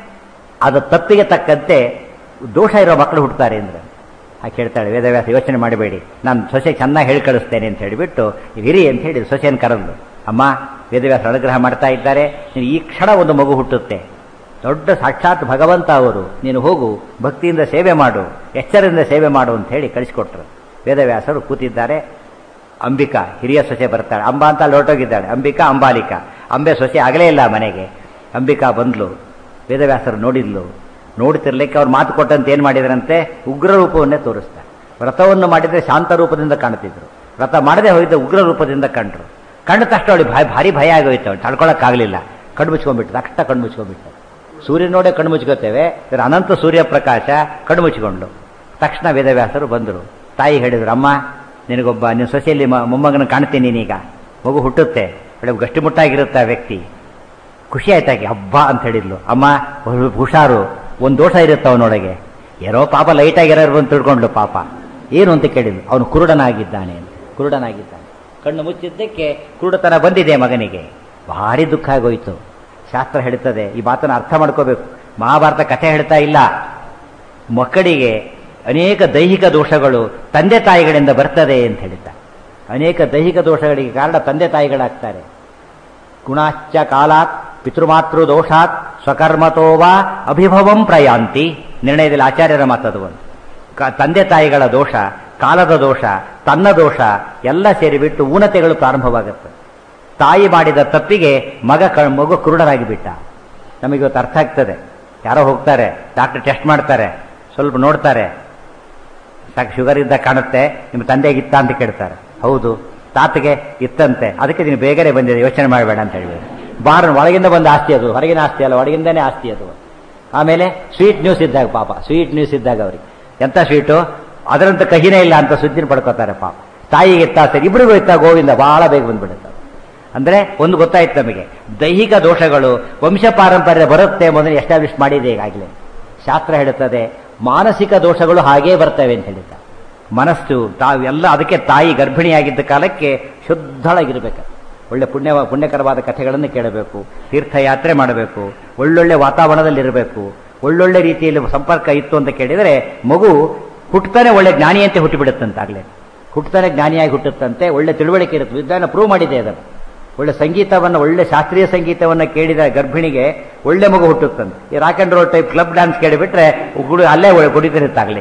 ಅದು ತಪ್ಪಿಗೆ ತಕ್ಕಂತೆ ದೋಷ ಇರೋ ಮಕ್ಕಳು ಹುಟ್ಟುತ್ತಾರೆ ಅಂದ್ರೆ ಹಾಗೆ ಹೇಳ್ತಾಳೆ ವೇದವ್ಯಾಸ ಯೋಚನೆ ಮಾಡಬೇಡಿ ನಾನು ಸೊಸೆ ಚೆನ್ನಾಗಿ ಹೇಳಿ ಕಳಿಸ್ತೇನೆ ಅಂತ ಹೇಳಿಬಿಟ್ಟು ಇರಿ ಅಂತ ಹೇಳಿ ಸೊಸೆಯನ್ನು ಕರೆದು ಅಮ್ಮ ವೇದವ್ಯಾಸ ಅನುಗ್ರಹ ಮಾಡ್ತಾ ಇದ್ದಾರೆ ನೀನು ಈ ಕ್ಷಣ ಒಂದು ಮಗು ಹುಟ್ಟುತ್ತೆ ದೊಡ್ಡ ಸಾಕ್ಷಾತ್ ಭಗವಂತ ಅವರು ನೀನು ಹೋಗು ಭಕ್ತಿಯಿಂದ ಸೇವೆ ಮಾಡು ಎಚ್ಚರದಿಂದ ಸೇವೆ ಮಾಡು ಅಂತ ಹೇಳಿ ಕಳಿಸಿಕೊಟ್ರು ವೇದವ್ಯಾಸರು ಕೂತಿದ್ದಾರೆ ಅಂಬಿಕಾ ಹಿರಿಯ ಸೊಸೆ ಬರ್ತಾಳೆ ಅಂಬ ಅಂತ ಅಲ್ಲಿ ಹೊರಟೋಗಿದ್ದಾಳೆ ಅಂಬಿಕಾ ಅಂಬಾಲಿಕಾ ಅಂಬೆ ಸೊಸೆ ಆಗಲೇ ಇಲ್ಲ ಮನೆಗೆ ಅಂಬಿಕಾ ಬಂದ್ಲು ವೇದವ್ಯಾಸರು ನೋಡಿದ್ಲು ನೋಡ್ತಿರ್ಲಿಕ್ಕೆ ಅವ್ರು ಮಾತು ಕೊಟ್ಟಂತೆ ಏನು ಮಾಡಿದ್ರಂತೆ ಉಗ್ರ ರೂಪವನ್ನೇ ತೋರಿಸ್ತಾರೆ ವ್ರತವನ್ನು ಮಾಡಿದ್ರೆ ಶಾಂತ ರೂಪದಿಂದ ಕಾಣ್ತಿದ್ರು ವ್ರತ ಮಾಡದೆ ಹೋಗಿದ್ದ ಉಗ್ರ ರೂಪದಿಂದ ಕಂಡ್ರು ಕಂಡ ತಕ್ಷಣ ಅವಳಿಗೆ ಭಯ ಭಾರಿ ಭಯ ಆಗೋಯ್ತು ಅವಳು ತಡ್ಕೊಳಕ್ಕಾಗಲಿಲ್ಲ ಕಣ್ಣು ಮುಚ್ಕೊಂಡ್ಬಿಟ್ಟು ತಕ್ಷಣ ಕಣ್ಣು ಮುಚ್ಕೊಂಡ್ಬಿಟ್ಟು ಸೂರ್ಯ ನೋಡೇ ಕಣ್ಣು ಮುಚ್ಕೋತೇವೆ ಇದ್ರ ಅನಂತ ಸೂರ್ಯ ಪ್ರಕಾಶ ಕಣ್ಣು ಮುಚ್ಚಿಕೊಂಡು ತಕ್ಷಣ ವೇದವ್ಯಾಸರು ಬಂದರು ತಾಯಿ ಹೇಳಿದ್ರು ಅಮ್ಮ ನಿನಗೊಬ್ಬ ನಿನ್ನ ಸೊಸೆಯಲ್ಲಿ ಮ- ಮೊಮ್ಮಗನ ಕಾಣ್ತೀನಿ ನೀನೀಗ ಮಗು ಹುಟ್ಟುತ್ತೆ ಒಳ್ಳೆ ಗಟ್ಟಿಮುಟ್ಟಾಗಿರುತ್ತೆ ಆ ವ್ಯಕ್ತಿ ಖುಷಿ ಆಯ್ತಾಗಿ ಹಬ್ಬ ಅಂತ ಹೇಳಿದ್ಲು ಅಮ್ಮ ಹು- ಹುಷಾರು ಒಂದು ದೋಷ ಇರುತ್ತೆ ಅವನೊಳಗೆ ಏನೋ ಪಾಪ ಲೈಟಾಗಿರೋರು ಅಂತ ತಿಳ್ಕೊಂಡ್ಲು ಪಾಪ ಏನು ಅಂತ ಕೇಳಿದ್ಲು ಅವನು ಕುರುಡನಾಗಿದ್ದಾನೆ ಅಂತ ಕುರುಡನಾಗಿದ್ದಾನೆ ಕಣ್ಣು ಮುಚ್ಚಿದ್ದಕ್ಕೆ ಕುರುಡತನ ಬಂದಿದೆ ಮಗನಿಗೆ ಭಾರಿ ದುಃಖ ಆಗೋಯ್ತು ಶಾಸ್ತ್ರ ಹೇಳ್ತದೆ ಈ ಮಾತನ್ನು ಅರ್ಥ ಮಾಡ್ಕೋಬೇಕು ಮಹಾಭಾರತ ಕಥೆ ಹೇಳ್ತಾ ಇಲ್ಲ ಮಕ್ಕಳಿಗೆ ಅನೇಕ ದೈಹಿಕ ದೋಷಗಳು ತಂದೆ ತಾಯಿಗಳಿಂದ ಬರ್ತದೆ ಅಂತ ಹೇಳ್ತಾರೆ ಅನೇಕ ದೈಹಿಕ ದೋಷಗಳಿಗೆ ಕಾರಣ ತಂದೆ ತಾಯಿಗಳಾಗ್ತಾರೆ ಗುಣಾಶ್ಚ ಕಾಲಾತ್ ಪಿತೃಮಾತೃ ದೋಷಾತ್ ಸ್ವಕರ್ಮತೋವಾ ಅಭಿಭವಂ ಪ್ರಯಾಂತಿ ನಿರ್ಣಯದಲ್ಲಿ ಆಚಾರ್ಯರ ಮಾತದು ಒಂದು ಕ- ತಂದೆ ತಾಯಿಗಳ ದೋಷ ಕಾಲದ ದೋಷ ತನ್ನ ದೋಷ ಎಲ್ಲ ಸೇರಿಬಿಟ್ಟು ಊನತೆಗಳು ಪ್ರಾರಂಭವಾಗುತ್ತೆ ತಾಯಿ ಮಾಡಿದ ತಪ್ಪಿಗೆ ಮಗ ಕ ಮಗು ಕುರುಡರಾಗಿ ಬಿಟ್ಟ ನಮಗೆ ಇವತ್ತು ಅರ್ಥ ಆಗ್ತದೆ ಯಾರೋ ಹೋಗ್ತಾರೆ ಡಾಕ್ಟರ್ ಟೆಸ್ಟ್ ಮಾಡ್ತಾರೆ ಸ್ವಲ್ಪ ನೋಡ್ತಾರೆ ಸಾಕು ಶುಗರ್ ಇದ್ದ ಕಾಣುತ್ತೆ ನಿಮ್ಮ ತಂದೆಗೆ ಇತ್ತ ಅಂತ ಕೇಳ್ತಾರೆ ಹೌದು ತಾತಗೆ ಇತ್ತಂತೆ ಅದಕ್ಕೆ ನೀನು ಬೇಗನೆ ಬಂದಿದೆ ಯೋಚನೆ ಮಾಡಬೇಡ ಅಂತ ಹೇಳಿದ್ರು ಬಾರ್ ಒಳಗಿಂದ ಬಂದ ಆಸ್ತಿ ಅದು ಹೊರಗಿನ ಆಸ್ತಿ ಅಲ್ಲ ಒಳಗಿಂದನೇ ಆಸ್ತಿ ಅದು ಆಮೇಲೆ ಸ್ವೀಟ್ ನ್ಯೂಸ್ ಇದ್ದಾಗ ಪಾಪ ಸ್ವೀಟ್ ನ್ಯೂಸ್ ಇದ್ದಾಗ ಅವ್ರಿಗೆ ಎಂಥ ಸ್ವೀಟು ಅದರಂತ ಕಹಿನೇ ಇಲ್ಲ ಅಂತ ಸುದ್ದಿನ ಪಡ್ಕೋತಾರೆ ಪಾಪ ತಾಯಿಗೆ ಇತ್ತ ಸರಿ ಇಬ್ಬರಿಗೂ ಇತ್ತ ಗೋವಿಂದ ಬಹಳ ಬೇಗ ಬಂದ್ಬಿಡುತ್ತೆ ಅಂದ್ರೆ ಒಂದು ಗೊತ್ತಾಯ್ತು ನಮಗೆ ದೈಹಿಕ ದೋಷಗಳು ವಂಶ ಪಾರಂಪರ್ಯ ಬರುತ್ತೆ ಮೊದಲು ಎಸ್ಟಾಬ್ಲಿಷ್ ಮಾಡಿದೆ ಈಗಾಗಲೇ ಶಾಸ್ತ್ರ ಹೇಳುತ್ತದೆ ಮಾನಸಿಕ ದೋಷಗಳು ಹಾಗೇ ಬರ್ತವೆ ಅಂತ ಹೇಳಿದ್ದಾರೆ ಮನಸ್ಸು ತಾವು ಎಲ್ಲ ಅದಕ್ಕೆ ತಾಯಿ ಗರ್ಭಿಣಿಯಾಗಿದ್ದ ಕಾಲಕ್ಕೆ ಶುದ್ಧಳಾಗಿರ್ಬೇಕು ಒಳ್ಳೆ ಪುಣ್ಯ ಪುಣ್ಯಕರವಾದ ಕಥೆಗಳನ್ನು ಕೇಳಬೇಕು ತೀರ್ಥಯಾತ್ರೆ ಮಾಡಬೇಕು ಒಳ್ಳೊಳ್ಳೆ ವಾತಾವರಣದಲ್ಲಿರಬೇಕು ಒಳ್ಳೊಳ್ಳೆ ರೀತಿಯಲ್ಲಿ ಸಂಪರ್ಕ ಇತ್ತು ಅಂತ ಕೇಳಿದರೆ ಮಗು ಹುಟ್ಟತಾನೆ ಒಳ್ಳೆ ಜ್ಞಾನಿಯಂತೆ ಹುಟ್ಟಿಬಿಡುತ್ತಂತಾಗಲೇ ಹುಟ್ಟತಾನೆ ಜ್ಞಾನಿಯಾಗಿ ಹುಟ್ಟುತ್ತಂತೆ ಒಳ್ಳೆ ತಿಳುವಳಿಕೆ ಇರುತ್ತೆ ವಿಜ್ಞಾನ ಪ್ರೂವ್ ಮಾಡಿದೆ ಅದನ್ನು ಒಳ್ಳೆ ಸಂಗೀತವನ್ನು ಒಳ್ಳೆ ಶಾಸ್ತ್ರೀಯ ಸಂಗೀತವನ್ನು ಕೇಳಿದ ಗರ್ಭಿಣಿಗೆ ಒಳ್ಳೆ ಮಗು ಹುಟ್ಟುತ್ತಂತೆ ಈ rock and roll type club dance ಕೇಳಿಬಿಟ್ರೆ ಗುಡಿ ಅಲ್ಲೇ ಒಳ್ಳೆ ಕುಡಿತಿರುತ್ತಾಗಲಿ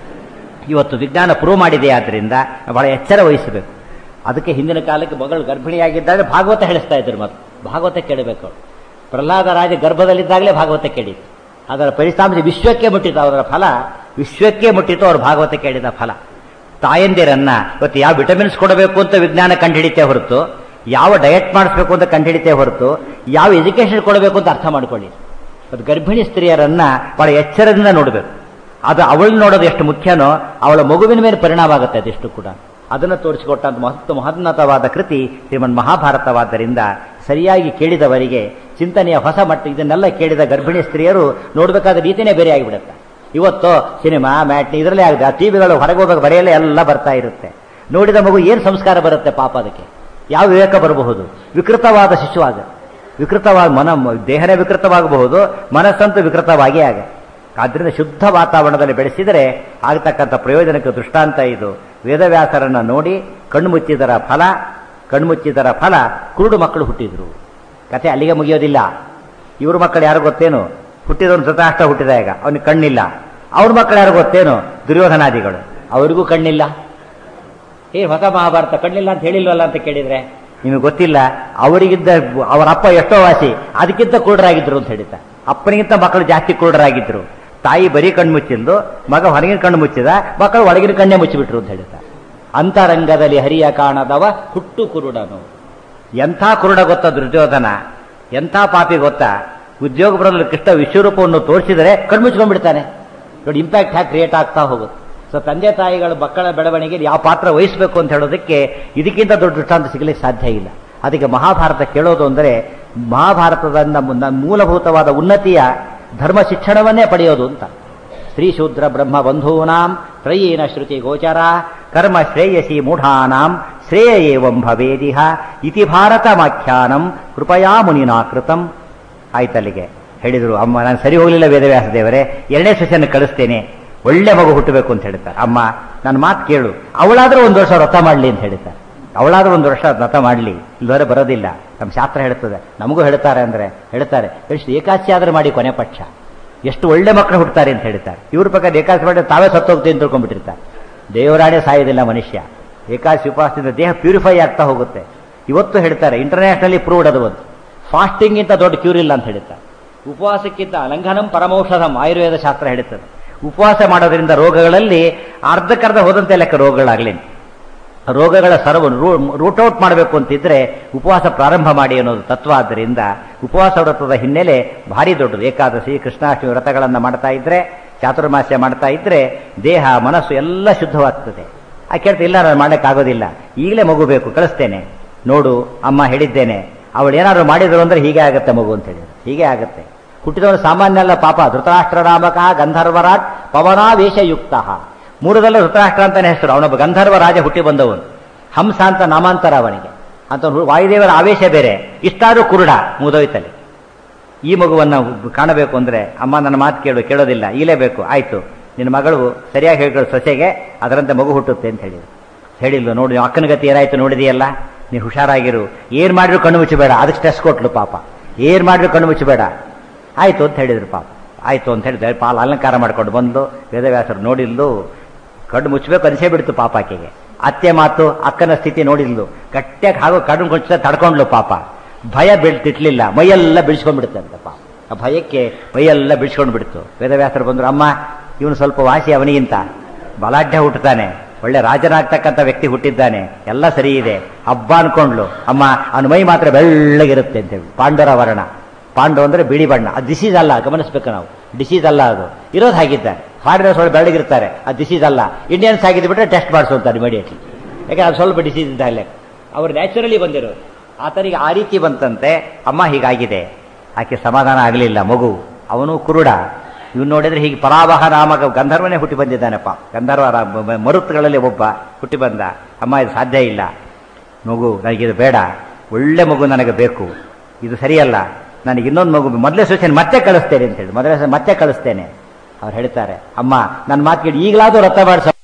ಇವತ್ತು ವಿಜ್ಞಾನ ಪ್ರೂವ್ ಮಾಡಿದೆ ಆದ್ದರಿಂದ ಬಹಳ ಎಚ್ಚರ ವಹಿಸಬೇಕು ಅದಕ್ಕೆ ಹಿಂದಿನ ಕಾಲಕ್ಕೆ ಮಗಳು ಗರ್ಭಿಣಿಯಾಗಿದ್ದಾಗ ಭಾಗವತ ಹೇಳಿಸ್ತಾ ಇದ್ರು ಮತ್ತು ಭಾಗವತ ಕೇಳಬೇಕು ಅವಳು ಪ್ರಹ್ಲಾದ ರಾಜ ಗರ್ಭದಲ್ಲಿದ್ದಾಗಲೇ ಭಾಗವತ ಕೇಳಿತು ಅದರ ಫಲಿತಾಂಶ ವಿಶ್ವಕ್ಕೆ ಮುಟ್ಟಿತು ಅವರ ಫಲ ವಿಶ್ವಕ್ಕೆ ಮುಟ್ಟಿತು ಅವರು ಭಾಗವತ ಕೇಳಿದ ಫಲ ತಾಯಂದಿರನ್ನ ಇವತ್ತು ಯಾವ ವಿಟಮಿನ್ಸ್ ಕೊಡಬೇಕು ಅಂತ ವಿಜ್ಞಾನ ಕಂಡುಹಿಡಿತೇ ಹೊರತು ಯಾವ ಡಯಟ್ ಮಾಡಿಸ್ಬೇಕು ಅಂತ ಕಂಡುಹಿಡಿತೇ ಹೊರತು ಯಾವ ಎಜುಕೇಶನ್ ಕೊಡಬೇಕು ಅಂತ ಅರ್ಥ ಮಾಡ್ಕೊಳ್ಳಿ ಅದು ಗರ್ಭಿಣಿ ಸ್ತ್ರೀಯರನ್ನ ಬಹಳ ಎಚ್ಚರದಿಂದ ನೋಡಬೇಕು ಅದು ಅವಳು ನೋಡೋದು ಎಷ್ಟು ಮುಖ್ಯನೋ ಅವಳ ಮಗುವಿನ ಮೇಲೆ ಪರಿಣಾಮ ಆಗುತ್ತೆ ಅದೆಷ್ಟು ಕೂಡ ಅದನ್ನು ತೋರಿಸಿಕೊಟ್ಟಂತ ಮಹತ್ವ ಮಹೋನ್ನತವಾದ ಕೃತಿ ಶ್ರೀಮನ್ ಮಹಾಭಾರತವಾದ್ದರಿಂದ ಸರಿಯಾಗಿ ಕೇಳಿದವರಿಗೆ ಚಿಂತನೆಯ ಹೊಸ ಮಟ್ಟ ಇದನ್ನೆಲ್ಲ ಕೇಳಿದ ಗರ್ಭಿಣಿ ಸ್ತ್ರೀಯರು ನೋಡಬೇಕಾದ ರೀತಿನೇ ಬೇರೆ ಆಗಿಬಿಡುತ್ತೆ ಇವತ್ತು ಸಿನಿಮಾ ಮ್ಯಾಟ್ನಿ ಇದರಲ್ಲೇ ಆಗಿದೆ ಆ ಟಿವಿಗಳು ಹೊರಗೆ ಹೋದಾಗ ಬರೆಯಲ್ಲೇ ಎಲ್ಲ ಬರ್ತಾ ಇರುತ್ತೆ ನೋಡಿದ ಮಗು ಏನು ಸಂಸ್ಕಾರ ಬರುತ್ತೆ ಪಾಪ ಅದಕ್ಕೆ ಯಾವ ವಿವೇಕ ಬರಬಹುದು ವಿಕೃತವಾದ ಶಿಶು ಆಗ ವಿಕೃತವಾಗಿ ಮನ ದೇಹನೇ ವಿಕೃತವಾಗಬಹುದು ಮನಸ್ಸಂತೂ ವಿಕೃತವಾಗಿಯೇ ಆಗ ಆದ್ರಿಂದ ಶುದ್ಧ ವಾತಾವರಣದಲ್ಲಿ ಬೆಳೆಸಿದರೆ ಆಗತಕ್ಕಂಥ ಪ್ರಯೋಜನಕ್ಕೆ ದೃಷ್ಟಾಂತ ಇದು ವೇದವ್ಯಾಸರನ್ನ ನೋಡಿ ಕಣ್ಮುಚ್ಚಿದರ ಫಲ ಕಣ್ಮುಚ್ಚಿದರ ಫಲ ಕುರುಡು ಮಕ್ಕಳು ಹುಟ್ಟಿದ್ರು ಕತೆ ಅಲ್ಲಿಗೆ ಮುಗಿಯೋದಿಲ್ಲ ಇವ್ರ ಮಕ್ಕಳು ಯಾರು ಗೊತ್ತೇನು ಹುಟ್ಟಿದವನು ಧೃತರಾಷ್ಟ್ರ ಹುಟ್ಟಿದ ಈಗ ಅವನಿಗೆ ಕಣ್ಣಿಲ್ಲ ಅವ್ರ ಮಕ್ಕಳು ಯಾರು ಗೊತ್ತೇನು ದುರ್ಯೋಧನಾದಿಗಳು ಅವರಿಗೂ ಕಣ್ಣಿಲ್ಲ ಏ ಹೊಸ ಮಹಾಭಾರತ ಕಣ್ಣಿಲ್ಲ ಅಂತ ಹೇಳಿಲ್ವಲ್ಲ ಅಂತ ಕೇಳಿದ್ರೆ ನಿಮಗೆ ಗೊತ್ತಿಲ್ಲ ಅವರಿಗಿದ್ದ ಅವರ ಅಪ್ಪ ಎಷ್ಟೋ ವಾಸಿ ಅದಕ್ಕಿಂತ ಕುರುಡರಾಗಿದ್ರು ಅಂತ ಹೇಳಿದ್ದ ಅಪ್ಪನಿಗಿಂತ ಮಕ್ಕಳು ಜಾಸ್ತಿ ಕುರುಡರಾಗಿದ್ರು ತಾಯಿ ಬರೀ ಕಣ್ಣು ಮುಚ್ಚಿದ್ದು ಮಗ ಹೊರಗಿನ ಕಣ್ಣು ಮುಚ್ಚಿದ ಮಕ್ಕಳು ಒಳಗಿನ ಕಣ್ಣೇ ಮುಚ್ಚಿಬಿಟ್ರು ಅಂತ ಹೇಳಿದ್ದ ಅಂತರಂಗದಲ್ಲಿ ಹರಿಯ ಕಾಣದವ ಹುಟ್ಟು ಕುರುಡನು ಎಂಥ ಕುರುಡ ಗೊತ್ತಾ ದುರ್ಯೋಧನ ಎಂಥ ಪಾಪಿ ಗೊತ್ತಾ ಉದ್ಯೋಗ ಬರೋದ್ರಲ್ಲಿ ಕೃಷ್ಣ ವಿಶ್ವರೂಪವನ್ನು ತೋರಿಸಿದರೆ ಕಣ್ಮುಚ್ಕೊಂಡ್ಬಿಡ್ತಾನೆ ನೋಡಿ ಇಂಪ್ಯಾಕ್ಟ್ ಹ್ಯಾಕ್ ಕ್ರಿಯೇಟ್ ಆಗ್ತಾ ಹೋಗುತ್ತೆ ಸೊ ತಂದೆ ತಾಯಿಗಳ ಮಕ್ಕಳ ಬೆಳವಣಿಗೆಯಲ್ಲಿ ಯಾವ ಪಾತ್ರ ವಹಿಸಬೇಕು ಅಂತ ಹೇಳೋದಕ್ಕೆ ಇದಕ್ಕಿಂತ ದೊಡ್ಡ ದೃಷ್ಟಾಂತ ಸಿಗಲಿಕ್ಕೆ ಸಾಧ್ಯ ಇಲ್ಲ ಅದಕ್ಕೆ ಮಹಾಭಾರತ ಕೇಳೋದು ಅಂದರೆ ಮಹಾಭಾರತದಿಂದ ಮುನ್ನ- ಮೂಲಭೂತವಾದ ಉನ್ನತಿಯ ಧರ್ಮ ಶಿಕ್ಷಣವನ್ನೇ ಪಡೆಯೋದು ಅಂತ ಸ್ತ್ರೀ ಶೂದ್ರ ಬ್ರಹ್ಮ ಬಂಧೂನಾಂ ತ್ರಯೇನ ಶ್ರುತಿ ಗೋಚರ ಕರ್ಮ ಶ್ರೇಯಸಿ ಮೂಢಾನಾಂ ಶ್ರೇಯ ಏವಂ ಭವೇದಿಹ ಇತಿ ಭಾರತಮಾಖ್ಯಾನಂ ಕೃಪಯಾ ಮುನಿನಾ ಕೃತಂ ಆಯ್ತಲ್ಲಿಗೆ ಹೇಳಿದ್ರು ಅಮ್ಮ ನಾನು ಸರಿ ಹೋಗಲಿಲ್ಲ ವೇದವ್ಯಾಸ ದೇವರೇ ಎರಡನೇ ಸಸ್ಯನ ಕಳಿಸ್ತೇನೆ ಒಳ್ಳೆ ಮಗು ಹುಟ್ಟಬೇಕು ಅಂತ ಹೇಳ್ತಾರೆ ಅಮ್ಮ ನನ್ನ ಮಾತು ಕೇಳು ಅವಳಾದ್ರೂ ಒಂದು ವರ್ಷ ವ್ರತ ಮಾಡಲಿ ಅಂತ ಹೇಳ್ತಾರೆ ಅವಳಾದ್ರೂ ಒಂದು ವರ್ಷ ವ್ರತ ಮಾಡಲಿ ಇಲ್ಲವರೆ ಬರೋದಿಲ್ಲ ನಮ್ಮ ಶಾಸ್ತ್ರ ಹೇಳ್ತದೆ ನಮಗೂ ಹೇಳ್ತಾರೆ ಅಂದ್ರೆ ಹೇಳ್ತಾರೆ ಎಷ್ಟು ಏಕಾದಶಿ ಆದ್ರೆ ಮಾಡಿ ಕೊನೆ ಪಕ್ಷ ಎಷ್ಟು ಒಳ್ಳೆ ಮಕ್ಕಳು ಹುಟ್ಟುತ್ತಾರೆ ಅಂತ ಹೇಳ್ತಾರೆ ಇವ್ರ ಪ್ರಕಾರ ಏಕಾದಶಿ ಮಾಡಿ ತಾವೇ ಸತ್ತೋಗ್ತೀವಿ ಅಂತ ತಿಳ್ಕೊಂಡ್ಬಿಟ್ಟಿರ್ತಾರೆ ದೇವರಾಣೆ ಸಾಯೋದಿಲ್ಲ ಮನುಷ್ಯ ಏಕಾದಶಿ ಉಪವಾಸದಿಂದ ದೇಹ ಪ್ಯೂರಿಫೈ ಆಗ್ತಾ ಹೋಗುತ್ತೆ ಇವತ್ತು ಹೇಳ್ತಾರೆ ಇಂಟರ್ನ್ಯಾಷನಲಿ ಪ್ರೂವ್ಡ್ ಅದು ಒಂದು ಫಾಸ್ಟಿಂಗಿಂತ ದೊಡ್ಡ ಕ್ಯೂರ್ ಇಲ್ಲ ಅಂತ ಹೇಳ್ತಾರೆ ಉಪವಾಸಕ್ಕಿಂತ ಲಂಘನಂ ಪರಮೌಷಧಂ ಆಯುರ್ವೇದ ಶಾಸ್ತ್ರ ಹೇಳುತ್ತದೆ ಉಪವಾಸ ಮಾಡೋದ್ರಿಂದ ರೋಗಗಳಲ್ಲಿ ಅರ್ಧಕ್ಕರ್ಧ ಹೋದಂತೆ ಲೆಕ್ಕ ರೋಗಗಳಾಗಲಿ ರೋಗಗಳ ಸರ್ವ ರೂಟ್ ಔಟ್ ಮಾಡಬೇಕು ಅಂತಿದ್ರೆ ಉಪವಾಸ ಪ್ರಾರಂಭ ಮಾಡಿ ಅನ್ನೋದು ತತ್ವ ಆದ್ದರಿಂದ ಉಪವಾಸ ವ್ರತದ ಹಿನ್ನೆಲೆ ಭಾರಿ ದೊಡ್ಡದು ಏಕಾದಶಿ ಕೃಷ್ಣಾಷ್ಟಮಿ ವ್ರತಗಳನ್ನು ಮಾಡ್ತಾ ಇದ್ರೆ ಚಾತುರ್ಮಾಸ್ಯ ಮಾಡ್ತಾ ಇದ್ರೆ ದೇಹ ಮನಸ್ಸು ಎಲ್ಲ ಶುದ್ಧವಾಗ್ತದೆ ಆ ಕೇಳ್ತಾ ಇಲ್ಲ ನಾನು ಮಾಡೋಕ್ಕಾಗೋದಿಲ್ಲ ಈಗಲೇ ಮಗು ಬೇಕು ಕಳಿಸ್ತೇನೆ ನೋಡು ಅಮ್ಮ ಹೇಳಿದ್ದೇನೆ ಅವಳು ಏನಾದ್ರು ಮಾಡಿದ್ರು ಅಂದ್ರೆ ಹೀಗೆ ಆಗುತ್ತೆ ಮಗು ಅಂತ ಹೇಳಿದ್ರು ಹೀಗೆ ಆಗುತ್ತೆ ಹುಟ್ಟಿದವನು ಸಾಮಾನ್ಯ ಅಲ್ಲ ಪಾಪ ಧೃತರಾಷ್ಟ್ರ ನಾಮಕ ಗಂಧರ್ವರಾಟ್ ಪವನಾವೇಶಯುಕ್ತ ಮೂರದಲ್ಲೂ ಧೃತರಾಷ್ಟ್ರ ಅಂತಾನೆ ಹೆಸರು ಅವನೊಬ್ಬ ಗಂಧರ್ವ ರಾಜ ಹುಟ್ಟಿ ಬಂದವನು ಹಂಸ ಅಂತ ನಾಮಾಂತರ ಅವನಿಗೆ ಅಂತ ವಾಯುದೇವರ ಆವೇಶ ಬೇರೆ ಇಷ್ಟಾದ್ರೂ ಕುರುಡ ಮುದೋಯ್ತಲ್ಲಿ ಈ ಮಗುವನ್ನು ಕಾಣಬೇಕು ಅಂದರೆ ಅಮ್ಮ ನನ್ನ ಮಾತು ಕೇಳು ಕೇಳೋದಿಲ್ಲ ಈಲೇ ಬೇಕು ಆಯಿತು ನಿನ್ನ ಮಗಳು ಸರಿಯಾಗಿ ಹೇಳ್ಕೊಳ್ಳೋ ಸೊಸೆಗೆ ಅದರಂತೆ ಮಗು ಹುಟ್ಟುತ್ತೆ ಅಂತ ಹೇಳಿದ್ರು ಹೇಳಿಲ್ಲ ನೋಡಿ ಅಕ್ಕನ ಗತಿ ಏನಾಯ್ತು ನೋಡಿದೆಯಲ್ಲ ನೀನು ಹುಷಾರಾಗಿರು ಏನು ಮಾಡಿದ್ರು ಕಣ್ಣು ಮುಚ್ಚಬೇಡ ಅದಕ್ಕೆ ಸ್ಟ್ರೆಸ್ ಕೊಟ್ಲು ಪಾಪ ಏನು ಮಾಡಿದ್ರು ಕಣ್ಣು ಮುಚ್ಚಬೇಡ ಆಯಿತು ಅಂತ ಹೇಳಿದ್ರು ಪಾಪ ಆಯಿತು ಅಂತ ಹೇಳಿದ್ರೆ ಪಾಲ್ ಅಲಂಕಾರ ಮಾಡ್ಕೊಂಡು ಬಂದು ವೇದವ್ಯಾಸರು ನೋಡಿಲ್ಲು ಕಣ್ಣು ಮುಚ್ಚಬೇಕು ಅನಿಸೇ ಬಿಡ್ತು ಪಾಪ ಆಕೆಗೆ ಅತ್ತೆ ಮಾತು ಅಕ್ಕನ ಸ್ಥಿತಿ ನೋಡಿದ್ಲು ಗಟ್ಟಿಯಾಗಿ ಹಾಗೂ ಕಣ್ಣು ಮುಚ್ಚ ತಡ್ಕೊಂಡ್ಲು ಪಾಪ ಭಯ ಬೀಳ್ತಿಟ್ಲಿಲ್ಲ ಮೈಯೆಲ್ಲ ಬಿಡಿಸ್ಕೊಂಡ್ಬಿಡುತ್ತಂತೆ ಪಾಪ ಆ ಭಯಕ್ಕೆ ಮೈಯೆಲ್ಲ ಬಿಡಿಸ್ಕೊಂಡು ಬಿಡ್ತು ವೇದವ್ಯಾಸರು ಬಂದ್ರು ಅಮ್ಮ ಇವನು ಸ್ವಲ್ಪ ವಾಸಿ ಅವನಿಗಿಂತ ಬಲಾಢ್ಯ ಹುಟ್ಟುತ್ತಾನೆ ಒಳ್ಳೆ ರಾಜನಾಗ್ತಕ್ಕಂಥ ವ್ಯಕ್ತಿ ಹುಟ್ಟಿದ್ದಾನೆ ಎಲ್ಲ ಸರಿ ಇದೆ ಹಬ್ಬ ಅನ್ಕೊಂಡ್ಲು ಅಮ್ಮ ಅವನ ಮೈ ಮಾತ್ರ ಬೆಳ್ಳಗಿರುತ್ತೆ ಅಂತೇಳಿ ಪಾಂಡವರ ವರ್ಣ ಪಾಂಡು ಅಂದ್ರೆ ಬಿಳಿ ಬಣ್ಣ ಅದು ಡಿಸೀಸ್ ಅಲ್ಲ ಗಮನಿಸ್ಬೇಕು ನಾವು ಡಿಸೀಸ್ ಅಲ್ಲ ಅದು ಇರೋದು ಹಾಗಿದ್ದಾರೆ ಫಾರಿನರ್ಸ್ ಒಳ್ಳೆ ಬೆಳಗಿರ್ತಾರೆ ಅದು ಡಿಸೀಸ್ ಅಲ್ಲ ಇಂಡಿಯನ್ಸ್ ಆಗಿದ್ದು ಬಿಟ್ರೆ ಟೆಸ್ಟ್ ಮಾಡಿಸುತ್ತಾರೆ ಇಮಿಡಿಯೇಟ್ಲಿ ಯಾಕೆ ಅದು ಸ್ವಲ್ಪ ಡಿಸೀಸ್ ಇದ್ದಾಗಲೇ ಅವರು ನ್ಯಾಚುರಲಿ ಬಂದಿರೋರು ಆತನಿಗೆ ಆ ರೀತಿ ಬಂತಂತೆ ಅಮ್ಮ ಹೀಗಾಗಿದೆ ಆಕೆ ಸಮಾಧಾನ ಆಗಲಿಲ್ಲ ಮಗು ಅವನು ಕುರುಡ ಇವ್ನು ನೋಡಿದ್ರೆ ಹೀಗೆ ಪರಾವಹ ನಾಮಕ ಗಂಧರ್ವನೇ ಹುಟ್ಟಿ ಬಂದಿದ್ದಾನಪ್ಪ ಗಂಧರ್ವ ರ- ಮ- ಮರುತ್ತುಗಳಲ್ಲಿ ಒಬ್ಬ ಹುಟ್ಟಿ ಬಂದ ಅಮ್ಮ ಇದು ಸಾಧ್ಯ ಇಲ್ಲ ಮಗು ನನಗಿದು ಬೇಡ ಒಳ್ಳೆ ಮಗು ನನಗೆ ಬೇಕು ಇದು ಸರಿಯಲ್ಲ ನನಗೆ ಇನ್ನೊಂದು ಮಗು ಮೊದಲೇ ಸೂಚನೆ ಮತ್ತೆ ಕಳಿಸ್ತೇನೆ ಅಂತ ಹೇಳಿ ಮೊದಲೇ ಸಲ ಮತ್ತೆ ಕಳಿಸ್ತೇನೆ ಅವ್ರು ಹೇಳ್ತಾರೆ ಅಮ್ಮ ನನ್ನ ಮಾತು ಕೇಳಿ ಈಗಲಾದರೂ ರಥ ಮಾಡಿಸ